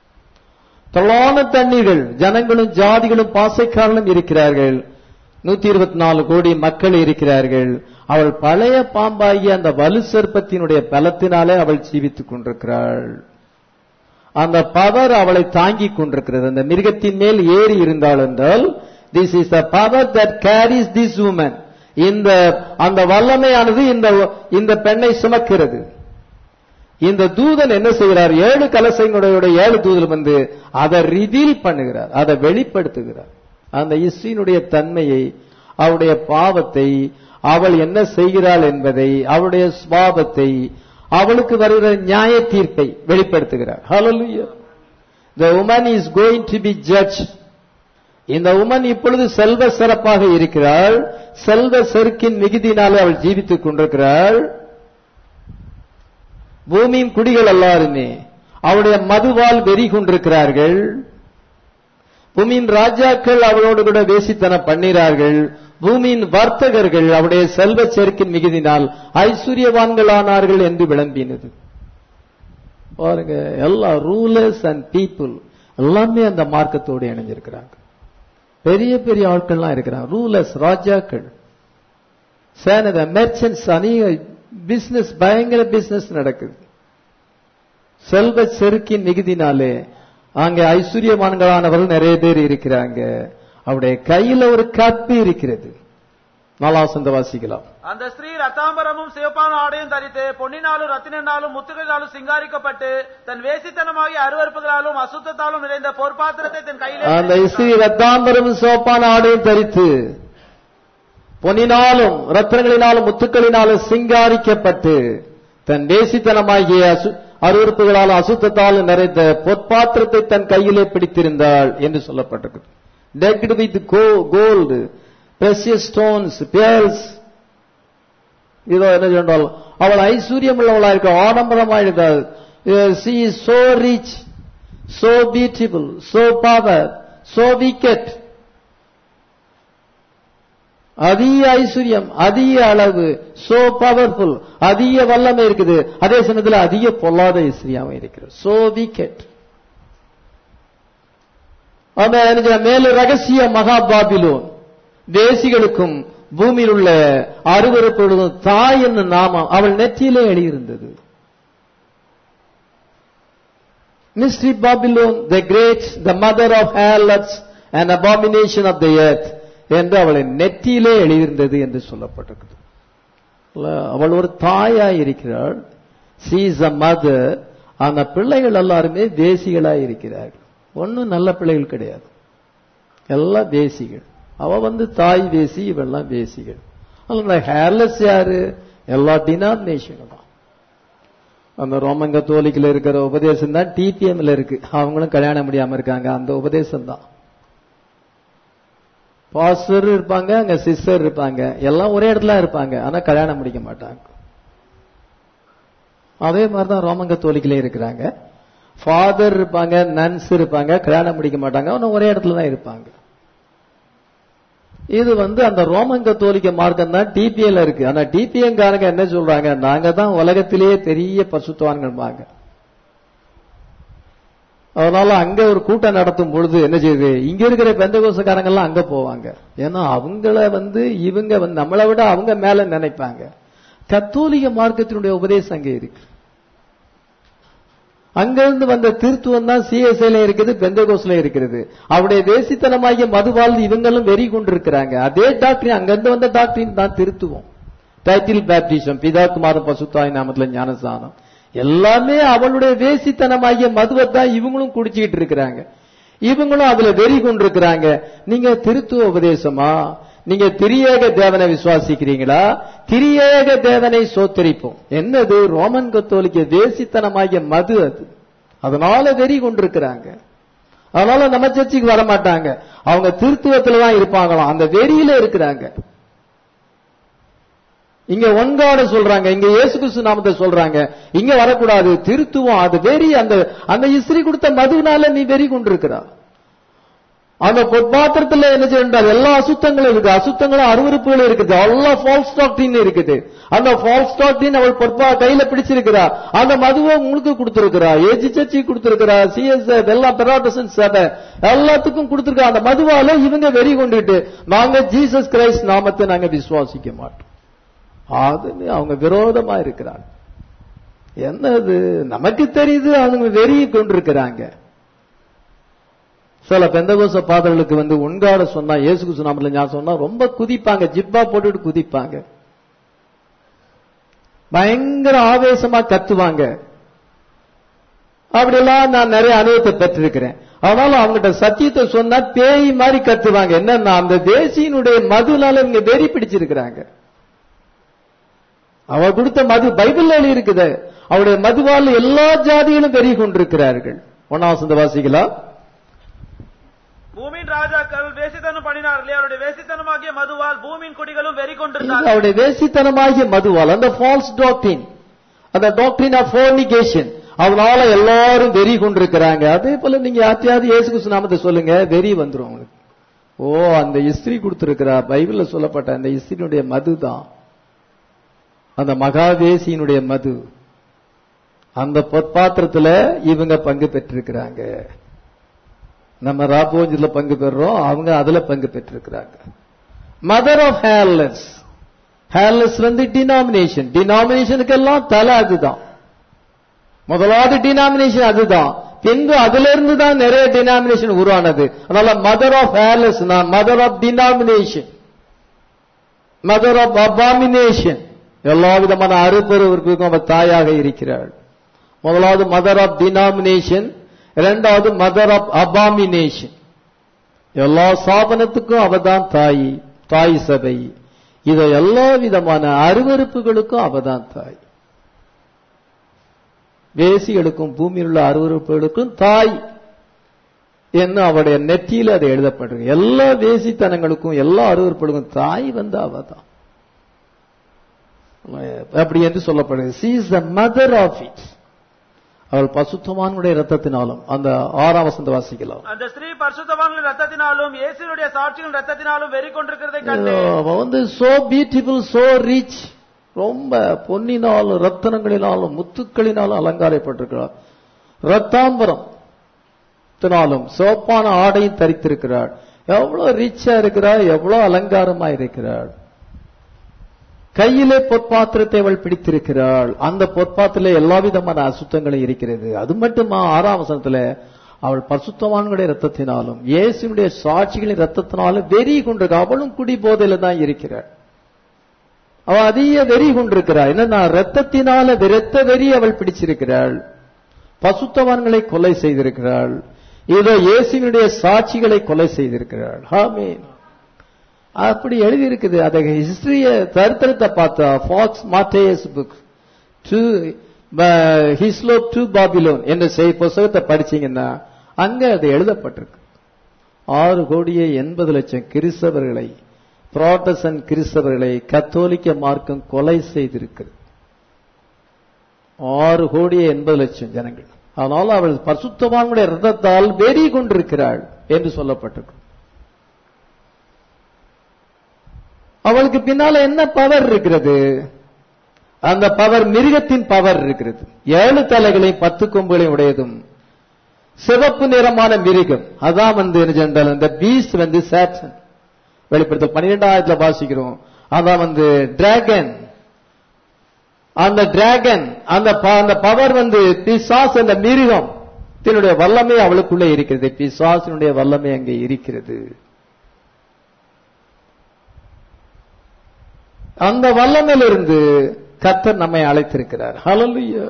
தொழான தண்ணீர்கள் ஜனங்களும் ஜாதிகளும் பாசைக்காரர்களும் இருக்கிறார்கள் நூத்தி இருபத்தி நாலு கோடி மக்கள் இருக்கிறார்கள் அவள் பழைய பாம்பாகிய அந்த வலு சர்ப்பத்தினுடைய பலத்தினாலே அவள் ஜீவித்துக் கொண்டிருக்கிறாள் அந்த பவர் அவளை தாங்கிக் கொண்டிருக்கிறது அந்த மிருகத்தின் மேல் ஏறி இருந்தாள் என்றால் this is the power that carries this woman இந்த அந்த வல்லமையானது இந்த இந்த பெண்ணை சுமக்கிறது இந்த தூதன் என்ன செய்கிறார் ஏழு கலசங்களுடைய ஏழு தூதன் வந்து அதை ரிவீல் பண்ணுகிறார் அதை வெளிப்படுத்துகிறார் அந்த இஸ்ரீனுடைய தன்மையை அவருடைய பாவத்தை அவள் என்ன செய்கிறாள் என்பதை அவளுடைய சுவாபத்தை அவளுக்கு வருகிற நியாய தீர்ப்பை வெளிப்படுத்துகிறார் Hallelujah. The woman is going to be judged. இந்த உமன் இப்பொழுது செல்வ சிறப்பாக இருக்கிறாள் செல்வ செருக்கின் மிகுதினாலே அவள் ஜீவித்துக் கொண்டிருக்கிறாள் பூமியின் குடிகள் எல்லாருமே அவளுடைய மதுவால் வெறி கொண்டிருக்கிறார்கள் பூமியின் ராஜாக்கள் அவளோடு கூட வேசித்தனம் பண்ணினார்கள் பூமியின் வர்த்தகர்கள் அவருடைய செல்வ செருக்கின் மிகுதினால் ஐஸ்வர்யவான்களானார்கள் என்று விளம்பினது பாருங்க எல்லா ரூலர்ஸ் அண்ட் பீப்புள் எல்லாமே அந்த மார்க்கத்தோடு இணைஞ்சிருக்கிறாங்க பெரிய பெரிய ஆட்கள்லாம் இருக்கிறாங்க ரூலர்ஸ் ராஜாக்கள் சேனத மெர்ச்சன்ட்ஸ் அநேக பிசினஸ் பயங்கர பிசினஸ் நடக்குது செல்வ செருக்கின் மிகுதினாலே அங்க ஐஸ்வர்யவான்களானவர்கள் நிறைய பேர் இருக்கிறாங்க அவருடைய கையில ஒரு கப்பு இருக்கிறது நாலாசந்த வாசிக்கலாம் அந்த ஸ்திரீ ரத்தாம்பரமும் சிவப்பான ஆடையும் தரித்து பொன்னினாலும் ரத்தினாலும் முத்துகளினாலும் சிங்காரிக்கப்பட்டு தன் வேசித்தனமாகிய அருவறுப்புகளாலும் அசுத்தத்தாலும் நிறைந்த பொற்பாத்திரத்தை தன் கையிலே அந்த இஸ்ரீ ரத்தாம்பரம் சோப்பான ஆடையும் தரித்து பொன்னினாலும் ரத்னங்களினாலும் முத்துக்களினாலும் சிங்காரிக்கப்பட்டு தன் வேசித்தனமாகிய அசு- அருவறுப்புகளால் அசுத்தத்தாலும் நிறைந்த பொற்பாத்திரத்தை தன் கையிலே பிடித்திருந்தாள் என்று சொல்லப்பட்டிருக்கு decked with gold precious stones pearls இதோ என்ன சொன்னால் அவள் ஐஸ்வர்யம் உள்ளவளா இருக்க ஆடம்பரமா இருந்தாள் she is so rich so beautiful so power so wicked அதிக ஐஸ்வர்யம் அதிக அளவு சோ பவர்ஃபுல் அதிக வல்லமை இருக்குது அதே சமயத்தில் அதிக பொல்லாத ஐஸ்வர்யாவும் இருக்கிறது சோ wicked அந்த என்ன சொல்ற, மேல ரகசிய மகா பாபிலோன் தேசிகளுக்கும் பூமியில் உள்ள அருவறுப்பொழுதும் தாய் என்னும் நாமம் அவள் நெற்றியிலே எழுதியிருந்தது mystery Babylon the great the mother of harlots and abomination of the earth என்று அவளை நெற்றியிலே எழுதியிருந்தது என்று சொல்லப்பட்டிருக்கிறது இல்ல, அவள் ஒரு தாயாய் இருக்கிறாள் சீஸ் அ மதர் அந்த பிள்ளைகள் எல்லாருமே தேசிகளாய் இருக்கிறார்கள் ஒன்னும் நல்ல பிள்ளைகள் கிடையாது எல்லாம் தேசிகள் அவ வந்து தாய் தேசி இவெல்லாம் தேசிகள் அல்ல ஹேர்லெஸ் யாரு எல்லா டினாமினேஷனும் தான் அந்த ரோமன் கத்தோலிக்கில் இருக்கிற உபதேசம் தான் டிபிஎம்ல இருக்கு அவங்களும் கல்யாணம் முடியாம இருக்காங்க அந்த உபதேசம் தான் பாஸ்டர் இருப்பாங்க அங்க சிஸ்டர் இருப்பாங்க எல்லாம் ஒரே இடத்துல இருப்பாங்க ஆனா கல்யாணம் முடிக்க மாட்டாங்க அதே மாதிரிதான் ரோமன் கத்தோலிக்கலே இருக்கிறாங்க ஃபாதர் இருப்பாங்க நன்ஸ் இருப்பாங்க கல்யாணம் முடிக்க மாட்டாங்க ஆனா ஒரே இடத்துல தான் இருப்பாங்க இது வந்து அந்த ரோமன் கத்தோலிக்க மார்க்கம் தான் டிபிஎல் இருக்கு ஆனா டிபிஎம் காரங்க என்ன சொல்றாங்க நாங்க தான் உலகத்திலேயே பெரிய பசுத்துவான்கள்பாங்க அதனால அங்க ஒரு கூட்டம் நடத்தும் பொழுது என்ன செய்யுது இங்க இருக்கிற பெந்தகோசக்காரங்க எல்லாம் அங்க போவாங்க ஏன்னா அவங்கள வந்து இவங்க வந்து நம்மளை விட அவங்க மேல நினைப்பாங்க கத்தோலிக்க மார்க்கத்தினுடைய உபதேசம் அங்க இருக்கு அங்கிருந்து வந்த திருத்துவம் தான் சிஎஸ்ஐல இருக்குது பெந்தகோஸ்ல இருக்கிறது அவருடைய தேசித்தனமாகிய மதுவாழ்ந்து இவங்களும் வெறி கொண்டிருக்கிறாங்க அதே டாக்டரின் அங்கிருந்து வந்த டாக்டரின் தான் திருத்துவம் டைட்டில் பேப்டிசம் பிதா குமாரன் பசுத்தாய் நாமத்துல ஞானசானம் எல்லாமே அவளுடைய வேசித்தனமாகிய மதுவை தான் இவங்களும் குடிச்சுக்கிட்டு இருக்கிறாங்க இவங்களும் அதுல வெறி கொண்டிருக்கிறாங்க நீங்க திருத்துவ உபதேசமா நீங்க திரியேக தேவனை விசுவாசிக்கிறீங்களா திரியேக தேவனை சோத்தரிப்போம் என்னது ரோமன் கத்தோலிக்க தேசித்தனமாகிய மது அது அதனால வெறி கொண்டிருக்கிறாங்க அதனால நம்ம சர்ச்சுக்கு வர மாட்டாங்க அவங்க திருத்துவத்துல தான் இருப்பாங்களாம் அந்த வெறியில இருக்கிறாங்க இங்க ஒன்காட சொல்றாங்க இங்க இயேசு கிறிஸ்து நாமத்தை சொல்றாங்க இங்க வரக்கூடாது திருத்துவம் அது வெறி அந்த அந்த இஸ்திரி கொடுத்த மதுனால நீ வெறி கொண்டிருக்கிறா அந்த பொற்பாத்திரத்துல என்ன செய்யறாரு எல்லா அசுத்தங்களும் இருக்கு அசுத்தங்களும் அருவருப்புகளும் இருக்குது எல்லாம் ஃபால்ஸ் டாக்டின் இருக்குது அந்த ஃபால்ஸ் டாக்டின் அவள் பொற்பா கையில பிடிச்சிருக்கிறா அந்த மதுவை உங்களுக்கு கொடுத்திருக்கிறா ஏஜி சர்ச்சி கொடுத்திருக்கிறா சிஎஸ் எல்லாம் பெராட்டசன் சபை எல்லாத்துக்கும் கொடுத்திருக்கா அந்த மதுவால இவங்க வெறி கொண்டுட்டு நாங்க ஜீசஸ் கிரைஸ்ட் நாமத்தை நாங்க விசுவாசிக்க மாட்டோம் அது அவங்க விரோதமா இருக்கிறாங்க என்னது நமக்கு தெரியுது அவங்க வெறி கொண்டிருக்கிறாங்க சில பெந்தகோச பாதர்களுக்கு வந்து உண்காட சொன்னா இயேசு கிறிஸ்து நாமத்துல நான் சொன்னா ரொம்ப குதிப்பாங்க ஜிப்பா போட்டுட்டு குதிப்பாங்க பயங்கர ஆவேசமா கத்துவாங்க அப்படியெல்லாம் நான் நிறைய அனுபவத்தை பெற்றிருக்கிறேன் அதனால அவங்ககிட்ட சத்தியத்தை சொன்னா பேய் மாதிரி கத்துவாங்க என்னன்னா அந்த தேசியினுடைய மதுனால இவங்க வெறி பிடிச்சிருக்கிறாங்க அவ கொடுத்த மது பைபிள் எழுதி இருக்குது அவருடைய மதுவால் எல்லா ஜாதிகளும் வெறி கொண்டிருக்கிறார்கள் ஒன்னாவசந்த வாசிகளா பூமியின் ராஜாக்கள் வேசித்தனம் பண்ணினார்களே அவருடைய வேசித்தனமாகிய மதுவால் பூமியின் குடிகளும் வெறி இது கொண்டிருந்தார்கள் அவருடைய வேசித்தனமாகிய மதுவால் அந்த ஃபால்ஸ் டாக்டின் அந்த டாக்டின் ஆஃப் ஃபோர்னிகேஷன் அதனால எல்லாரும் வெறி கொண்டிருக்கிறாங்க அதே போல நீங்க யாத்தியாவது இயேசு கிறிஸ்து நாமத்தை சொல்லுங்க வெறி வந்துரும் உங்களுக்கு ஓ அந்த இஸ்திரி கொடுத்திருக்கிறா பைபிள்ல சொல்லப்பட்ட அந்த இஸ்திரியுடைய மதுதான் அந்த மகாவேசியினுடைய மது அந்த பொற்பாத்திரத்துல இவங்க பங்கு பெற்றிருக்கிறாங்க நம்ம ராபோஜில பங்கு பெறுறோம் அவங்க அதுல பங்கு பெற்றிருக்கிறாங்க மதர் ஆஃப் ஹேர்லெஸ் ஹேர்லெஸ் வந்து டினாமினேஷன் டினாமினேஷனுக்கெல்லாம் தலை அதுதான் முதலாவது டினாமினேஷன் அதுதான் பின்பு அதுல இருந்து தான் நிறைய டினாமினேஷன் உருவானது அதனால mother of harlots mother of denomination mother of abomination எல்லா விதமான அறுப்பருவருக்கும் அவர் தாயாக இருக்கிறாள் முதலாவது மதர் ஆஃப் டினாமினேஷன் இரண்டாவது மதர் ஆஃப் அபாமினேஷன் எல்லா ஸ்தாபனத்துக்கும் அவதான் தாய் தாய் சபை இதை எல்லா விதமான அருவருப்புகளுக்கும் அவதான் தாய் வேசிகளுக்கும் பூமியில் உள்ள அருவருப்புகளுக்கும் தாய் என்ன அவருடைய நெற்றியில அது எழுதப்பட்டிருக்கு எல்லா வேசித்தனங்களுக்கும் எல்லா அருவருப்புகளுக்கும் தாய் வந்து அவதான் அப்படி என்று சொல்லப்படுகிறது she is the mother of it அவள் பசுத்தமானுடைய ரத்தத்தினாலும் அந்த ஆறாம் வசந்த வாசிக்கலாம் அந்த ஸ்திரீ பரிசுத்தவான்களின் ரத்தத்தினாலும் இயேசுனுடைய சாட்சிகளின் ரத்தத்தினாலும் வெறி கொண்டிருக்கிறதை கண்டு அவ வந்து சோ பியூட்டிஃபுல் சோ ரிச் ரொம்ப பொன்னினாலும் ரத்தனங்களினாலும் முத்துக்களினாலும் அலங்காரப்பட்டிருக்கிறார் ரத்தாம்பரம் த்தினாலும் சிவப்பான ஆடையும் தரித்திருக்கிறாள் எவ்வளவு ரிச்சா இருக்கிறாள் எவ்வளவு அலங்காரமா இருக்கிறாள் கையிலே பொற்பாத்திரத்தை அவள் பிடித்திருக்கிறாள் அந்த பொற்பாத்திரத்துல எல்லா விதமான அசுத்தங்களும் இருக்கிறது அது மட்டுமா ஆறாம் வசனத்துல அவள் பசுத்தவான்களுடைய ரத்தத்தினாலும் இயேசுனுடைய சாட்சிகளின் ரத்தத்தினாலும் வெறி கொண்டிருக்க அவளும் குடி போதையில தான் இருக்கிறாள் அவ அதிக வெறி கொண்டிருக்கிறாள் என்னன்னா ரத்தத்தினால ரத்த வெறி அவள் பிடிச்சிருக்கிறாள் பசுத்தவான்களை கொலை செய்திருக்கிறாள் இதோ இயேசுவினுடைய சாட்சிகளை கொலை செய்திருக்கிறாள் ஆமீன் அப்படி எழுதி இருக்குது அதை ஹிஸ்டரிய சரித்திரத்தை பார்த்தா Fox martyrs book to Hislop two Babylon என்ற செய் புஸ்தகத்தை படிச்சீங்கன்னா அங்க அது எழுதப்பட்டிருக்கு ஆறு கோடியே எண்பது லட்சம் கிறிஸ்தவர்களை புரோட்டசன் கிறிஸ்தவர்களை கத்தோலிக்க மார்க்கம் கொலை செய்திருக்கிறது ஆறு கோடியே எண்பது லட்சம் ஜனங்கள் அதனால் அவள் பசுத்தவான்களுடைய ரத்தத்தால் வெறி கொண்டிருக்கிறாள் என்று சொல்லப்பட்டிருக்கு அவளுக்கு பின்னால என்ன பவர் இருக்கிறது அந்த பவர் மிருகத்தின் பவர் இருக்கிறது ஏழு தலைகளையும் பத்து கொம்புகளையும் உடையதும் சிவப்பு நிறமான மிருகம் அதான் வந்து என்ன சென்றால் இந்த பீஸ்ட் வந்து சேட்டன் வெளிப்படுத்தல் பன்னிரெண்டாயிரத்துல வாசிக்கிறோம் அதான் வந்து டிராகன் அந்த டிராகன் அந்த ப- அந்த பவர் வந்து பிசாஸ் அந்த மிருகம் தன்னுடைய வல்லமை அவளுக்குள்ளே இருக்கிறது பிசாசினுடைய வல்லமை அங்கே இருக்கிறது அந்த வல்லமையிலிருந்து கர்த்தர் நம்மை அழைத்திருக்கிறார் ஹalleluya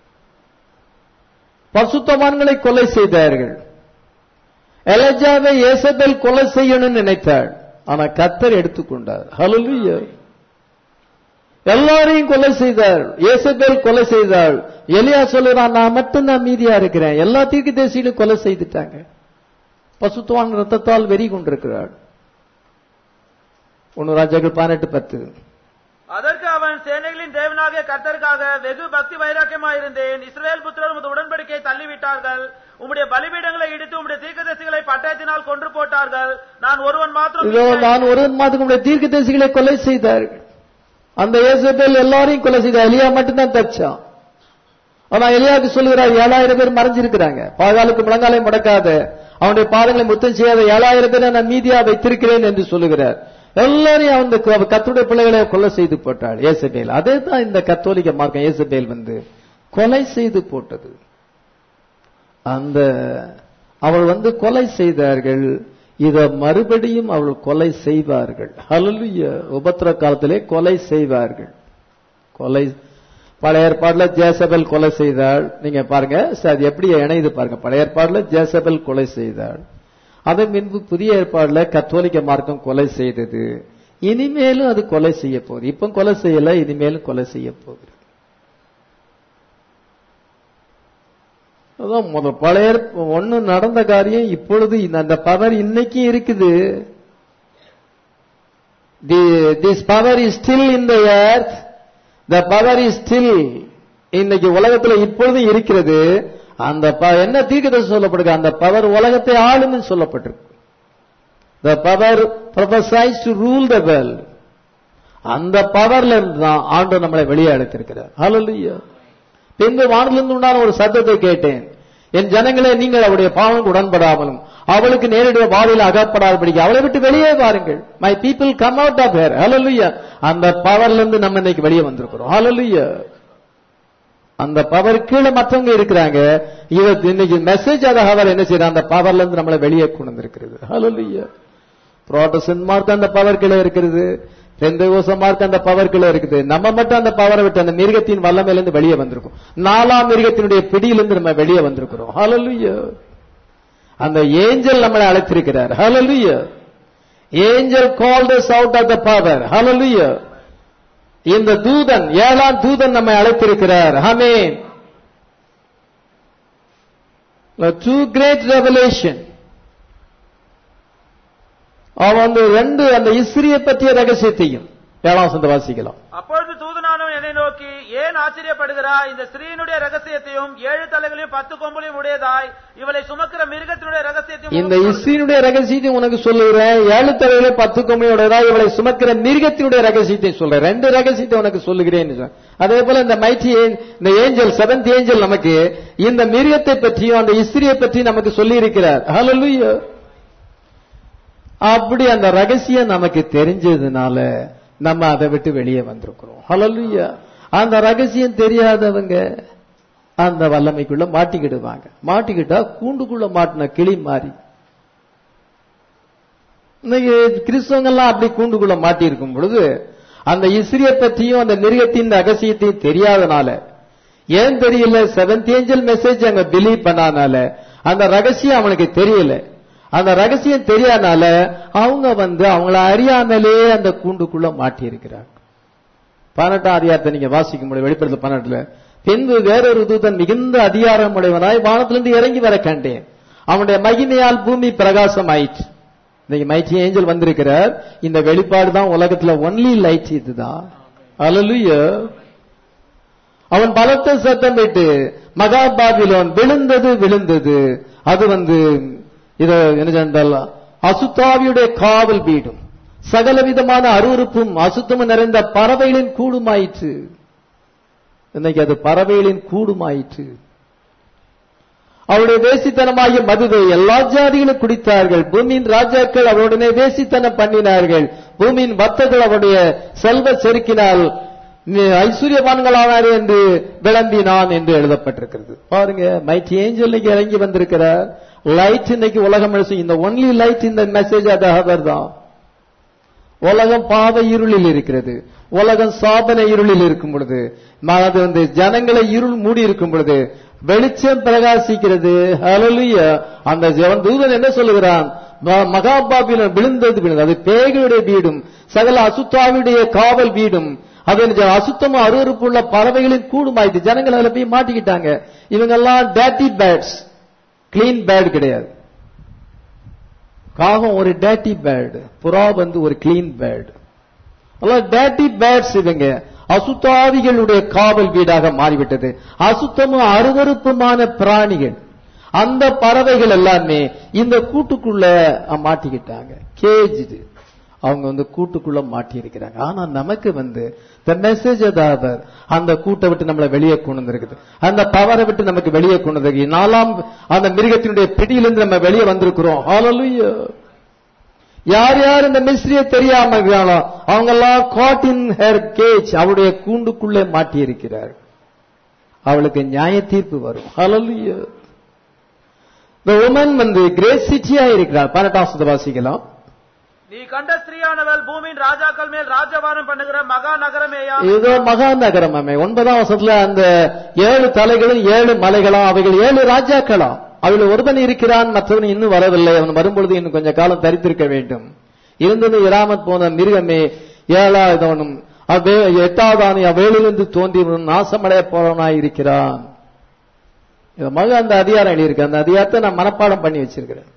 பசுத்தவான்களை கொலை செய்தார்கள் எலஜாவை ஏசபேல் கொலை செய்யணும்னு நினைத்தாள் ஆனா கர்த்தர் எடுத்துக்கொண்டார் ஹalleluya எல்லாரையும் கொலை செய்தார் ஏசபேல் கொலை செய்தாள் எலியா சொல்லுறான் நான் மட்டும்தான் மீதியா இருக்கிறேன் எல்லா தீர்க்க தேசியிலும் கொலை செய்துட்டாங்க பசுத்துவான் ரத்தத்தால் வெறி கொண்டிருக்கிறாள் ஒன்னு ராஜாக்கள் பதினெட்டு பத்து அதற்கு அவன் சேனைகளின் தேவனாகிய கர்த்தருக்காக வெகு பக்தி வைராக்கியமாயிருந்தேன் இஸ்ரவேல் புத்திரர் உமது உடன்படிக்கையை தள்ளிவிட்டார்கள் உம்முடைய பலிபீடங்களை இடித்து உம்முடைய தீர்க்கதரிசிகளை பட்டயத்தினால் கொன்று போட்டார்கள் நான் ஒருவன் மாத்திரம் இதோ நான் ஒரு மாதத்துக்கு தீர்க்க தேசிகளை கொலை செய்தார்கள் அந்த ஏசபேல் எல்லாரையும் கொலை செய்த எலியா மட்டும்தான் தப்பிச்சான் ஆனா எலியாவுக்கு சொல்லுகிறார் ஏழாயிரம் பேர் மறைஞ்சிருக்கிறாங்க பாகாலுக்கு முழங்காலை முடக்காத அவனுடைய பாதங்களை முத்தம் செய்யாத ஏழாயிரம் பேரை நான் மீதியா வைத்திருக்கிறேன் என்று சொல்லுகிறார் எல்லாரையும் அந்த க- கர்த்தருடைய பிள்ளைகளை கொலை செய்து போட்டாள் ஏசபேல் அதே தான் இந்த கத்தோலிக்க மார்க்கம் ஏசபேல் வந்து கொலை செய்து போட்டது அந்த அவள் வந்து கொலை செய்தார்கள் இத மறுபடியும் அவள் கொலை செய்வார்கள் ஹalleluya உபத்திர காலத்திலே கொலை செய்வார்கள் கொலை பழைய ஏற்பாடுல ஜேசபல் கொலை செய்தாள் நீங்க பாருங்க சரி, அது எப்படி இணையுது பாருங்க பழைய ஏற்பாடுல ஜேசபல் கொலை செய்தாள் அதன் பின்பு புதிய ஏற்பாடுல கத்தோலிக்க மார்க்கம் கொலை செய்தது இனிமேலும் அது கொலை செய்ய போகுது இப்ப கொலை செய்யல இனிமேலும் கொலை செய்ய போகுது அதான் முத பழைய ஏற்ப- ஒண்ணு நடந்த காரியம் இப்பொழுது இந்த- அந்த பவர் இன்னைக்கு இருக்குது this power is still in the earth the power is still இன்னைக்கு உலகத்துல இப்பொழுதும் இருக்கிறது அந்த ப- என்ன தீர்க்கதரிசி சொல்லப்படுது அந்த பவர் உலகத்தை ஆளும்னு சொல்லப்பட்டிருக்கு the power prophesies to rule the world அந்த பவர்ல இருந்து தான் ஆண்டு நம்மளை வெளியே அழைத்திருக்கிறார் ஹalleluya பின்பு வானிலிருந்து உண்டான ஒரு சத்தத்தை கேட்டேன் என் ஜனங்களே நீங்கள் அவருடைய பாவனுக்கு உடன்படாமலும் அவளுக்கு நேரடிய வாதில் அகப்படாதபடிக்கு அவளை விட்டு வெளியே வாருங்கள் my people come out of her hallelujah அந்த பவர்ல இருந்து நம்ம இன்னைக்கு வெளியே வந்திருக்கிறோம் ஹalleluya அந்த பவர் கீழே மற்றவங்க இருக்கிறாங்க இவ இன்னைக்கு மெசேஜ் அத அவர் என்ன செய்யற அந்த பவர்ல இருந்து நம்மளை வெளியே கொண்டு வந்திருக்கிறது ஹalleluya புரோட்டஸ்டன்ட் மார்க் அந்த பவர் கீழே இருக்கிறது பெந்தகோச மார்க் அந்த பவர் கீழே இருக்குது நம்ம மட்டும் அந்த பவரை விட்டு அந்த மிருகத்தின் வல்லமையிலிருந்து வெளியே வந்திருக்கோம் நாலாம் மிருகத்தினுடைய பிடியிலிருந்து நம்ம வெளியே வந்திருக்கிறோம் ஹalleluya அந்த ஏஞ்சல் நம்மளை அழைத்திருக்கிறார் hallelujah angel called us out of the power hallelujah இந்த தூதன் ஏழாம் தூதன் நம்மை அழைத்திருக்கிறார் ஆமென் டூ கிரேட் ரெவலேஷன் அவன் வந்து ரெண்டு அந்த இஸ்ரிய பற்றிய ரகசியத்தையும் ஏழாம் வசந்த வாசிக்கலாம் அப்பொழுது தூதனானவன் என்னை நோக்கி ஏன் ஆச்சரியப்படுகிறாய் இந்த ஸ்திரீனுடைய ரகசியத்தையும் ஏழு தலைகளையும் பத்து கொம்புலையும் உடையதாய் இவளை சுமக்கிற மிருகத்தினுடைய ரகசியத்தையும் இந்த உனக்கு சொல்லுகிறேன். இஸ்ரீனுடைய ரகசியத்தை உனக்கு சொல்லுகிறேன் ஏழு தலைகளை பத்து கொம்பையுடையதா இவளை சுமக்கிற மிருகத்தினுடைய ரகசியத்தை சொல்றேன் ரெண்டு ரகசியத்தை உனக்கு சொல்லுகிறேன் அதே போல இந்த மைட்டி இந்த ஏஞ்சல் செவன்த் ஏஞ்சல் நமக்கு இந்த மிருகத்தை பற்றியும் அந்த இஸ்திரியை பற்றி நமக்கு சொல்லி இருக்கிறார் ஹalleluya அப்படி அந்த ரகசியம் நமக்கு தெரிஞ்சதுனால நம்ம அதை விட்டு வெளியே வந்திருக்கிறோம் ஹalleluya அந்த ரகசியம் தெரியாதவங்க அந்த வல்லமைக்குள்ள மாட்டிக்கிடுவாங்க மாட்டிக்கிட்டா கூண்டுக்குள்ள மாட்டின கிளி மாறி இன்னைக்கு கிறிஸ்தவங்கெல்லாம் அப்படி கூண்டுக்குள்ள மாட்டி இருக்கும் பொழுது அந்த இஸ்ரிய பற்றியும் அந்த மிருகத்தின் ரகசியத்தையும் தெரியாதனால ஏன் தெரியல செவன்த் ஏஞ்சல் மெசேஜ் அங்க பிலீவ் பண்ணாதனால அந்த ரகசியம் அவனுக்கு தெரியல அந்த ரகசியம் தெரியாதனால அவங்க வந்து அவங்கள அறியாமலே அந்த கூண்டுக்குள்ள மாட்டி இருக்கிறாங்க பதினெட்டாம் அதிகாரத்தை நீங்க வாசிக்க முடியும் வெளிப்படுத்தல் பன்னெண்டுல பின்பு வேறொரு தூதன் மிகுந்த அதிகாரம் உடையவனாய் வானத்திலிருந்து இறங்கி வர கண்டேன் அவனுடைய மகிமையால் பூமி பிரகாசம் ஆயிற்று இன்னைக்கு மைட்டி ஏஞ்சல் வந்திருக்கிறார் இந்த வெளிப்பாடு தான் உலகத்துல ஒன்லி லைட் இதுதான் அல்லலுயா அவன் பலத்த சத்தம் விட்டு மகா பாபிலோன் விழுந்தது விழுந்தது அது வந்து இத என்ன சொன்னால் அசுத்தாவியுடைய காவல் வீடும் சகலவிதமான அருவருப்பும் அசுத்தமும் நிறைந்த பறவைகளின் கூடுமாயிற்று இன்னைக்கு அது பறவைகளின் கூடுமாயிற்று அவருடைய வேசித்தனமாகிய மதுவை எல்லா ஜாதிகளும் குடித்தார்கள் பூமியின் ராஜாக்கள் அவருடனே வேசித்தனம் பண்ணினார்கள் பூமியின் வர்த்தர்கள் அவருடைய செல்வ செருக்கினால் நீ ஐஸ்வர்யவான்களானார் என்று விளம்பினான் என்று எழுதப்பட்டிருக்கிறது பாருங்க மைட்டி ஏஞ்சல் இன்னைக்கு இறங்கி வந்திருக்கிறார் லைட் இன்னைக்கு உலகம் முழுசும் இந்த ஒன்லி லைட் இந்த மெசேஜ் அது அவர் தான் உலகம் பாவ இருளில் இருக்கிறது உலகம் சாதன இருளில் இருக்கும் பொழுது ம- அது வந்து ஜனங்களை இருள் மூடி இருக்கும் பொழுது வெளிச்சம் பிரகாசிக்கிறது ஹalleluya அந்த ஜெவன் தூதன் என்ன சொல்லுகிறான் ம- மகாபாபிலோன் விழுந்தது விழுந்தது அது பேய்களுடைய வீடும் சகல அசுத்தாவுடைய காவல் வீடும் அது என்ன, அசுத்தமும் அருவருப்புள்ள பறவைகளின் கூடுமாயிட்டு ஜனங்கள் அதுல போய் மாட்டிக்கிட்டாங்க இவங்கெல்லாம் டேட்டி பேட்ஸ் கிளீன் பேட் கிடையாது காகம் ஒரு டேட்டி பேர்டு புறா வந்து ஒரு கிளீன் பேர்டு டேட்டி பேர்ட்ஸ் இவங்க அசுத்தாவிகளுடைய காவல் வீடாக மாறிவிட்டது அசுத்தமும் அருவருப்புமான பிராணிகள் அந்த பறவைகள் எல்லாமே இந்த கூட்டுக்குள்ள மாட்டிக்கிட்டாங்க கேஜ் இது அவங்க வந்து கூட்டுக்குள்ள மாட்டி இருக்கிறாங்க ஆனா நமக்கு வந்து the மெசேஜ் அதாவது அந்த கூட்டை விட்டு நம்மளை வெளியே கொண்டு வந்திருக்குது அந்த பவரை விட்டு நமக்கு வெளியே கொண்டு வந்திருக்கு நாலாம் அந்த மிருகத்தினுடைய பிடியிலிருந்து நம்ம வெளியே வந்திருக்கிறோம் ஹalleluya யார் யார் இந்த மிஸ்ரியை தெரியாம இருக்கிறாங்களோ அவங்க எல்லாம் காட் இன் ஹேர் கேஜ் அவருடைய கூண்டுக்குள்ளே மாட்டி இருக்கிறார் அவளுக்கு நியாய தீர்ப்பு வரும் ஹalleluya இந்த உமன் வந்து கிரேட் சிட்டியா இருக்கிறார் பன்னெண்டாம் சத வாசிக்கலாம் நீ கண்ட ஸ்திரீயானவள் பூமியின் ராஜாக்கள் மேல் ராஜபாரம் பண்ணுகிற மகா நகரமேயா ஏதோ மகா நகரம் அம்மே ஒன்பதாம் வருஷத்துல அந்த ஏழு தலைகளும் ஏழு மலைகளும் அவைகள் ஏழு ராஜாக்களா அவள் ஒருவன் இருக்கிறான் மற்றவன் இன்னும் வரவில்லை அவன் வரும்பொழுது இன்னும் கொஞ்ச காலம் தரித்திருக்க வேண்டும் இருந்தது இராமத் போன மிருகமே ஏழாவதவனும் அவ்வே எட்டாவதானி அவ்வேளிலிருந்து தோன்றியவன் நாசமடைய போறவனாய் இருக்கிறான் இது மக அந்த அதிகாரம் எழுதியிருக்கு அந்த அதிகாரத்தை நான் மனப்பாடம் பண்ணி வச்சிருக்கிறேன்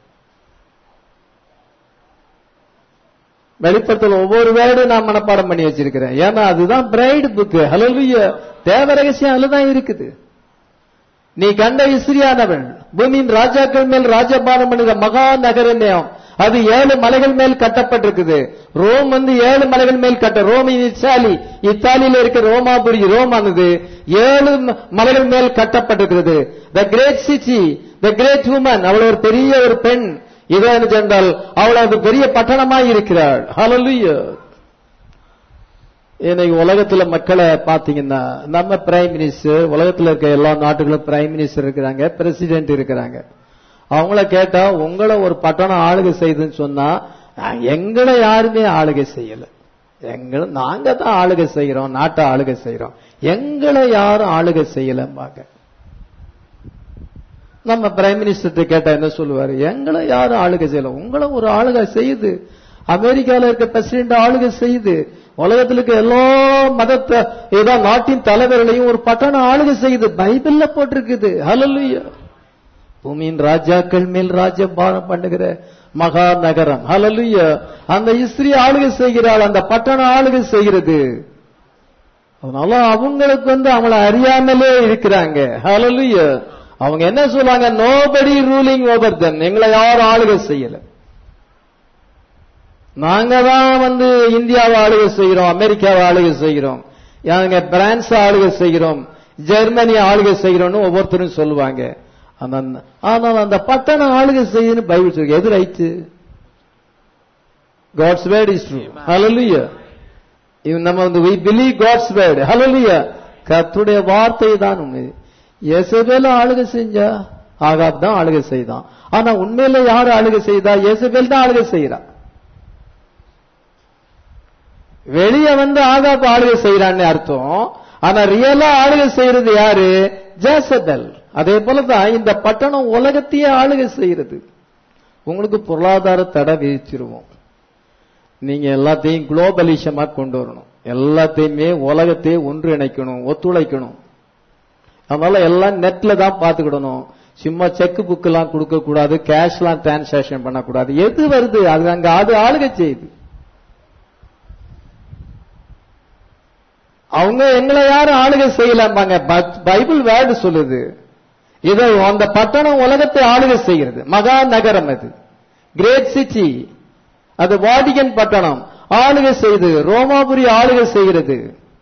வெளிப்படுத்தல் ஒவ்வொரு வேர்டும் நான் மனப்பாடம் பண்ணி வச்சிருக்கிறேன் ஏன்னா அதுதான் பிரைடு புக்கு ஹalleluya தேவ ரகசியம் அதுலதான் இருக்குது நீ கண்ட இஸ்ரியானவள் பூமியின் ராஜாக்கள் மேல் ராஜபானம் பண்ணுகிற மகா நகரமயம் அது ஏழு மலைகள் மேல் கட்டப்பட்டிருக்குது ரோம் வந்து ஏழு மலைகள் மேல் கட்ட ரோம் இத்தாலி இத்தாலியில இருக்க ரோமாபுரி ரோமானது ஏழு ம- மலைகள் மேல் கட்டப்பட்டிருக்கிறது the great city the great woman அவள் ஒரு பெரிய ஒரு பெண் இதோ என்ன சென்றால் அவள் அது பெரிய பட்டணமாய் இருக்கிறாள் ஹalleluya இன்னைக்கு உலகத்துல மக்களை பாத்தீங்கன்னா நம்ம பிரைம் மினிஸ்டர் உலகத்துல இருக்க எல்லா நாட்டுகளும் பிரைம் மினிஸ்டர் இருக்கிறாங்க பிரசிடென்ட் இருக்கிறாங்க அவங்கள கேட்டா உங்களை ஒரு பட்டணம் ஆளுகை செய்யுதுன்னு சொன்னா "அஹ், எங்களை யாருமே ஆளுகை செய்யல எங்களை நாங்க தான் ஆளுகை செய்யறோம் நாட்டை ஆளுகை செய்யறோம் எங்களை யாரும் ஆளுகை செய்யலம்பாங்க நம்ம பிரைம் மினிஸ்டர் கேட்டா என்ன சொல்லுவாரு எங்களை யாரும் ஆளுகை செய்யல உங்களை ஒரு ஆளுகை செய்யுது அமெரிக்கால இருக்க பிரசிடென்ட் ஆளுகை செய்யுது உலகத்துல இருக்க எல்லா மதத்தை ஏதோ நாட்டின் தலைவர்களையும் ஒரு பட்டணம் ஆளுகை செய்யுது பைபிள்ல போட்டிருக்குது ஹalleluya பூமியின் ராஜாக்கள் மேல் ராஜ்யபாரம் பண்ணுகிற மகா நகரம் ஹalleluya அந்த இஸ்ரீ ஆளுகை செய்கிறாள் அந்த பட்டணம் ஆளுகை செய்கிறது அதனால அவங்களுக்கு வந்து அவங்கள அறியாமலே இருக்கிறாங்க ஹalleluya அவங்க என்ன சொல்றாங்க நோபடி ரூலிங் ஓவர் தென் எங்களை யாரும் ஆளுகை செய்யல நாங்க தான் வந்து இந்தியாவை ஆளுகை செய்கிறோம் அமெரிக்காவை ஆளுகை செய்கிறோம் நாங்க பிரான்ஸ் ஆளுகை செய்கிறோம் ஜெர்மனி ஆளுகை செய்கிறோம்னு ஒவ்வொருத்தரும் சொல்லுவாங்க அந்த- ஆனால் அந்த பட்டணம் ஆளுகை செய்யுன்னு பைபிள் சொல்லுங்க எது right God's word is true hallelujah இவன் நம்ம வந்து we believe God's word hallelujah கர்த்தருடைய வார்த்தை தான் உண்மை இயேசபேல ஆளுகை செஞ்சா ஆகாப் தான் ஆளுகை செய்தான் ஆனா உண்மையில யார் ஆளுகை செய்தா இயேசபேல் தான் ஆளுகை செய்யறா வெளிய வந்து ஆகாப் ஆளுகை செய்யறான்னு அர்த்தம் ஆனா ரியலா ஆளுகை செய்யறது யாரு ஜேசபெல் அதே போலதான் இந்த பட்டணம் உலகத்தையே ஆளுகை செய்யறது உங்களுக்கு பொருளாதார தடை விதிச்சிருவோம் நீங்க எல்லாத்தையும் குளோபலிசமா கொண்டு வரணும் எல்லாத்தையுமே உலகத்தையே ஒன்றிணைக்கணும் ஒத்துழைக்கணும் அதனால எல்லாம் நெட்ல தான் பாத்துக்கிடணும் சும்மா செக் புக் எல்லாம் கொடுக்க கூடாது கேஷ் எல்லாம் டிரான்சாக்ஷன் பண்ணக்கூடாது எது வருது அது அங்க அது ஆளுகை செய்யுது அவங்க எங்களை யாரும் ஆளுகை செய்யலாம்பாங்க ப- பைபிள் வேர்டு சொல்லுது இது அந்த பட்டணம் உலகத்தை ஆளுகை செய்கிறது மகா நகரம் அது கிரேட் சிட்டி அது வாடிகன் பட்டணம் ஆளுகை செய்து ரோமாபுரி ஆளுகை செய்கிறது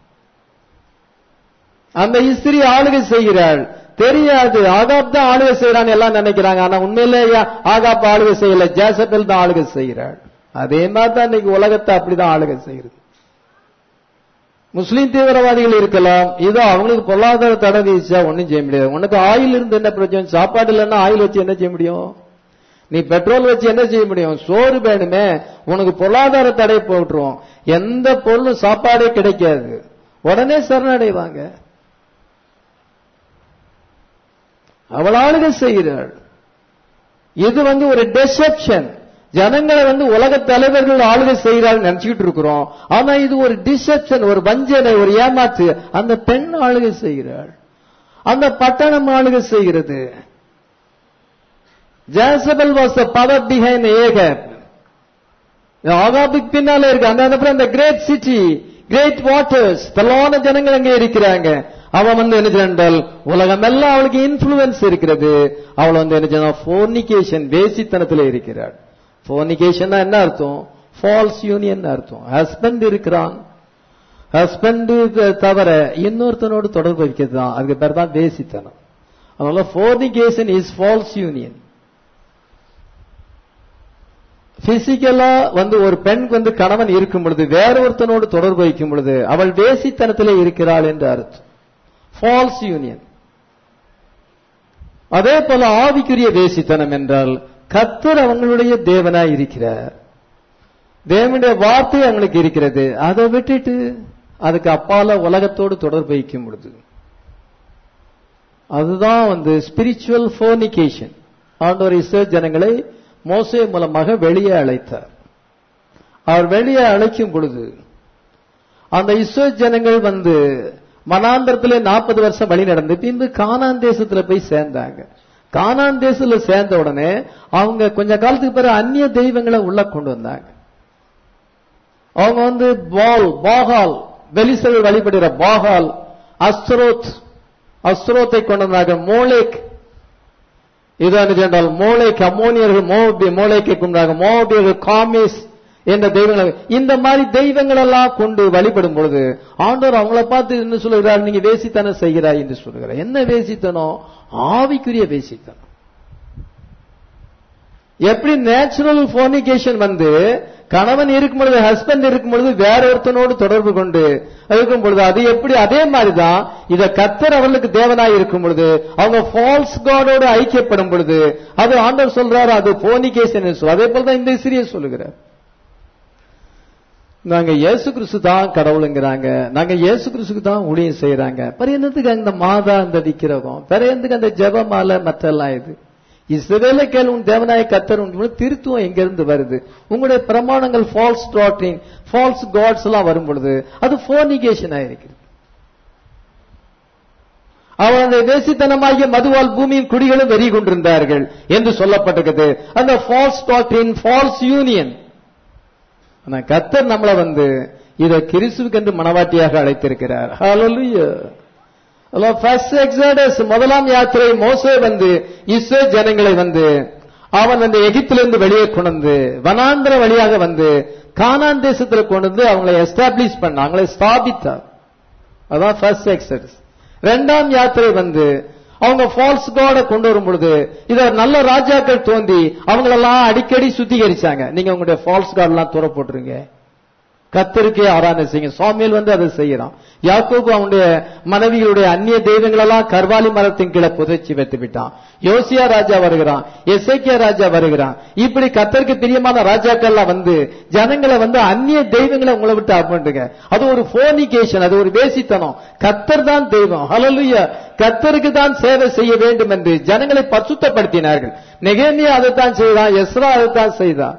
அந்த இஸ்திரி ஆளுகை செய்கிறாள் தெரியாது ஆகாப் தான் ஆளுகை செய்யறான்னு எல்லாம் நினைக்கிறாங்க ஆனா உண்மையிலே ஆகாப் ஆளுகை செய்யல ஜேசபெல் தான் ஆளுகை செய்கிறாள் அதே மாதிரி தான் இன்னைக்கு உலகத்தை அப்படிதான் ஆளுகை செய்கிறது முஸ்லீம் தீவிரவாதிகள் இருக்கலாம் இதோ அவங்களுக்கு பொருளாதார தடை விதிச்சா ஒண்ணும் செய்ய முடியாது உனக்கு ஆயில் இருந்து என்ன பிரச்சனை சாப்பாடு இல்லைன்னா ஆயில் வச்சு என்ன செய்ய முடியும் நீ பெட்ரோல் வச்சு என்ன செய்ய முடியும் சோறு வேணுமே உனக்கு பொருளாதார தடை போட்டுரும் எந்த பொருளும் சாப்பாடே கிடைக்காது உடனே சரணடைவாங்க அவள் ஆளுகை செய்கிறாள் இது வந்து ஒரு டெசெப்ஷன் ஜனங்களை வந்து உலக தலைவர்கள் ஆளுகை செய்கிறாள் நினைச்சுக்கிட்டு இருக்கிறோம் ஆனா இது ஒரு டிசெப்ஷன் ஒரு வஞ்சனை ஒரு ஏமாற்று அந்த பெண் ஆளுகை செய்கிறாள் அந்த பட்டணம் ஆளுகை செய்கிறது Jezebel was the power behind Ahab ஆகாபுக்கு பின்னால இருக்கு அந்த அப்புறம் அந்த கிரேட் சிட்டி கிரேட் வாட்டர்ஸ் தலான ஜனங்கள் அங்கே இருக்கிறாங்க அவன் வந்து என்ன செய்தால் உலகம் எல்லாம் அவளுக்கு இன்ஃபுளுன்ஸ் இருக்கிறது அவள் வந்து என்ன செய்ய ஃபோர்னிகேஷன் வேசித்தனத்தில் இருக்கிறாள் ஃபோர்னிகேஷன் என்ன அர்த்தம் ஃபால்ஸ் யூனியன் அர்த்தம் ஹஸ்பண்ட் இருக்கிறான் ஹஸ்பண்ட் தவிர இன்னொருத்தனோடு தொடர்பு வைக்கிறது தான் அதுக்கு பேர் தான் வேசித்தனம் அதனால ஃபோர்னிகேஷன் இஸ் ஃபால்ஸ் யூனியன் பிசிக்கலா வந்து ஒரு பெண் வந்து கணவன் இருக்கும் பொழுது வேற ஒருத்தனோடு தொடர்பு வைக்கும் பொழுது அவள் வேசித்தனத்திலே இருக்கிறாள் என்று அர்த்தம் ஃபால்ஸ் யூனியன் அதே போல ஆவிக்குரிய வேசித்தனம் என்றால் கத்தர் அவங்களுடைய தேவனாய் இருக்கிறார் தேவனுடைய வார்த்தை அவங்களுக்கு இருக்கிறது அதை விட்டுட்டு அதுக்கு அப்பால உலகத்தோடு தொடர்பு வைக்கும் பொழுது அதுதான் வந்து ஸ்பிரிச்சுவல் ஃபோனிகேஷன் ஆண்டவர் இஸ்ரேல் ஜனங்களை மோசே மூலமாக வெளியே அழைத்தார் அவர் வெளியே அழைக்கும் பொழுது அந்த இஸ்ரேல் ஜனங்கள் வந்து மனாந்தரத்திலே நாற்பது வருஷம் வழி நடந்து பின்பு கானான் தேசத்துல போய் சேர்ந்தாங்க கானான் தேசத்துல சேர்ந்த உடனே அவங்க கொஞ்ச காலத்துக்கு பிறகு அந்நிய தெய்வங்களை உள்ள கொண்டு வந்தாங்க அவங்க வந்து பால் பாகால் வெளிசல் வழிபடுகிற பாகால் அஸ்ரோத் அஸ்ரோத்தை கொண்டு வந்தாங்க மோலேக் இது என்றால் மோளைக்கு அம்மோனியர்கள் மோபி மோளைக்கு கொண்டாங்க மோபியர்கள் காமிஸ் என்ற தெய்வங்களை இந்த மாதிரி தெய்வங்கள் எல்லாம் கொண்டு வழிபடும் பொழுது ஆண்டவர் அவங்கள பார்த்து என்ன சொல்லுகிறார் நீங்க வேசித்தனம் செய்கிறாய் என்று சொல்லுகிறார் என்ன வேசித்தனம் ஆவிக்குரிய வேசித்தனம் எப்படி நேச்சுரல் போனிகேஷன் வந்து கணவன் இருக்கும் பொழுது ஹஸ்பண்ட் இருக்கும் பொழுது வேற ஒருத்தனோடு தொடர்பு கொண்டு இருக்கும் பொழுது அது எப்படி அதே மாதிரிதான் இத கத்தர் அவர்களுக்கு தேவனாய் இருக்கும் பொழுது அவங்க ஃபால்ஸ் காடோடு ஐக்கியப்படும் பொழுது அது ஆண்டவர் சொல்றாரு அது போனிகேஷன் சொல்ல அதே போலதான் இந்த சிறிய சொல்லுகிறார் நாங்க இயேசு கிறிஸ்து தான் கடவுளுங்கிறாங்க நாங்க இயேசு கிறிஸ்துக்கு தான் ஊழியம் செய்யறாங்க பிற என்னத்துக்கு அந்த மாதா அந்த விக்கிரகம் பிற என்னத்துக்கு அந்த ஜெபமாலை மற்றெல்லாம் இது இஸ்ரவேல கேள் உன் தேவனாய கத்தர் உன் திருத்துவம் எங்க இருந்து வருது உங்களுடைய பிரமாணங்கள் ஃபால்ஸ் டாக்டிங் ஃபால்ஸ் காட்ஸ் எல்லாம் வரும் பொழுது அது போனிகேஷன் ஆயிருக்கிறது அவனுடைய வேசித்தனமாகிய மதுவால் பூமியின் குடிகளும் வெறி கொண்டிருந்தார்கள் என்று சொல்லப்பட்டிருக்கிறது அந்த ஃபால்ஸ் டாக்டின் ஃபால்ஸ் யூனியன் ஆனா கத்தர் நம்மளை வந்து இத கிறிஸ்துவுக்கென்று மனவாட்டியாக அழைத்திருக்கிறார் ஹalleluya ஃபர்ஸ்ட் எக்ஸாடஸ் முதலாம் யாத்திரை மோசே வந்து இஸ்ரே ஜனங்களை வந்து அவன் அந்த எகிப்திலிருந்து வெளியே கொண்டு வந்து வனாந்திர வழியாக வந்து கானான் தேசத்துல கொண்டு வந்து அவங்களை எஸ்டாப்ளிஷ் பண்ண அவங்களை ஸ்தாபித்தார் அதான் ஃபர்ஸ்ட் எக்ஸடஸ் ரெண்டாம் யாத்திரை வந்து அவங்க ஃபால்ஸ் காட கொண்டு வரும் பொழுது இத நல்ல ராஜாக்கள் தோண்டி அவங்களெல்லாம் அடிக்கடி சுத்திகரிச்சாங்க நீங்க உங்களுடைய ஃபால்ஸ் காட் எல்லாம் தூர போட்டுருங்க கத்தருக்கே ஆராதனை செய்யுங்க சுவாமியில் வந்து அதை செய்யறான் யாக்கோபு அவனுடைய மனைவிகளுடைய அந்நிய தெய்வங்களெல்லாம் கர்வாலி மரத்தின் கீழே புதைச்சி வைத்து விட்டான் யோசியா ராஜா வருகிறான் எசேக்கியா ராஜா வருகிறான் இப்படி கத்தருக்கு பிரியமான ராஜாக்கள்லாம் வந்து ஜனங்களை வந்து அந்நிய தெய்வங்களை உங்களை விட்டு அப்படின்ட்டுங்க அது ஒரு போனிகேஷன் அது ஒரு வேசித்தனம் கத்தர் தான் தெய்வம் ஹலலுயா கத்தருக்கு தான் சேவை செய்ய வேண்டும் என்று ஜனங்களை பசுத்தப்படுத்தினார்கள் நெகேமியா அதைத்தான் செய்தான் எஸ்ரா அதைத்தான் செய்தான்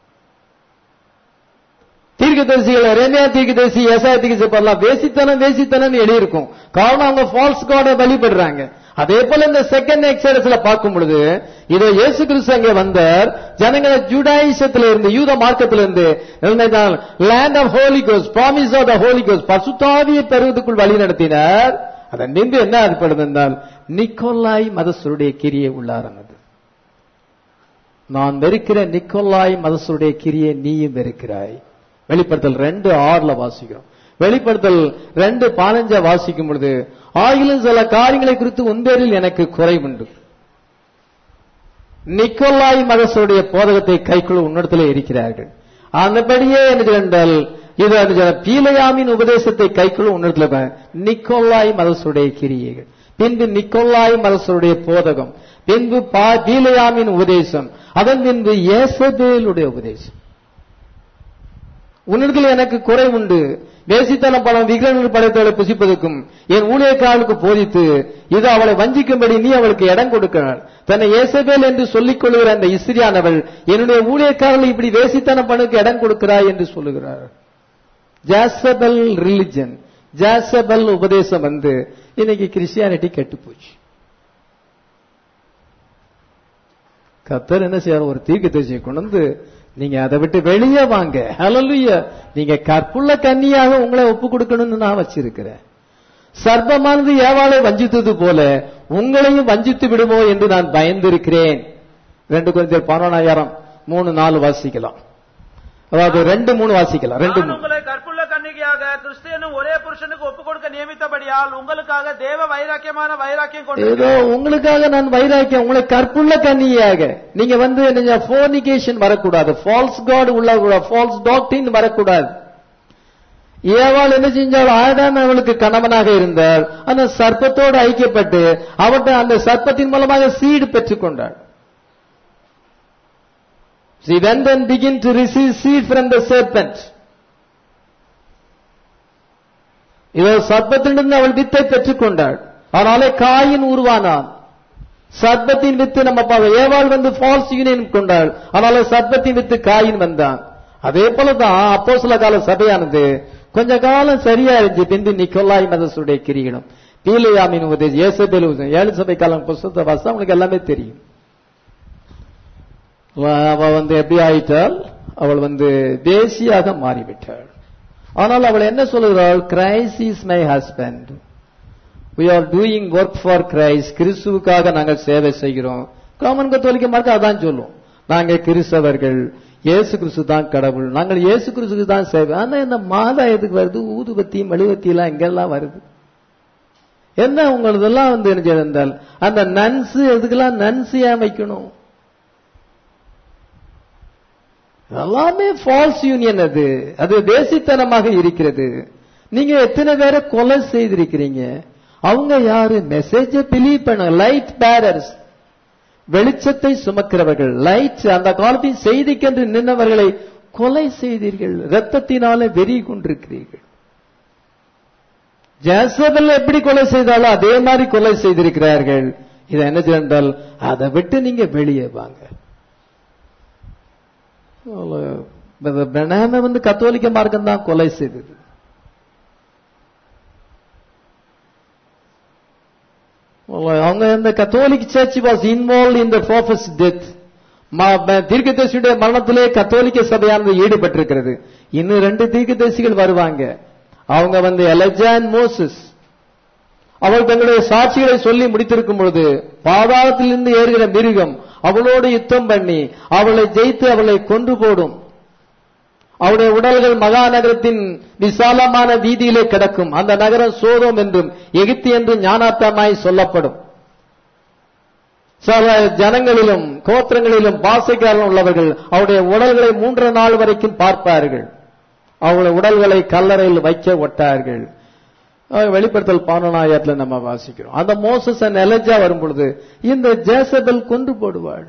தீர்க்கதரிசிகள் ரெமையா தீர்க்கதரிசி எசாய தீர்க்கதரிசி பண்ணலாம் வேசித்தனம் வேசித்தனம் எழுதியிருக்கும் காரணம் அவங்க ஃபால்ஸ் காட வழிபடுறாங்க அதே போல இந்த செகண்ட் எக்ஸரஸ்ல பார்க்கும் பொழுது இதோ இயேசு கிறிஸ்து அங்கே வந்தார் ஜனங்களை ஜுடாயிசத்துல இருந்து யூத மார்க்கத்துல இருந்து land of Holi cos promise of the Holi கோஸ் பசுத்தாவியை பெறுவதற்குள் வழி நடத்தினார் அதன் நின்று என்ன ஏற்படுது என்றால் நிக்கோலாய் மதஸ்தருடைய கிரியை உள்ளாரானது நான் வெறுக்கிற நிக்கோலாய் மதஸ்தருடைய கிரியை நீயும் வெறுக்கிறாய் வெளிப்படுத்தல் ரெண்டு ஆறுல வாசிக்கிறோம் வெளிப்படுத்தல் ரெண்டு பதினஞ்ச வாசிக்கும் பொழுது ஆகிலும் சில காரியங்களை குறித்து உன்பேரில் எனக்கு குறைவுண்டு நிக்கோலாய் மதசுடைய போதகத்தை கைக்குள்ள உன்னிடத்தில் இருக்கிறார்கள் அந்தபடியே எனக்கு என்றால் இது அந்த பீலையாமின் உபதேசத்தை கைக்குள்ள உன்னிடத்தில் ப- நிக்கோலாய் மதசுடைய கிரியைகள் பின்பு நிக்கோலாய் மதசுடைய போதகம் பின்பு பா- பீலையாமின் உபதேசம் அதன் பின்பு ஏசபேலுடைய உபதேசம் உன்னிடத்தில் எனக்கு குறை உண்டு வேசித்தனம் பணம் விக்கிரகங்கள் படைத்தவளை புசிப்பதற்கும் என் ஊழியக்காரனுக்கு போதித்து இது அவளை வஞ்சிக்கும்படி நீ அவளுக்கு இடம் கொடுக்கிறாள் தன்னை ஏசபேல் என்று சொல்லிக் கொள்ளுகிற அந்த இஸ்ரியானவள் என்னுடைய ஊழியக்காரர்கள் இப்படி வேசித்தனம் பண்ணுக்கு இடம் கொடுக்கிறாய் என்று சொல்லுகிறார் ஜாசபல் ரிலிஜன் ஜாசபல் உபதேசம் வந்து இன்னைக்கு கிறிஸ்டியானிட்டி கெட்டு போச்சு கத்தர் என்ன செய்யார் ஒரு தீர்க்க தரிசியை கொண்டு வந்து நீங்க அதை விட்டு வெளியே வாங்க ஹalleluya நீங்க கற்புள்ள கன்னியாக உங்களை ஒப்பு கொடுக்கணும்னு நான் வச்சிருக்கிறேன் சர்ப்பமானது ஏவாளை வஞ்சித்தது போல உங்களையும் வஞ்சித்து விடுமோ என்று நான் பயந்திருக்கிறேன் ரெண்டு கொஞ்சம் பதினொன்னாயிரம் மூணு நாலு வாசிக்கலாம் அதாவது ரெண்டு மூணு வாசிக்கலாம் ரெண்டு நான் மூணு உங்களை கற்புள்ள கன்னிகையாக கிறிஸ்தியனும் ஒரே புருஷனுக்கு ஒப்புக் கொடுக்க நியமித்தபடியால் உங்களுக்காக தேவ வைராக்கியமான வைராக்கியம் ஏதோ கொண்டு உங்களுக்காக நான் வைராக்கியம் உங்களை கற்புள்ள கன்னியாக நீங்க வந்து நீங்க ஃபோர்னிகேஷன் வரக்கூடாது ஃபால்ஸ் காட் உள்ள ஃபால்ஸ் டாக்டின் வரக்கூடாது ஏவாள் என்ன செஞ்சால் ஆடான் அவளுக்கு கணவனாக இருந்தார் அந்த சர்ப்பத்தோடு ஐக்கியப்பட்டு அவட்ட அந்த சர்ப்பத்தின் மூலமாக சீடு பெற்றுக்கொண்டாள் She went and began to receive seed from the serpent. இதோ சர்ப்பத்திலிருந்து அவள் வித்தை பெற்றுக்கொண்டாள் அதனாலே காயின் உருவானான் சர்ப்பத்தின் வித்து நம்ம பார்க்க ஏவாள் வந்து ஃபால்ஸ் யூனியன் கொண்டாள் அதனால சர்ப்பத்தின் வித்து காயின் வந்தான் அதே போலதான் அப்போ சில கால சபையானது கொஞ்ச காலம் சரியா இருந்துச்சு பின்பு நிக்கோலாய் மதசுடைய கிரியிடம் பீலையாமின் உபதேசம் ஏசபேல் உபதேசம் ஏழு சபை காலம் புஸ்தகத்தை வாசம் அவங்களுக்கு எல்லாமே தெரியும் அவ வந்து எப்படி ஆயிட்டால் அவள் வந்து தேசியாக மாறிவிட்டாள் ஆனால் அவள் என்ன சொல்லுகிறாள் Christ is my husband we are doing work for Christ கிறிஸ்துவுக்காக நாங்கள் சேவை செய்கிறோம் காமன் கத்தோலிக்க மார்க்க அதான் சொல்லும் நாங்க கிறிஸ்தவர்கள் இயேசு கிறிஸ்து தான் கடவுள் நாங்கள் இயேசு கிறிஸ்துக்கு தான் சேவை ஆனா இந்த மாதா எதுக்கு வருது ஊதுபத்தி மெழுவத்தி எல்லாம் எங்கெல்லாம் வருது என்ன உங்களதெல்லாம் வந்து என்ன செய்தால் அந்த நன்சு எதுக்கெல்லாம் நன்சு ஏன் வைக்கணும் எல்லாமே ஃபால்ஸ் யூனியன் அது அது தேசித்தனமாக இருக்கிறது நீங்க எத்தனை பேரை கொலை செய்திருக்கிறீங்க அவங்க யாரு மெசேஜ பிலீவ் பண்ண லைட் பேரர்ஸ் வெளிச்சத்தை சுமக்கிறவர்கள் லைட் அந்த காலத்தின் செய்திக்கென்று நின்றவர்களை கொலை செய்தீர்கள் ரத்தத்தினால வெறி கொண்டிருக்கிறீர்கள் ஜாசபல் எப்படி கொலை செய்தாலும் அதே மாதிரி கொலை செய்திருக்கிறார்கள் இதை என்ன செய்தால் அதை விட்டு நீங்க வெளியே வாங்க பெனாம வந்து கத்தோலிக்க மார்க்கம் தான் கொலை செய்தது அவங்க இந்த Catholic church was involve in the prophet's death தீர்க்கதரிசியுடைய மரணத்திலே கத்தோலிக்க சபையானது ஈடுபட்டிருக்கிறது இன்னும் ரெண்டு தீர்க்கதரிசிகள் வருவாங்க அவங்க வந்து எலஜான் மோசஸ் அவள் தங்களுடைய சாட்சிகளை சொல்லி முடித்திருக்கும் பொழுது பாதாளத்திலிருந்து ஏறுகிற மிருகம் அவளோடு யுத்தம் பண்ணி அவளை ஜெயித்து அவளை கொன்று போடும் அவருடைய உடல்கள் மகாநகரத்தின் விசாலமான வீதியிலே கிடக்கும் அந்த நகரம் சோதோம் என்றும் எகிப்து என்றும் ஞானாத்தமாய் சொல்லப்படும் சில ஜனங்களிலும் கோத்திரங்களிலும் பாசைக்காரன் உள்ளவர்கள் அவருடைய உடல்களை மூன்று நாள் வரைக்கும் பார்ப்பார்கள் அவருடைய உடல்களை கல்லறையில் வைக்க ஒட்டார்கள் வெளிப்படுத்தல் பானநாயகத்துல நம்ம வாசிக்கிறோம் அந்த மோசஸ் எலஜா வரும் பொழுது இந்த ஜேசபல் கொண்டு போடுவாள்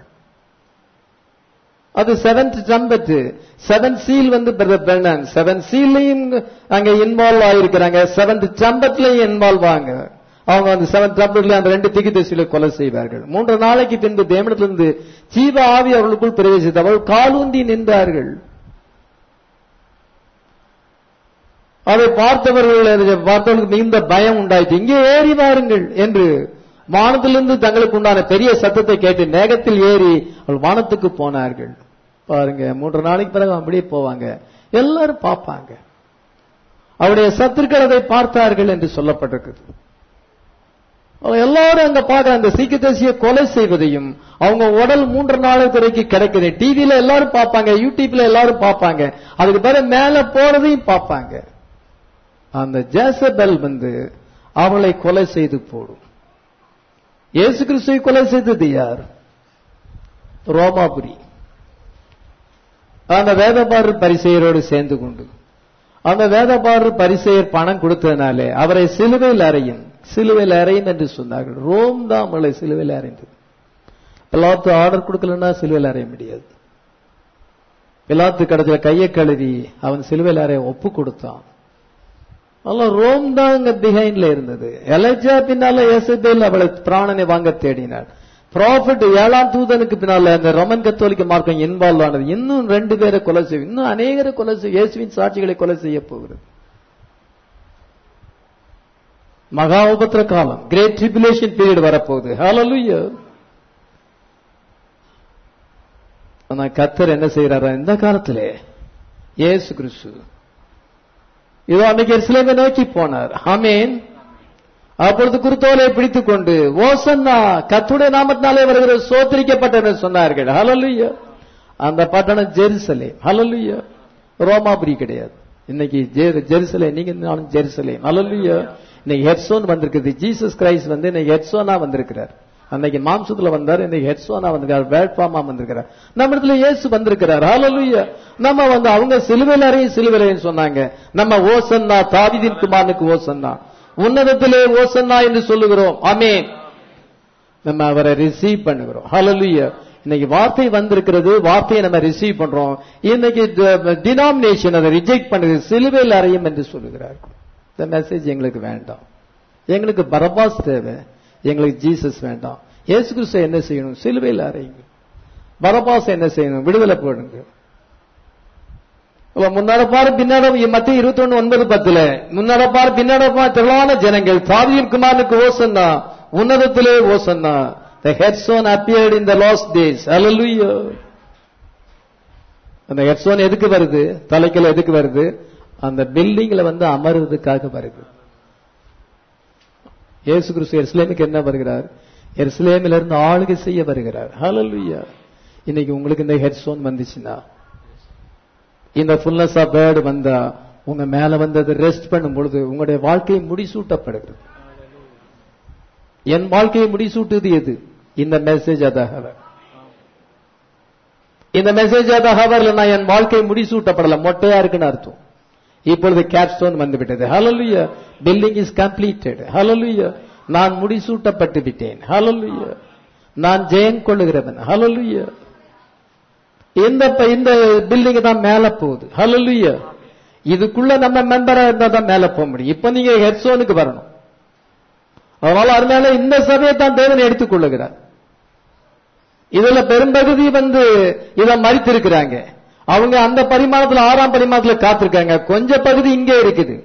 அது செவன்த் ட்ரம்பட் செவன் சீல் வந்து பிரதர் செவன் சீல்லையும் அங்க இன்வால்வ் ஆயிருக்கிறாங்க செவன்த் ட்ரம்பட்லயும் இன்வால்வ் ஆங்க அவங்க அந்த செவன்த் ட்ரம்பட்ல அந்த ரெண்டு திக்கு தசில கொலை செய்வார்கள் மூன்று நாளைக்கு பின்பு தேவனத்திலிருந்து ஜீவ ஆவி அவர்களுக்குள் பிரவேசித்து அவர்கள் காலூந்தி நின்றார்கள் அதை பார்த்தவர்கள் பார்த்தவர்களுக்கு மிகுந்த பயம் உண்டாயிற்று இங்கே ஏறி வாருங்கள் என்று வானத்திலிருந்து தங்களுக்கு உண்டான பெரிய சத்தத்தை கேட்டு மேகத்தில் ஏறி அவள் வானத்துக்கு போனார்கள் பாருங்க மூன்று நாளைக்கு பிறகு அப்படியே போவாங்க எல்லாரும் பார்ப்பாங்க அவருடைய சத்துருக்கள் அதை பார்த்தார்கள் என்று சொல்லப்பட்டிருக்குது அவங்க எல்லாரும் அங்க பார்க்க அந்த சீக்கியதேசிய கொலை செய்வதையும் அவங்க உடல் மூன்று நாளுக்கு வரைக்கும் கிடைக்குது டிவில எல்லாரும் பார்ப்பாங்க யூடியூப்ல எல்லாரும் பார்ப்பாங்க அதுக்கு பிறகு மேல போறதையும் பார்ப்பாங்க அந்த ஜேசபெல் வந்து அவளை கொலை செய்து போடும் இயேசு கிறிஸ்துவை கொலை செய்தது யார் ரோமாபுரி அந்த வேதபாரர் பரிசெயரோடு சேர்ந்து கொண்டு அந்த வேதபாரர் பரிசெயர் பணம் கொடுத்ததுனாலே அவரை சிலுவையில் அறையும் சிலுவையில் அறையும் என்று சொன்னார்கள் ரோம் தான் அவளை சிலுவையில் அறைந்தது பிலாத்து ஆர்டர் கொடுக்கலன்னா சிலுவையில் அறைய முடியாது பிலாத்து கடத்துல கையை கழுவி அவன் சிலுவையில் அறைய ஒப்பு கொடுத்தான் அல்ல ரோம் தான் அங்க பிஹைண்ட்ல இருந்தது எலஜா பின்னால எசபேல் அவளை பிராணனை வாங்க தேடினாள் ப்ராஃபிட் ஏழாம் தூதனுக்கு பின்னால அந்த ரோமன் கத்தோலிக்க மார்க்கம் இன்வால்வ் ஆனது இன்னும் ரெண்டு பேரை கொலை செய்யும் இன்னும் அநேகரை கொலை செய்ய இயேசுவின் சாட்சிகளை கொலை செய்ய போகிறது மகா உபத்திர காலம் கிரேட் ட்ரிபுலேஷன் பீரியட் வரப்போகுது ஹalleluya ஆனா கத்தர் என்ன செய்யறாரா இந்த காலத்திலே இயேசு கிறிஸ்து இதோ அன்னைக்கு எருசலேமை நோக்கி போனார் ஆமேன் அப்பொழுது குருத்தோலை பிடித்துக் கொண்டு ஓசன்னா கத்துடைய நாமத்தினாலே வருகிற சோத்தரிக்கப்பட்ட சொன்னார்கள் ஹalleluya அந்த பட்டணம் ஜெருசலேம் ஹalleluya ரோமாபுரி கிடையாது இன்னைக்கு ஜெரு- ஜெருசலேம் நீங்க நானும் ஜெருசலேம் ஹalleluya இன்னைக்கு ஹெட்சோன் வந்திருக்குது ஜீசஸ் கிரைஸ்ட் வந்து இன்னைக்கு ஹெட்சோனா வந்திருக்கிறார் அன்னைக்கு மாம்சத்துல வந்தார் இன்னைக்கு ஹெட்சோனா வந்திருக்கார் வேட்பாமா வந்திருக்கிறார் நம்ம இடத்துல இயேசு வந்திருக்கிறார் ஹalleluya நம்ம வந்து அவங்க சிலுவையில் அறையும் சிலுவையில் சொன்னாங்க நம்ம ஓசன்னா தாவீதின் குமாரனுக்கு ஓசன்னா உன்னதத்திலே ஓசன்னா என்று சொல்லுகிறோம் ஆமென் நம்ம அவரை ரிசீவ் பண்ணுகிறோம் ஹalleluya இன்னைக்கு வார்த்தை வந்திருக்கிறது வார்த்தையை நம்ம ரிசீவ் பண்றோம் இன்னைக்கு டினாமினேஷன் அதை ரிஜெக்ட் பண்ணுது சிலுவையில் அறையும் என்று சொல்லுகிறார் இந்த மெசேஜ் எங்களுக்கு வேண்டாம் எங்களுக்கு பரபாஸ் தேவை எங்களுக்கு ஜீசஸ் வேண்டாம் இயேசு கிறிஸ்து என்ன செய்யணும் சிலுவையில் அறையுங்க பரபாஸ் என்ன செய்யணும் விடுதலை போடுங்க அப்ப முன்னாட பாரு பின்னாட மத்திய இருபத்தி ஒண்ணு ஒன்பது பத்துல முன்னாட பாரு பின்னாட பாரு திரளான ஜனங்கள் தாவியின் குமாரனுக்கு ஓசன்னா உன்னதத்திலே ஓசன்னா the headstone appeared in the last days hallelujah அந்த ஹெட்ஸோன் எதுக்கு வருது தலைக்கல எதுக்கு வருது அந்த பில்டிங்ல வந்து அமர்றதுக்காக வருது இயேசு கிறிஸ்து எருசலேமுக்கு என்ன வருகிறார் எருசலேமில இருந்து ஆளுகை செய்ய வருகிறார் ஹalleluya இன்னைக்கு உங்களுக்கு இந்த ஹெட்ஸோன் வந்துச்சுன்னா இந்த ஃபுல்னஸ் ஆஃப் வேர்டு வந்தா உங்க மேல வந்து அது ரெஸ்ட் பண்ணும் பொழுது உங்களுடைய வாழ்க்கை முடிசூட்டப்படுகிறது என் வாழ்க்கையை முடிசூட்டுது எது இந்த மெசேஜ் அதாக இந்த மெசேஜ் அதாக நான் என் வாழ்க்கை முடிசூட்டப்படல மொட்டையா இருக்குன்னு அர்த்தம் இப்பொழுது கேப்ஸ்டோன் வந்து விட்டது hallelujah building is completed hallelujah நான் முடிசூட்டப்பட்டு விட்டேன் ஹalleluya நான் ஜெயம் கொள்ளுகிறவன் ஹalleluya இந்த ப- இந்த பில்டிங் தான் மேல போகுது ஹalleluya இதுக்குள்ள நம்ம மெம்பரா இருந்தா தான் மேல போக முடியும் இப்ப நீங்க ஹெட்ஸோனுக்கு வரணும் அதனால அதனால இந்த சபையை தான் தேவன் எடுத்துக்கொள்ளுகிறார் இதுல பெரும்பகுதி வந்து இத மறித்திருக்கிறாங்க அவங்க அந்த பரிமாணத்துல ஆறாம் பரிமாணத்துல காத்திருக்காங்க கொஞ்ச பகுதி இங்கே இருக்குது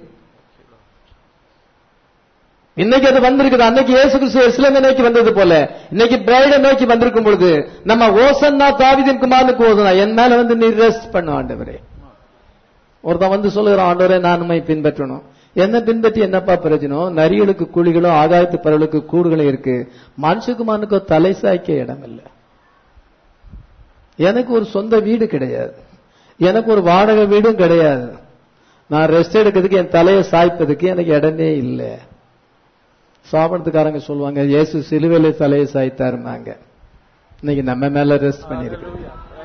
இன்னைக்கு அது வந்திருக்குது அன்னைக்கு இயேசு கிறிஸ்து இஸ்லாமை நோக்கி வந்தது போல இன்னைக்கு பிரைட நோக்கி வந்திருக்கும் பொழுது நம்ம ஓசன்னா தாவிதின் குமாரனுக்கு ஓசனா என் மேல வந்து நீ ரெஸ்ட் பண்ணு ஆண்டவரே ஒருத்தன் வந்து சொல்லுகிறான் ஆண்டவரே நான் உம்மை பின்பற்றணும் என்ன பின்பற்றி என்னப்பா பிரயோஜனம் நரிகளுக்கு குழிகளும் ஆகாயத்து பறவைகளுக்கு கூடுகளும் இருக்கு மனுஷகுமாரனுக்கு தலை சாய்க்க இடம் இல்லை எனக்கு ஒரு சொந்த வீடு கிடையாது எனக்கு ஒரு வாடகை வீடும் கிடையாது நான் ரெஸ்ட் எடுக்கிறதுக்கு என் தலையை சாய்ப்பதுக்கு எனக்கு இடமே இல்லை சாபனத்துக்காரங்க சொல்லுவாங்க இயேசு சிலுவையில தலையை சாய்த்தாருமாங்க இன்னைக்கு நம்ம மேல ரெஸ்ட் பண்ணிருக்கோம்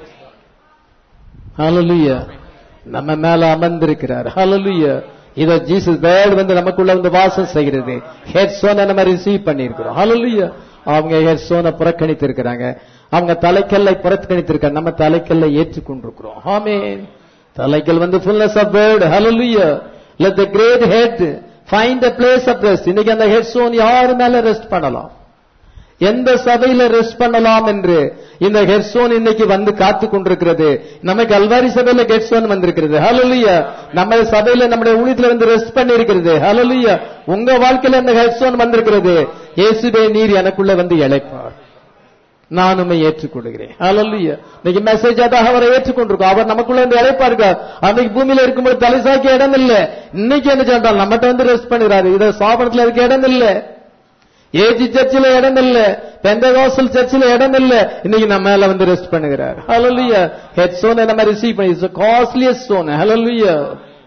ஹalleluya நம்ம மேல அமர்ந்திருக்கிறார் ஹalleluya இதோ ஜீசஸ் வேர்ட் வந்து நமக்குள்ள வந்து வாசம் செய்கிறது ஹெட்ஸோனை நம்ம ரிசீவ் பண்ணியிருக்கிறோம் ஹalleluya அவங்க ஹெட்ஸோனை புறக்கணித்து இருக்கிறாங்க அவங்க தலைக்கல்லை புறக்கணித்திருக்காங்க நம்ம தலைக்கல்லை ஏற்றுக்கொண்டிருக்கிறோம் ஆமென் தலைக்கல் வந்து fullness of word hallelujah let the great head find a place of rest இன்னைக்கு அந்த ஹெட்ஸோன் யாரு மேல ரெஸ்ட் பண்ணலாம் எந்த சபையில ரெஸ்ட் பண்ணலாம் என்று இந்த ஹெர்சோன் இன்னைக்கு வந்து காத்து கொண்டிருக்கிறது நமக்கு அல்வாரி சபையில ஹெர்சோன் வந்திருக்கிறது ஹalleluya நம்ம சபையில நம்முடைய ஊழியத்துல வந்து ரெஸ்ட் பண்ணி இருக்கிறது ஹalleluya உங்க வாழ்க்கையில இந்த ஹெர்சோன் வந்திருக்கிறது இயேசுவே நீர் எனக்குள்ள வந்து இழைப்பார் நான் உண்மை ஏற்றுக்கொள்கிறேன் ஹalleluya இன்னைக்கு மெசேஜ் அதாக அவரை ஏற்றுக்கொண்டிருக்கோம் அவர் நமக்குள்ள வந்து இழைப்பா இருக்கார் அன்னைக்கு பூமியில இருக்கும்போது தலை சாய்க்க இடம் இல்ல இன்னைக்கு என்ன சொல்றால் நம்மகிட்ட வந்து ரெஸ்ட் பண்ணுறாரு இத சாபனத்துல இருக்க இடம் இல்ல ஏஜி சர்ச்சில் இடம் இல்ல பெந்தகோசல் சர்ச்சில் இடம் இல்ல இன்னைக்கு நம்ம மேல வந்து ரெஸ்ட் பண்ணுகிறார் ஹalleluya ஹெட் சோனை நம்ம ரிசீவ் பண்ணி இட்ஸ் காஸ்ட்லியஸ்ட் சோன் ஹalleluya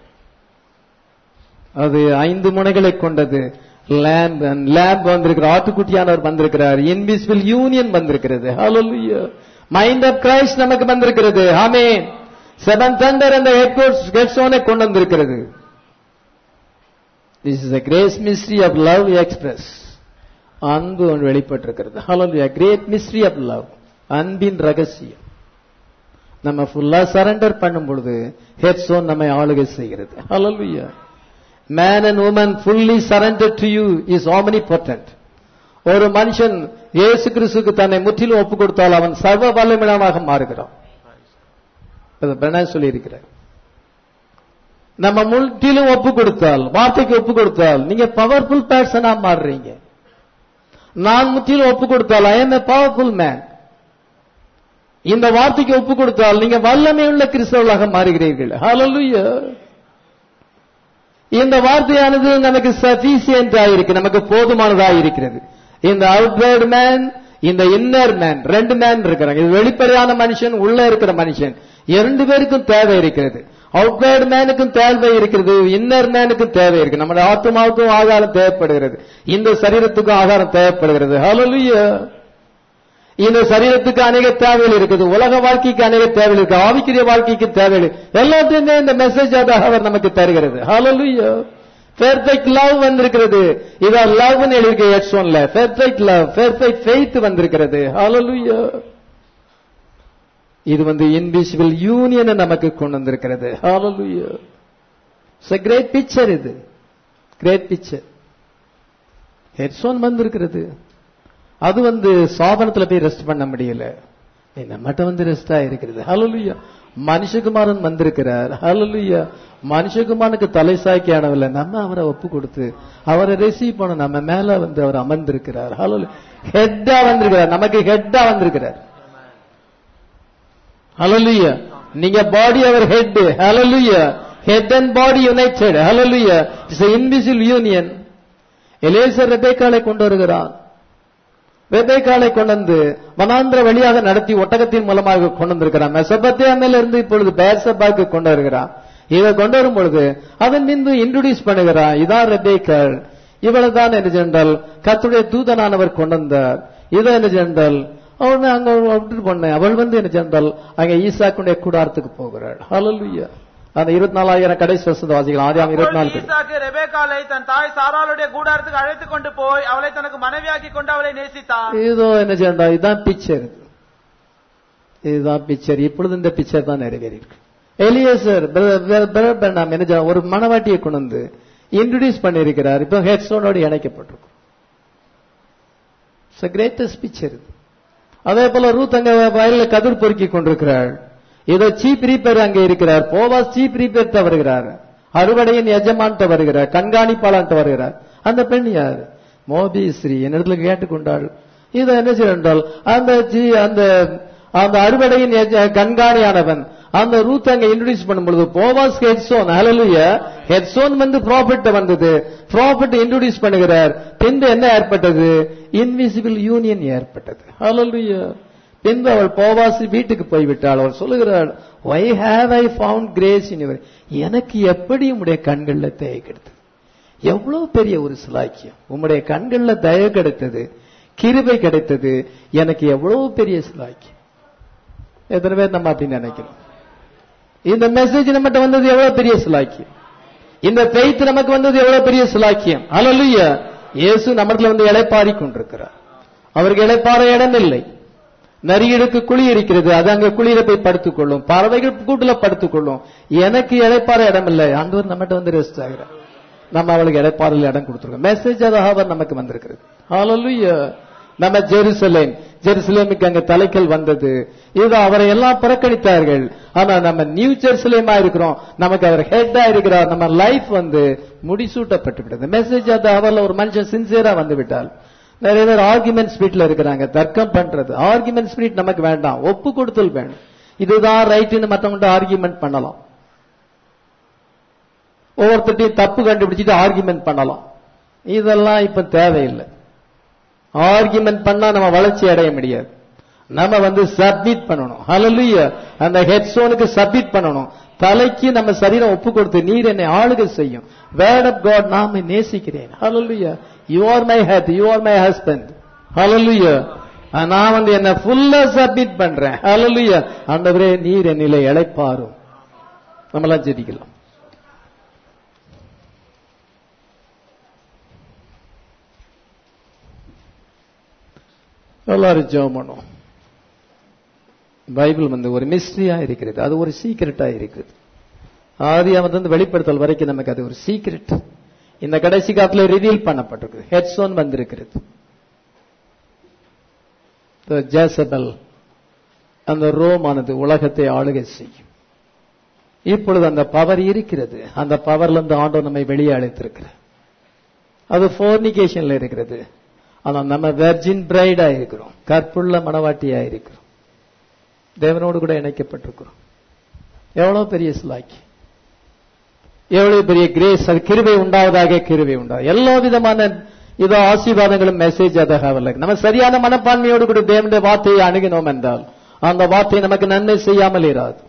அது ஐந்து முனைகளை கொண்டது லேம்ப் லேம்ப் வந்திருக்கிற ஆட்டுக்குட்டியானவர் வந்திருக்கிறார் இன்விசிபிள் யூனியன் வந்திருக்கிறது ஹalleluya மைண்ட் ஆஃப் கிரைஸ்ட் நமக்கு வந்திருக்கிறது ஆமென் செவன் தண்டர் அந்த ஹெட் கோர்ஸ் ஹெட் சோனை கொண்டு வந்திருக்கிறது this is a grace mystery of love express அன்பு ஒன்று வெளிப்பட்டிருக்கிறது hallelujah great mystery of love அன்பின் ரகசியம் நம்ம ஃபுல்லா சரண்டர் பண்ணும் பொழுது ஹெட்ஸோன் நம்மை ஆளுகை செய்கிறது hallelujah man and woman fully surrender to you is omnipotent ஒரு மனுஷன் இயேசு கிறிஸ்துக்கு தன்னை முற்றிலும் ஒப்பு கொடுத்தால் அவன் சர்வ வல்லமிடமாக மாறுகிறான் சொல்லி இருக்கிறார் நம்ம முற்றிலும் ஒப்பு கொடுத்தால் வார்த்தைக்கு ஒப்பு கொடுத்தால் நீங்க பவர்ஃபுல் பர்சனா மாறுறீங்க நான் முற்றிலும் ஒப்பு கொடுத்தால் I am a powerful man இந்த வார்த்தைக்கு ஒப்பு கொடுத்தால் நீங்க வல்லமை உள்ள கிறிஸ்தவர்களாக மாறுகிறீர்கள் ஹalleluya இந்த வார்த்தையானது நமக்கு சஃபிசியன்ட் ஆயிருக்கு நமக்கு போதுமானதா இருக்கிறது இந்த அவுட்வேர்ட் மேன் இந்த இன்னர் மேன் ரெண்டு மேன் இருக்கிறாங்க இது வெளிப்படையான மனுஷன் உள்ள இருக்கிற மனுஷன் இரண்டு பேருக்கும் தேவை இருக்கிறது அவுட்வேர்ட் மேனுக்கும் தேவை இருக்கிறது இன்னர் மேனுக்கும் தேவை இருக்கு நம்முடைய ஆத்மாவுக்கும் ஆகாரம் தேவைப்படுகிறது இந்த சரீரத்துக்கும் ஆகாரம் தேவைப்படுகிறது ஹalleluya இந்த சரீரத்துக்கு அநேக தேவைகள் இருக்குது உலக வாழ்க்கைக்கு அநேக தேவைகள் இருக்கு ஆவிக்குரிய வாழ்க்கைக்கு தேவைகள் எல்லாத்தையுமே இந்த மெசேஜ் அவர் நமக்கு தருகிறது ஹalleluya பெர்ஃபெக்ட் லவ் வந்திருக்கிறது இத லவ் எழுதிருக்கு எக்ஸ் ஒன்ல பெர்ஃபெக்ட் லவ் பெர்ஃபெக்ட் ஃபெய்த் வந்திருக்கிறது ஹalleluya இது வந்து இன்விசிபிள் யூனியனை நமக்கு கொண்டு வந்திருக்கிறது hallelujah it's a great picture இது கிரேட் பிக்சர் ஹெட்ஸோன் வந்திருக்கிறது அது வந்து சாதனத்துல போய் ரெஸ்ட் பண்ண முடியல நம்மகிட்ட வந்து ரெஸ்டா இருக்கிறது ஹalleluya மனுஷகுமாரன் வந்திருக்கிறார் ஹalleluya மனுஷகுமாரனுக்கு தலை சாய்க்கி ஆனவில்லை நம்ம அவரை ஒப்பு கொடுத்து அவரை ரிசீவ் பண்ண நம்ம மேல வந்து அவர் அமர்ந்திருக்கிறார் ஹalleluya ஹெட்டா வந்திருக்கிறார் நமக்கு ஹெட்டா வந்திருக்கிறார் ஹalleluya நீங்க பாடி அவர் head hallelujah head and body united hallelujah it's a invisible union Eliezer ரெபேக்காலை கொண்டு வருகிறான் ரெபேக்காலை கொண்டு வந்து வனாந்திர வழியாக நடத்தி ஒட்டகத்தின் மூலமாக கொண்டு வந்திருக்கிறான் மெசபத்தியாமில இருந்து இப்பொழுது பேர்சபாக்கு கொண்டு வருகிறான் இதை கொண்டு வரும் பொழுது அதன் பின்பு இன்ட்ரோடியூஸ் பண்ணுகிறான் இதான் ரெபேக்கால் இவ்வளவுதான் என்ன சென்றால் கத்துடைய தூதனானவர் கொண்டு வந்தார் இதை என்ன சென்றால் அவனை அங்க விட்டுட்டு பண்ணேன் அவள் வந்து என்ன சென்றால் அங்க ஈசாக்குடைய கூடாரத்துக்கு போகிறாள் ஹalleluya அந்த இருபத்தி நாலாயிரம் கடைசி வருஷத்தை வாசிக்கலாம் ஆதியாம் இருபத்தி நாலு அப்பொழுது ஈசாக்கு ரெபேக்காலை தன் தாய் சாராளுடைய கூடாரத்துக்கு அழைத்துக் கொண்டு போய் அவளை தனக்கு மனைவியாக்கி கொண்டு அவளை நேசித்தான் இதோ என்ன செய்யண்டா இதுதான் பிக்சர் இதுதான் பிக்சர் இப்பொழுது இந்த பிக்சர் தான் நிறைவேறி இருக்கு எலியசர் நாம் என்ன செய்ய- ஒரு மணவாட்டியை கொண்டு வந்து இன்ட்ரடியூஸ் பண்ணியிருக்கிறார் இப்போ ஹெட்ஸோனோடு இணைக்கப்பட்டிருக்கும் கிரேட்டஸ்ட் பிக்சர் இது அதே போல ரூத் அங்க வயல்ல கதிர் பொறுக்கி கொண்டிருக்கிறாள் இதோ சீப் ரீப்பர் அங்கே இருக்கிறார் போவாஸ் சீப் ரீப்பர் வருகிறார் அறுவடையின் எஜமான்ட்ட வருகிறார் கண்காணிப்பாளன்ட்ட வருகிறார் அந்த பெண் யார் மோபி ஸ்ரீ என்னிடத்துல கேட்டுக்கொண்டாள் இதை என்ன செய்யறால் அந்த ஜி- அந்த அந்த அறுவடையின் எஜ- கண்காணியானவன் அந்த ரூத் அங்க இன்ட்ரோடியூஸ் பண்ணும் பொழுது போவாஸ் ஹெட்சோன் ஹalleluya ஹெட்சோன் வந்து ப்ராஃபிட் வந்தது ப்ராஃபிட் இன்ட்ரோடியூஸ் பண்ணுகிறார் பின்பு என்ன ஏற்பட்டது இன்விசிபிள் யூனியன் ஏற்பட்டது ஹalleluya பின்பு அவள் போவாசி வீட்டுக்கு போய்விட்டாள் அவள் சொல்லுகிறாள் why have I found grace in your எனக்கு எப்படி உம்முடைய கண்கள்ல தயவு கிடைத்தது எவ்வளவு பெரிய ஒரு சிலாக்கியம் உம்முடைய கண்கள்ல தயவு கிடைத்தது கிருபை கிடைத்தது எனக்கு எவ்வளவு பெரிய சிலாக்கியம் எத்தனை பேர் நம்ம அப்படின்னு நினைக்கிறோம் இந்த மெசேஜ் நம்மகிட்ட வந்தது எவ்வளவு பெரிய சிலாக்கியம் இந்த பெய்த் நமக்கு வந்தது எவ்வளவு பெரிய சிலாக்கியம் ஹalleluya இயேசு நம்மிடத்துல வந்து இளைப்பாரி கொண்டிருக்கிறார் அவருக்கு இளைப்பாற இடம் இல்லை நரிகளுக்கு குழி இருக்கிறது அது அங்க குளிர போய் படுத்துக் கொள்ளும் பறவைகள் கூட்டுல படுத்துக் கொள்ளும் எனக்கு இளைப்பாற இடம் இல்லை ஆண்டவர் நம்மகிட்ட வந்து ரெஸ்ட் ஆகிறார் நம்ம அவளுக்கு இடைப்பாறையில் இடம் கொடுத்துருக்கோம் மெசேஜ் அதாக நமக்கு வந்திருக்கிறது ஹalleluya நம்ம ஜெருசலேம் ஜெருசலேமுக்கு அங்க தலைக்கல் வந்தது இது அவரை எல்லாம் புறக்கணித்தார்கள் ஆனா நம்ம நியூ ஜெருசலேமா இருக்கிறோம் நமக்கு அவர் ஹெட்டா இருக்கிறார் நம்ம லைஃப் வந்து முடிசூட்டப்பட்டு விட்டது மெசேஜ் அது அவர்ல ஒரு மனுஷன் சின்சியரா வந்து விட்டால் நிறைய பேர் ஆர்குமெண்ட் ஸ்பீட்ல இருக்கிறாங்க தர்க்கம் பண்றது ஆர்குமெண்ட் ஸ்பீட் நமக்கு வேண்டாம் ஒப்பு கொடுத்தல் வேணும் இதுதான் ரைட்டுன்னு மத்தவங்கள்ட்ட ஆர்குமெண்ட் பண்ணலாம் ஒவ்வொருத்தட்டையும் தப்பு கண்டுபிடிச்சிட்டு ஆர்குமெண்ட் பண்ணலாம் இதெல்லாம் இப்ப தேவையில்லை ஆர்குமெண்ட் பண்ணா நம்ம வளர்ச்சி அடைய முடியாது நம்ம வந்து சப்மிட் பண்ணணும் ஹalleluya அந்த ஹெட்ஸோனுக்கு சப்மிட் பண்ணணும் தலைக்கு நம்ம சரீரம் ஒப்பு கொடுத்து நீர் என்னை ஆளுகை செய்யும் வேர்ட் ஆஃப் காட் நாம நேசிக்கிறேன் hallelujah you are my head you are my husband hallelujah நான் வந்து என்ன ஃபுல்லா சப்மிட் பண்றேன் ஹalleluya ஆண்டவரே நீர் என்னிலே இளைப்பாரும் நம்மளாம் ஜெபிக்கலாம் எல்லாரும் ஜெபம் பண்ணுவோம் பைபிள் வந்து ஒரு மிஸ்ட்ரியா இருக்கிறது அது ஒரு சீக்கிரட்டா இருக்குது ஆதி வந்து வெளிப்படுத்தல் வரைக்கும் நமக்கு அது ஒரு சீக்கிரட் இந்த கடைசி காலத்துல ரிவீல் பண்ணப்பட்டிருக்கு ஹெட்ஸோன் வந்திருக்கிறது ஜேசபல் அந்த ரோமானது உலகத்தை ஆளுகை செய்யும் இப்பொழுது அந்த பவர் இருக்கிறது அந்த பவர்ல இருந்து ஆண்டவர் நம்மை வெளியே அழைத்திருக்கிறார் அது போர்னிகேஷன்ல இருக்கிறது ஆனா நம்ம வெர்ஜின் பிரைடா இருக்கிறோம் கற்புள்ள மனவாட்டியா இருக்கிறோம் தேவனோடு கூட இணைக்கப்பட்டிருக்கிறோம் எவ்வளவு பெரிய சிலாக்கி எவ்வளவு பெரிய கிரேஸ் அது கிருபை உண்டாவதாக கிருபை உண்டா எல்லா விதமான இதோ ஆசீர்வாதங்களும் மெசேஜ் அதாக நம்ம சரியான மனப்பான்மையோடு கூட தேவனுடைய வார்த்தையை அணுகினோம் என்றால் அந்த வார்த்தை நமக்கு நன்மை செய்யாமல் இராது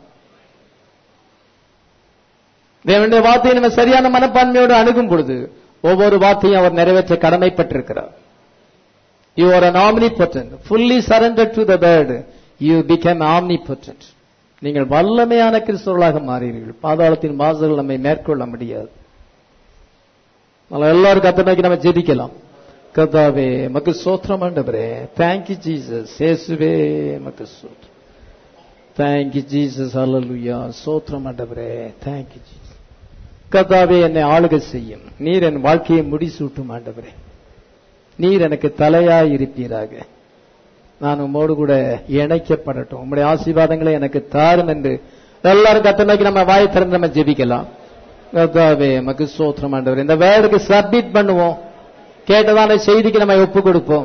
தேவனுடைய வார்த்தையை நம்ம சரியான மனப்பான்மையோடு அணுகும் பொழுது ஒவ்வொரு வார்த்தையும் அவர் நிறைவேற்ற கடமைப்பட்டிருக்கிறார் you are an omnipotent fully surrender to the word you become omnipotent நீங்கள் வல்லமையான கிறிஸ்தவர்களாக மாறீர்கள் பாதாளத்தின் வாசல்கள் நம்மை மேற்கொள்ள முடியாது நம்ம எல்லாரும் கத்த நோக்கி நம்ம ஜெபிக்கலாம் கத்தாவே மக்கு சோத்திரம் ஆண்டவரே தேங்க்யூ ஜீசஸ் இயேசுவே மக்கு சோத்திரம் தேங்க்யூ ஜீசஸ் அல்லலுயா சோத்திரம் ஆண்டவரே தேங்க்யூ ஜீசஸ் கத்தாவே என்னை ஆளுகை செய்யும் நீர் என் வாழ்க்கையை முடிசூட்டும் ஆண்டவரே நீர் எனக்கு தலையாய் இருப்பீராக நான் உம்மோடு கூட இணைக்கப்படட்டும் உம்முடைய ஆசீர்வாதங்களை எனக்கு தாரும் என்று எல்லாரும் கத்த நோக்கி நம்ம வாய் திறந்து நம்ம ஜெபிக்கலாம் கர்த்தாவே நமக்கு சோத்திரம் ஆண்டவர் இந்த வேர்டுக்கு சப்மிட் பண்ணுவோம் கேட்டதான செய்திக்கு நம்ம ஒப்பு கொடுப்போம்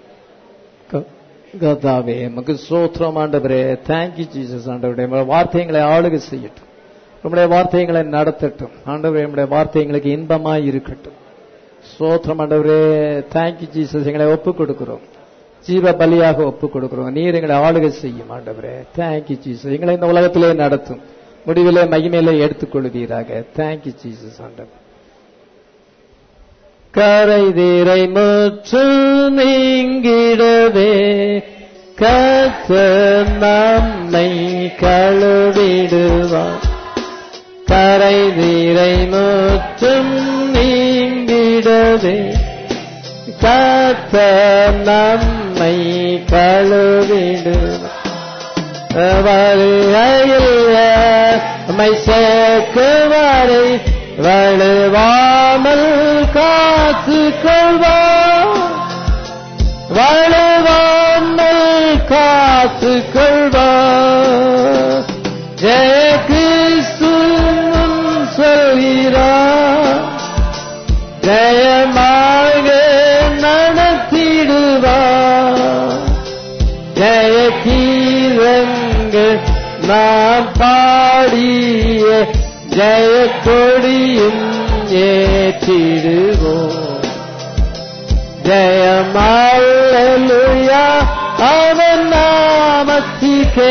கர்த்தாவே நமக்கு சோத்திரம் ஆண்டவரே தேங்க்யூ ஜீசஸ் ஆண்டவருடைய வார்த்தைகளை ஆளுகை செய்யட்டும் நம்முடைய வார்த்தைகளை நடத்தட்டும் ஆண்டவரே நம்முடைய வார்த்தைகளுக்கு இன்பமாய் இருக்கட்டும் சோத்திரம் ஆண்டவரே தேங்க்யூ ஜீசஸ் எங்களை ஒப்பு கொடுக்கிறோம் ஜீவ பலியாக ஒப்பு கொடுக்கிறோம் நீர் எங்களை ஆளுகை செய்யும் ஆண்டவரே தேங்க்யூ ஜீசஸ் எங்களை இந்த உலகத்திலே நடத்தும் முடிவிலே மகிமையிலே எடுத்துக்கொள்வீராக தேங்க்யூ ஜீசஸ் ஆண்டவர் கரை தீரை முற்று நீங்கிடவே கத்த நம்மை கழுவிடுவார் கரை தீரை முற்றும் நீங்கிடவே கத்த நம்மை கழுவிடுவார் வருகையில் மை சேர்க்குவாரை வழுவாமல் காத்து கொள்வார் வழுவாமல் காத்து கொள்வார் ஜெய கிறிஸ்து சொல்கிறார் ஜெயமாக நடத்திடுவார் ஜெய கீதங்கள் நாம் பாடிய ஜெய கொடியும் ஏற்றிடுவோம் ஜெயமாலுயா அவன் நாமத்திக்கே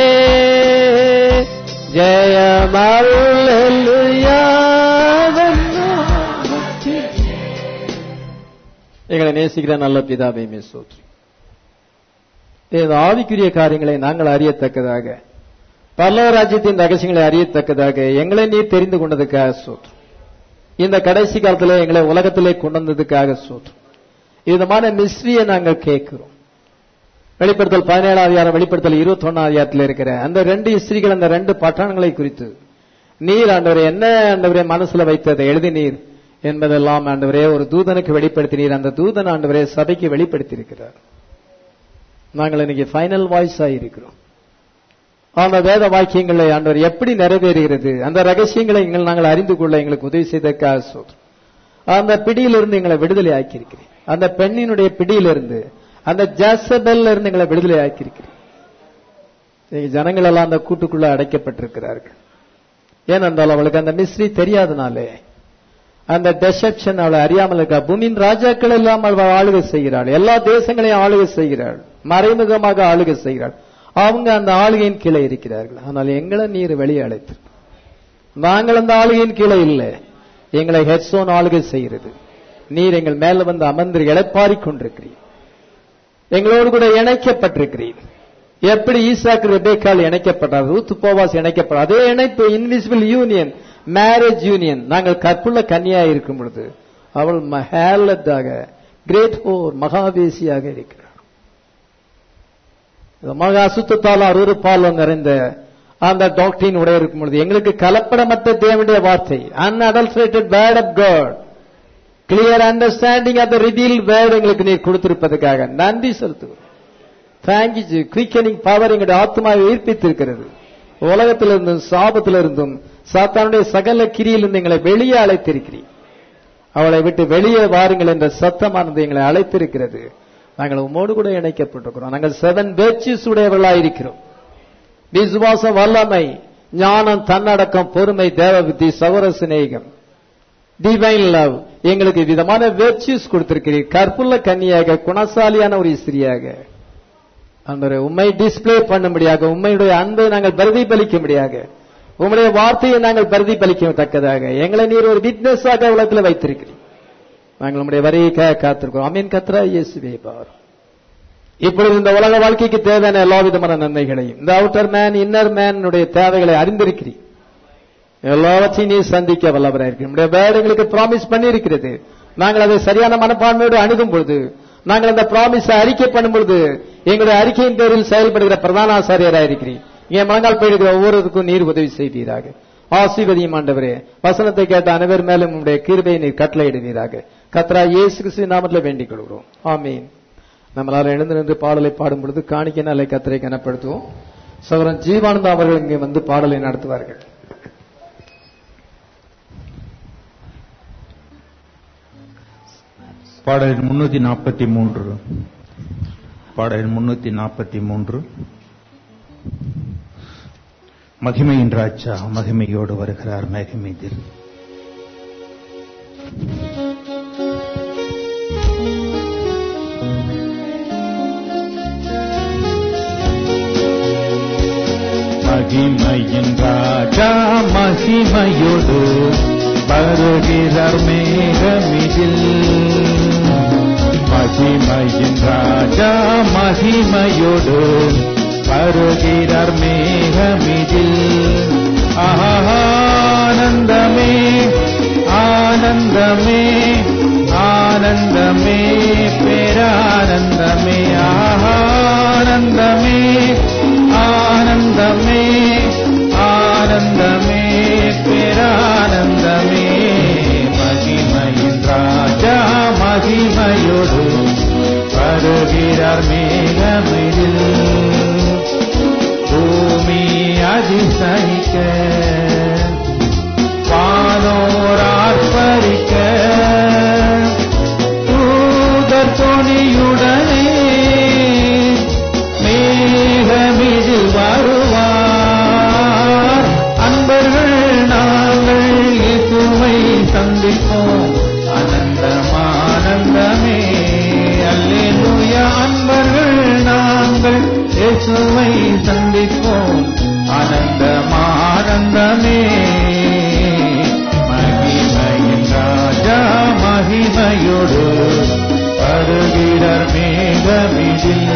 ஜெயமாலுயா அவன் நாமத்திக்கே எங்களை நேசிக்கிற நல்ல பிதாவை சோற்று இந்த ஆவிக்குரிய காரியங்களை நாங்கள் அறியத்தக்கதாக பல ராஜ்யத்தின் ரகசியங்களை அறியத்தக்கதாக எங்களை நீர் தெரிந்து கொண்டதுக்காக சோற்று இந்த கடைசி காலத்துல எங்களை உலகத்திலே கொண்டு வந்ததுக்காக சோற்று விதமான மிஸ்ட்ரியை நாங்கள் கேட்கிறோம் வெளிப்படுத்தல் பதினேழாம் அதிகாரம் வெளிப்படுத்தல் இருபத்தி ஒன்னாம் அதிகாரத்தில் இருக்கிற அந்த ரெண்டு இஸ்திரிகள் அந்த ரெண்டு பட்டணங்களை குறித்து நீர் ஆண்டவரை என்ன ஆண்டவரே மனசுல வைத்ததை எழுதினீர் என்பதெல்லாம் ஆண்டவரே ஒரு தூதனுக்கு வெளிப்படுத்தினீர் அந்த தூதன் ஆண்டவரே சபைக்கு வெளிப்படுத்தி இருக்கிறார் நாங்கள் இன்னைக்கு ஃபைனல் வாய்ஸ் இருக்கிறோம் அந்த வேத வாக்கியங்களை ஆண்டவர் எப்படி நிறைவேறுகிறது அந்த ரகசியங்களை எங்கள் நாங்கள் அறிந்து கொள்ள எங்களுக்கு உதவி செய்தற்காக சொல்றோம் அந்த பிடியிலிருந்து எங்களை விடுதலை ஆக்கியிருக்கிறேன் அந்த பெண்ணினுடைய பிடியிலிருந்து அந்த ஜாசபெல்ல இருந்து எங்களை விடுதலை ஆக்கியிருக்கிறேன் இன்னைக்கு ஜனங்கள் எல்லாம் அந்த கூட்டுக்குள்ள அடைக்கப்பட்டிருக்கிறார்கள் ஏனென்றால் அவளுக்கு அந்த மிஸ்ரி தெரியாதனாலே அந்த டெசப்ஷன் அவளை அறியாமல் இருக்கா பூமியின் ராஜாக்கள் எல்லாம் அவள் ஆளுகை செய்கிறாள் எல்லா தேசங்களையும் ஆளுகை செய்கிறாள் மறைமுகமாக ஆளுகை செய்கிறாள் அவங்க அந்த ஆளுகையின் கீழே இருக்கிறார்கள் ஆனால் எங்களை நீர் வெளியே அழைத்து நாங்கள் அந்த ஆளுகையின் கீழே இல்லை எங்களை ஹெட்ஸோன் ஆளுகை செய்கிறது நீர் எங்கள் மேல வந்து அமர்ந்து இழைப்பாரிக் கொண்டிருக்கிறீர் எங்களோடு கூட இணைக்கப்பட்டிருக்கிறீர் எப்படி ஈசாக்கு ரெபேக்கால் இணைக்கப்பட்டார் ரூத் போவாஸ் இணைக்கப்பட்டார் அதே இணைப்பு இன்விசிபிள் யூனியன் மேரேஜ் யூனியன் நாங்கள் கற்புள்ள கன்னியா இருக்கும் பொழுது அவள் மஹேலத்தாக கிரேட் ஹோர் மகாவேசியாக இருக்கிறார் இந்த மகா அசுத்தத்தால் அருவருப்பாலும் நிறைந்த அந்த டாக்டரின் உடைய இருக்கும் பொழுது எங்களுக்கு கலப்படமற்ற தேவனுடைய வார்த்தை unadulterated word of God clear understanding of the reveal word எங்களுக்கு நீர் கொடுத்திருப்பதற்காக நன்றி செலுத்துகிறோம் தேங்கிச்சு குயிக்கனிங் பவர் எங்களுடைய ஆத்மாவை ஈர்ப்பித்திருக்கிறது உலகத்திலிருந்தும் சாபத்திலிருந்தும் சாத்தானுடைய சகல கிரியிலிருந்து எங்களை வெளியே அழைத்திருக்கிறீர் அவளை விட்டு வெளியே வாருங்கள் என்ற சத்தமானது எங்களை அழைத்திருக்கிறது நாங்கள் உம்மோடு கூட இணைக்கப்பட்டிருக்கிறோம் நாங்கள் செவன் வேர்ச்சிஸ் உடையவர்களாயிருக்கிறோம் விசுவாசம் வல்லமை ஞானம் தன்னடக்கம் பொறுமை தேவ புத்தி சகோர சிநேகம் டிவைன் லவ் எங்களுக்கு விதமான வேர்ச்சிஸ் கொடுத்திருக்கிறீர் கற்புள்ள கன்னியாக குணசாலியான ஒரு ஸ்திரியாக அந்த உண்மை டிஸ்பிளே பண்ணும்படியாக உண்மையுடைய அன்பை நாங்கள் பிரதிபலிக்கும்படியாக உம்முடைய வார்த்தையை நாங்கள் பிரதிபலிக்கத்தக்கதாக எங்களை நீர் ஒரு விட்னஸாக உலகத்தில் வைத்திருக்கிறீர் நாங்கள் உங்களுடைய வரையை காத்திருக்கிறோம் அமீன் கத்ரா இயேசுவே பார் இப்பொழுது இந்த உலக வாழ்க்கைக்கு தேவையான எல்லா விதமான நன்மைகளையும் இந்த அவுட்டர் மேன் இன்னர் மேனுடைய தேவைகளை அறிந்திருக்கிறீர் எல்லாவற்றையும் நீ சந்திக்க வல்லவராக இருக்கிற நம்முடைய வேர்டுகளுக்கு ப்ராமிஸ் பண்ணி இருக்கிறது நாங்கள் அதை சரியான மனப்பான்மையோடு அணுகும் பொழுது நாங்கள் அந்த ப்ராமிஸை அறிக்கை பண்ணும் பொழுது எங்களுடைய அறிக்கையின் பேரில் செயல்படுகிற பிரதான ஆசாரியராக இருக்கிறீர் இங்கே முழங்கால் போயிருக்கிற ஒவ்வொருவருக்கும் நீர் உதவி செய்வீராக ஆசீர்வதியும் ஆண்டவரே வசனத்தை கேட்ட அனைவர் மேலும் உங்களுடைய கிருபையை நீர் கட்டளையிடுவீராக கத்ரா இயேசு கிறிஸ்து நாமத்தில் வேண்டிக் கொள்கிறோம் ஆமீன் நம்மளால எழுந்து நின்று பாடலை பாடும் பொழுது காணிக்கை நாளை கத்தரை கனப்படுத்துவோம் சகோதரன் ஜீவானந்தா அவர்கள் இங்கே வந்து பாடலை நடத்துவார்கள் பாடல் முன்னூத்தி நாற்பத்தி மூன்று பாடல் முன்னூத்தி நாற்பத்தி மூன்று மகிமையின் ராஜா மகிமையோடு வருகிறார் மேகமீதில் மகிமையின் ராஜா மகிமையோடு வருகிறார் மேகமிதில் மகிமையின் ராஜா மகிமையோடு வருகிறார் மேகமிதில் ஆனந்தமே ஆனந்தமே ஆனந்தமே பேரானந்தமே ஆனந்தமே ஆனந்தமே ஆனந்தமே பேரானந்தமே மகிமையின் ராஜா மகிமையோடு வருகிறார் மேகமிதில் பூமி அதிசயிக்க வானோர் ஆர்ப்பரிக்க தூதர் துணியுடனே மேகமிதில் வருவார் அன்பர்கள் நாங்கள் இயேசுவை சந்திப்போம் ஆனந்தமானந்தமே அல்லேலூயா அன்பர்கள் நாங்கள் இயேசுவை சந்திப்போம் ஆனந்தமானந்தமே மகிமையின் ராஜா மகிமையோடு வருகிறார் மேகமிதில்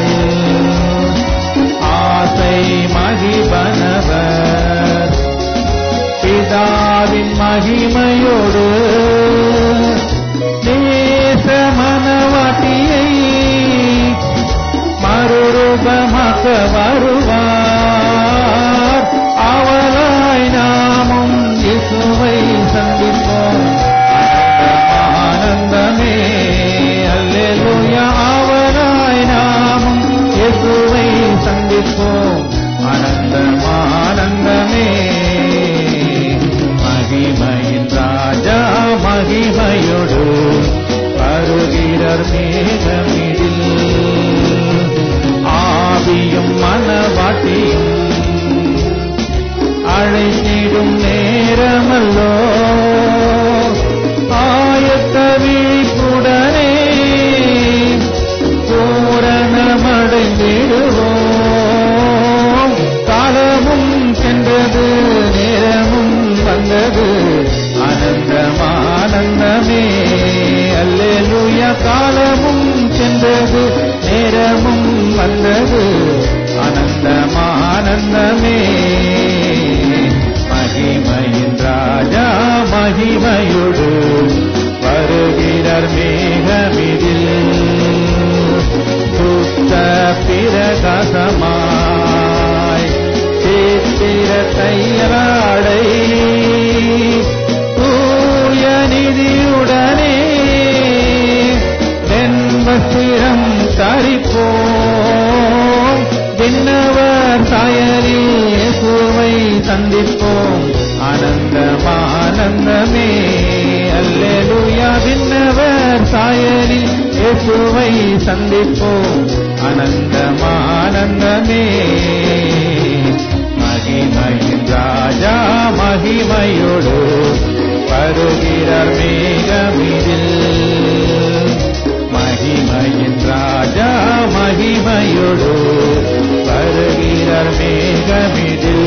ஆசை மகிபனவர் பிதாவின் மகிமையோடு நேச மனவாட்டியை மறுரூபமாக்க வருவார் அவளாய் நாமும் இசுவை சந்திப்போம் ஆனந்தமே அல்லேலூயா அவளாய் நாமும் இயேசு வந்தது நேரமும் வந்தது ஆனந்தமானந்தமே மகிமையின் ராஜா மகிமையோடு வருகிறார் மேகமிதில் சுத்த பிரகாசமாய் சித்திர தையலாடை தூய நிதியுடனே தென்பசிரம் தரிப்போம் விண்ணவர் சாயலில் இயேசுவை சந்திப்போம் ஆனந்தமானந்தமே அல்லேலூயா விண்ணவர் சாயலில் இயேசுவை சந்திப்போம் ஆனந்தமானந்தமே மகிமையின் ராஜா மகிமையோடு வருகிறார் மேகமிதில் மகிமையின் ராஜா மகிமையோடு வருகிறார் மேகமிதில்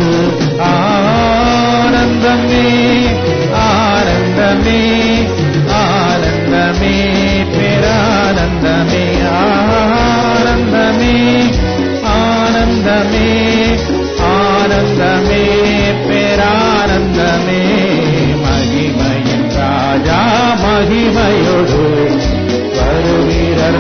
ஆனந்தமே ஆனந்தமே ஆனந்தமே பேரானந்தமே ஆனந்தமே ஆனந்தமே ஆனந்தமே பேரானந்தமே மகிமையின் ராஜா மகிமையோடு வருவீரர்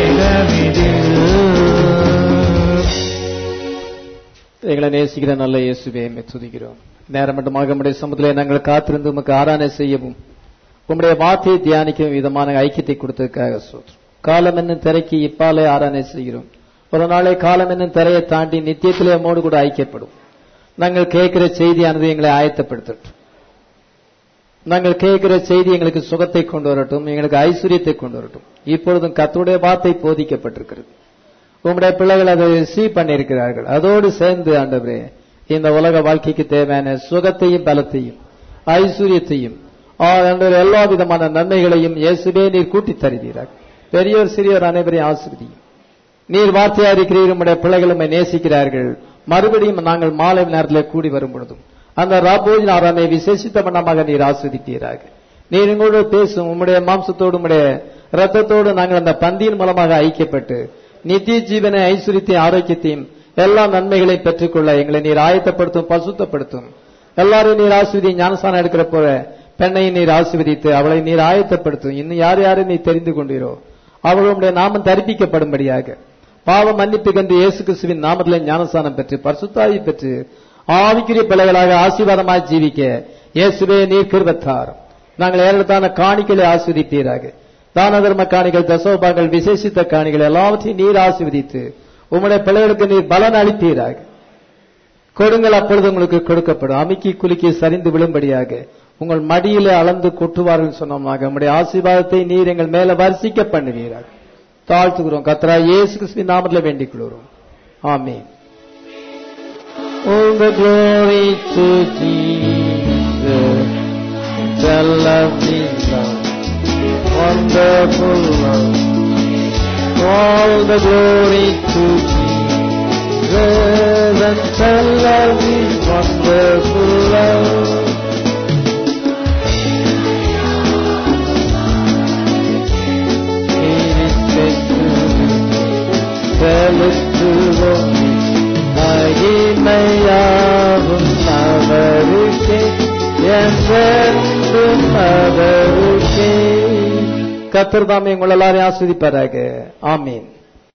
மேகமிதில் எங்களை நேசிக்கிற நல்ல இயேசுவே எம்மை துதிக்கிறோம் நேரம் மட்டுமாக நம்முடைய சமுதிலே நாங்கள் காத்திருந்து உமக்கு ஆராதனை செய்யவும் உம்முடைய வார்த்தையை தியானிக்கும் விதமான ஐக்கியத்தை கொடுத்ததுக்காக சோத்ரம் காலம் என்னும் திரைக்கு இப்பாலே ஆராதனை செய்கிறோம் ஒரு நாளை காலம் என்னும் திரையை தாண்டி நித்தியத்திலே மோடு கூட ஐக்கியப்படும் நாங்கள் கேட்கிற செய்தியானது எங்களை ஆயத்தப்படுத்தட்டும் நாங்கள் கேட்கிற செய்தி எங்களுக்கு சுகத்தை கொண்டு வரட்டும் எங்களுக்கு ஐஸ்வர்யத்தை கொண்டு வரட்டும் இப்பொழுதும் கர்த்தருடைய வார்த்தை போதிக்கப்பட்டிருக்கிறது உம்முடைய பிள்ளைகள் அதை ரிசீவ் பண்ணியிருக்கிறார்கள் அதோடு சேர்ந்து ஆண்டவரே இந்த உலக வாழ்க்கைக்கு தேவையான சுகத்தையும் பலத்தையும் ஐஸ்வர்யத்தையும் ஆ, ஆண்டவரே, எல்லா விதமான நன்மைகளையும் இயேசுவே நீர் கூட்டித் தருவீராக பெரியோர் சிறியோர் அனைவரையும் ஆசிர்வதியும் நீர் வார்த்தையா இருக்கிறீர் உம்முடைய பிள்ளைகள் உம்மை நேசிக்கிறார்கள் மறுபடியும் நாங்கள் மாலை நேரத்தில் கூடி வரும் பொழுதும் அந்த ராபோஜின் ஆராமை விசேஷித்த வண்ணமாக நீர் ஆஸ்வதிப்பீராக நீர் எங்களோடு பேசும் உம்முடைய மாம்சத்தோடு உம்முடைய ரத்தத்தோடு நாங்கள் அந்த பந்தியின் மூலமாக ஐக்கியப்பட்டு நித்திய ஜீவனை ஐஸ்வரியத்தையும் ஆரோக்கியத்தையும் எல்லா நன்மைகளையும் பெற்றுக்கொள்ள எங்களை நீர் ஆயத்தப்படுத்தும் பசுத்தப்படுத்தும் எல்லாரும் நீர் ஆசிர்வதி ஞானசானம் எடுக்கிற போல பெண்ணை நீர் ஆசீர்வதித்து அவளை நீர் ஆயத்தப்படுத்தும் இன்னும் யார் யாரை நீ தெரிந்து கொண்டீரோ அவர்களுடைய நாமம் தரிப்பிக்கப்படும்படியாக பாவ மன்னிப்பு கண்டு இயேசு கிறிஸ்துவின் நாமத்திலே ஞானஸ்தானம் பெற்று பரிசுத்தாவி பெற்று ஆவிக்குரிய பிள்ளைகளாக ஆசீர்வாதமாய் ஜீவிக்க இயேசுவே நீர் கிருபத்தார் நாங்கள் ஏறத்தான காணிகளை ஆஸ்வதிப்பீராக தான தர்ம காணிகள் தசோபாங்கள் விசேஷித்த காணிகள் எல்லாவற்றையும் நீர் ஆசீர்வதித்து உம்முடைய பிள்ளைகளுக்கு நீர் பலன் அளிப்பீராக கொடுங்கள் அப்பொழுது உங்களுக்கு கொடுக்கப்படும் அமுக்கி குலுக்கி சரிந்து விழும்படியாக உங்கள் மடியிலே அளந்து கொட்டுவார்கள் சொன்னோமாக உம்முடைய ஆசீர்வாதத்தை நீர் எங்கள் மேல வர்ஷிக்க பண்ணுவீராக தாழ்த்துகிறோம் கத்ரா இயேசு கிறிஸ்துவின் நாமத்தில் வேண்டிக் கொள்கிறோம் ஆமென் All the glory to Jesus, the lovely love, wonderful love. All the glory to Jesus, and the lovely, wonderful love. மகிமையாவும் அவருக்கே என்றென்றும் அவருக்கே கத்தர் தாமே உங்கள் எல்லாரையும் ஆஸ்வதிப்பாராக ஆமீன்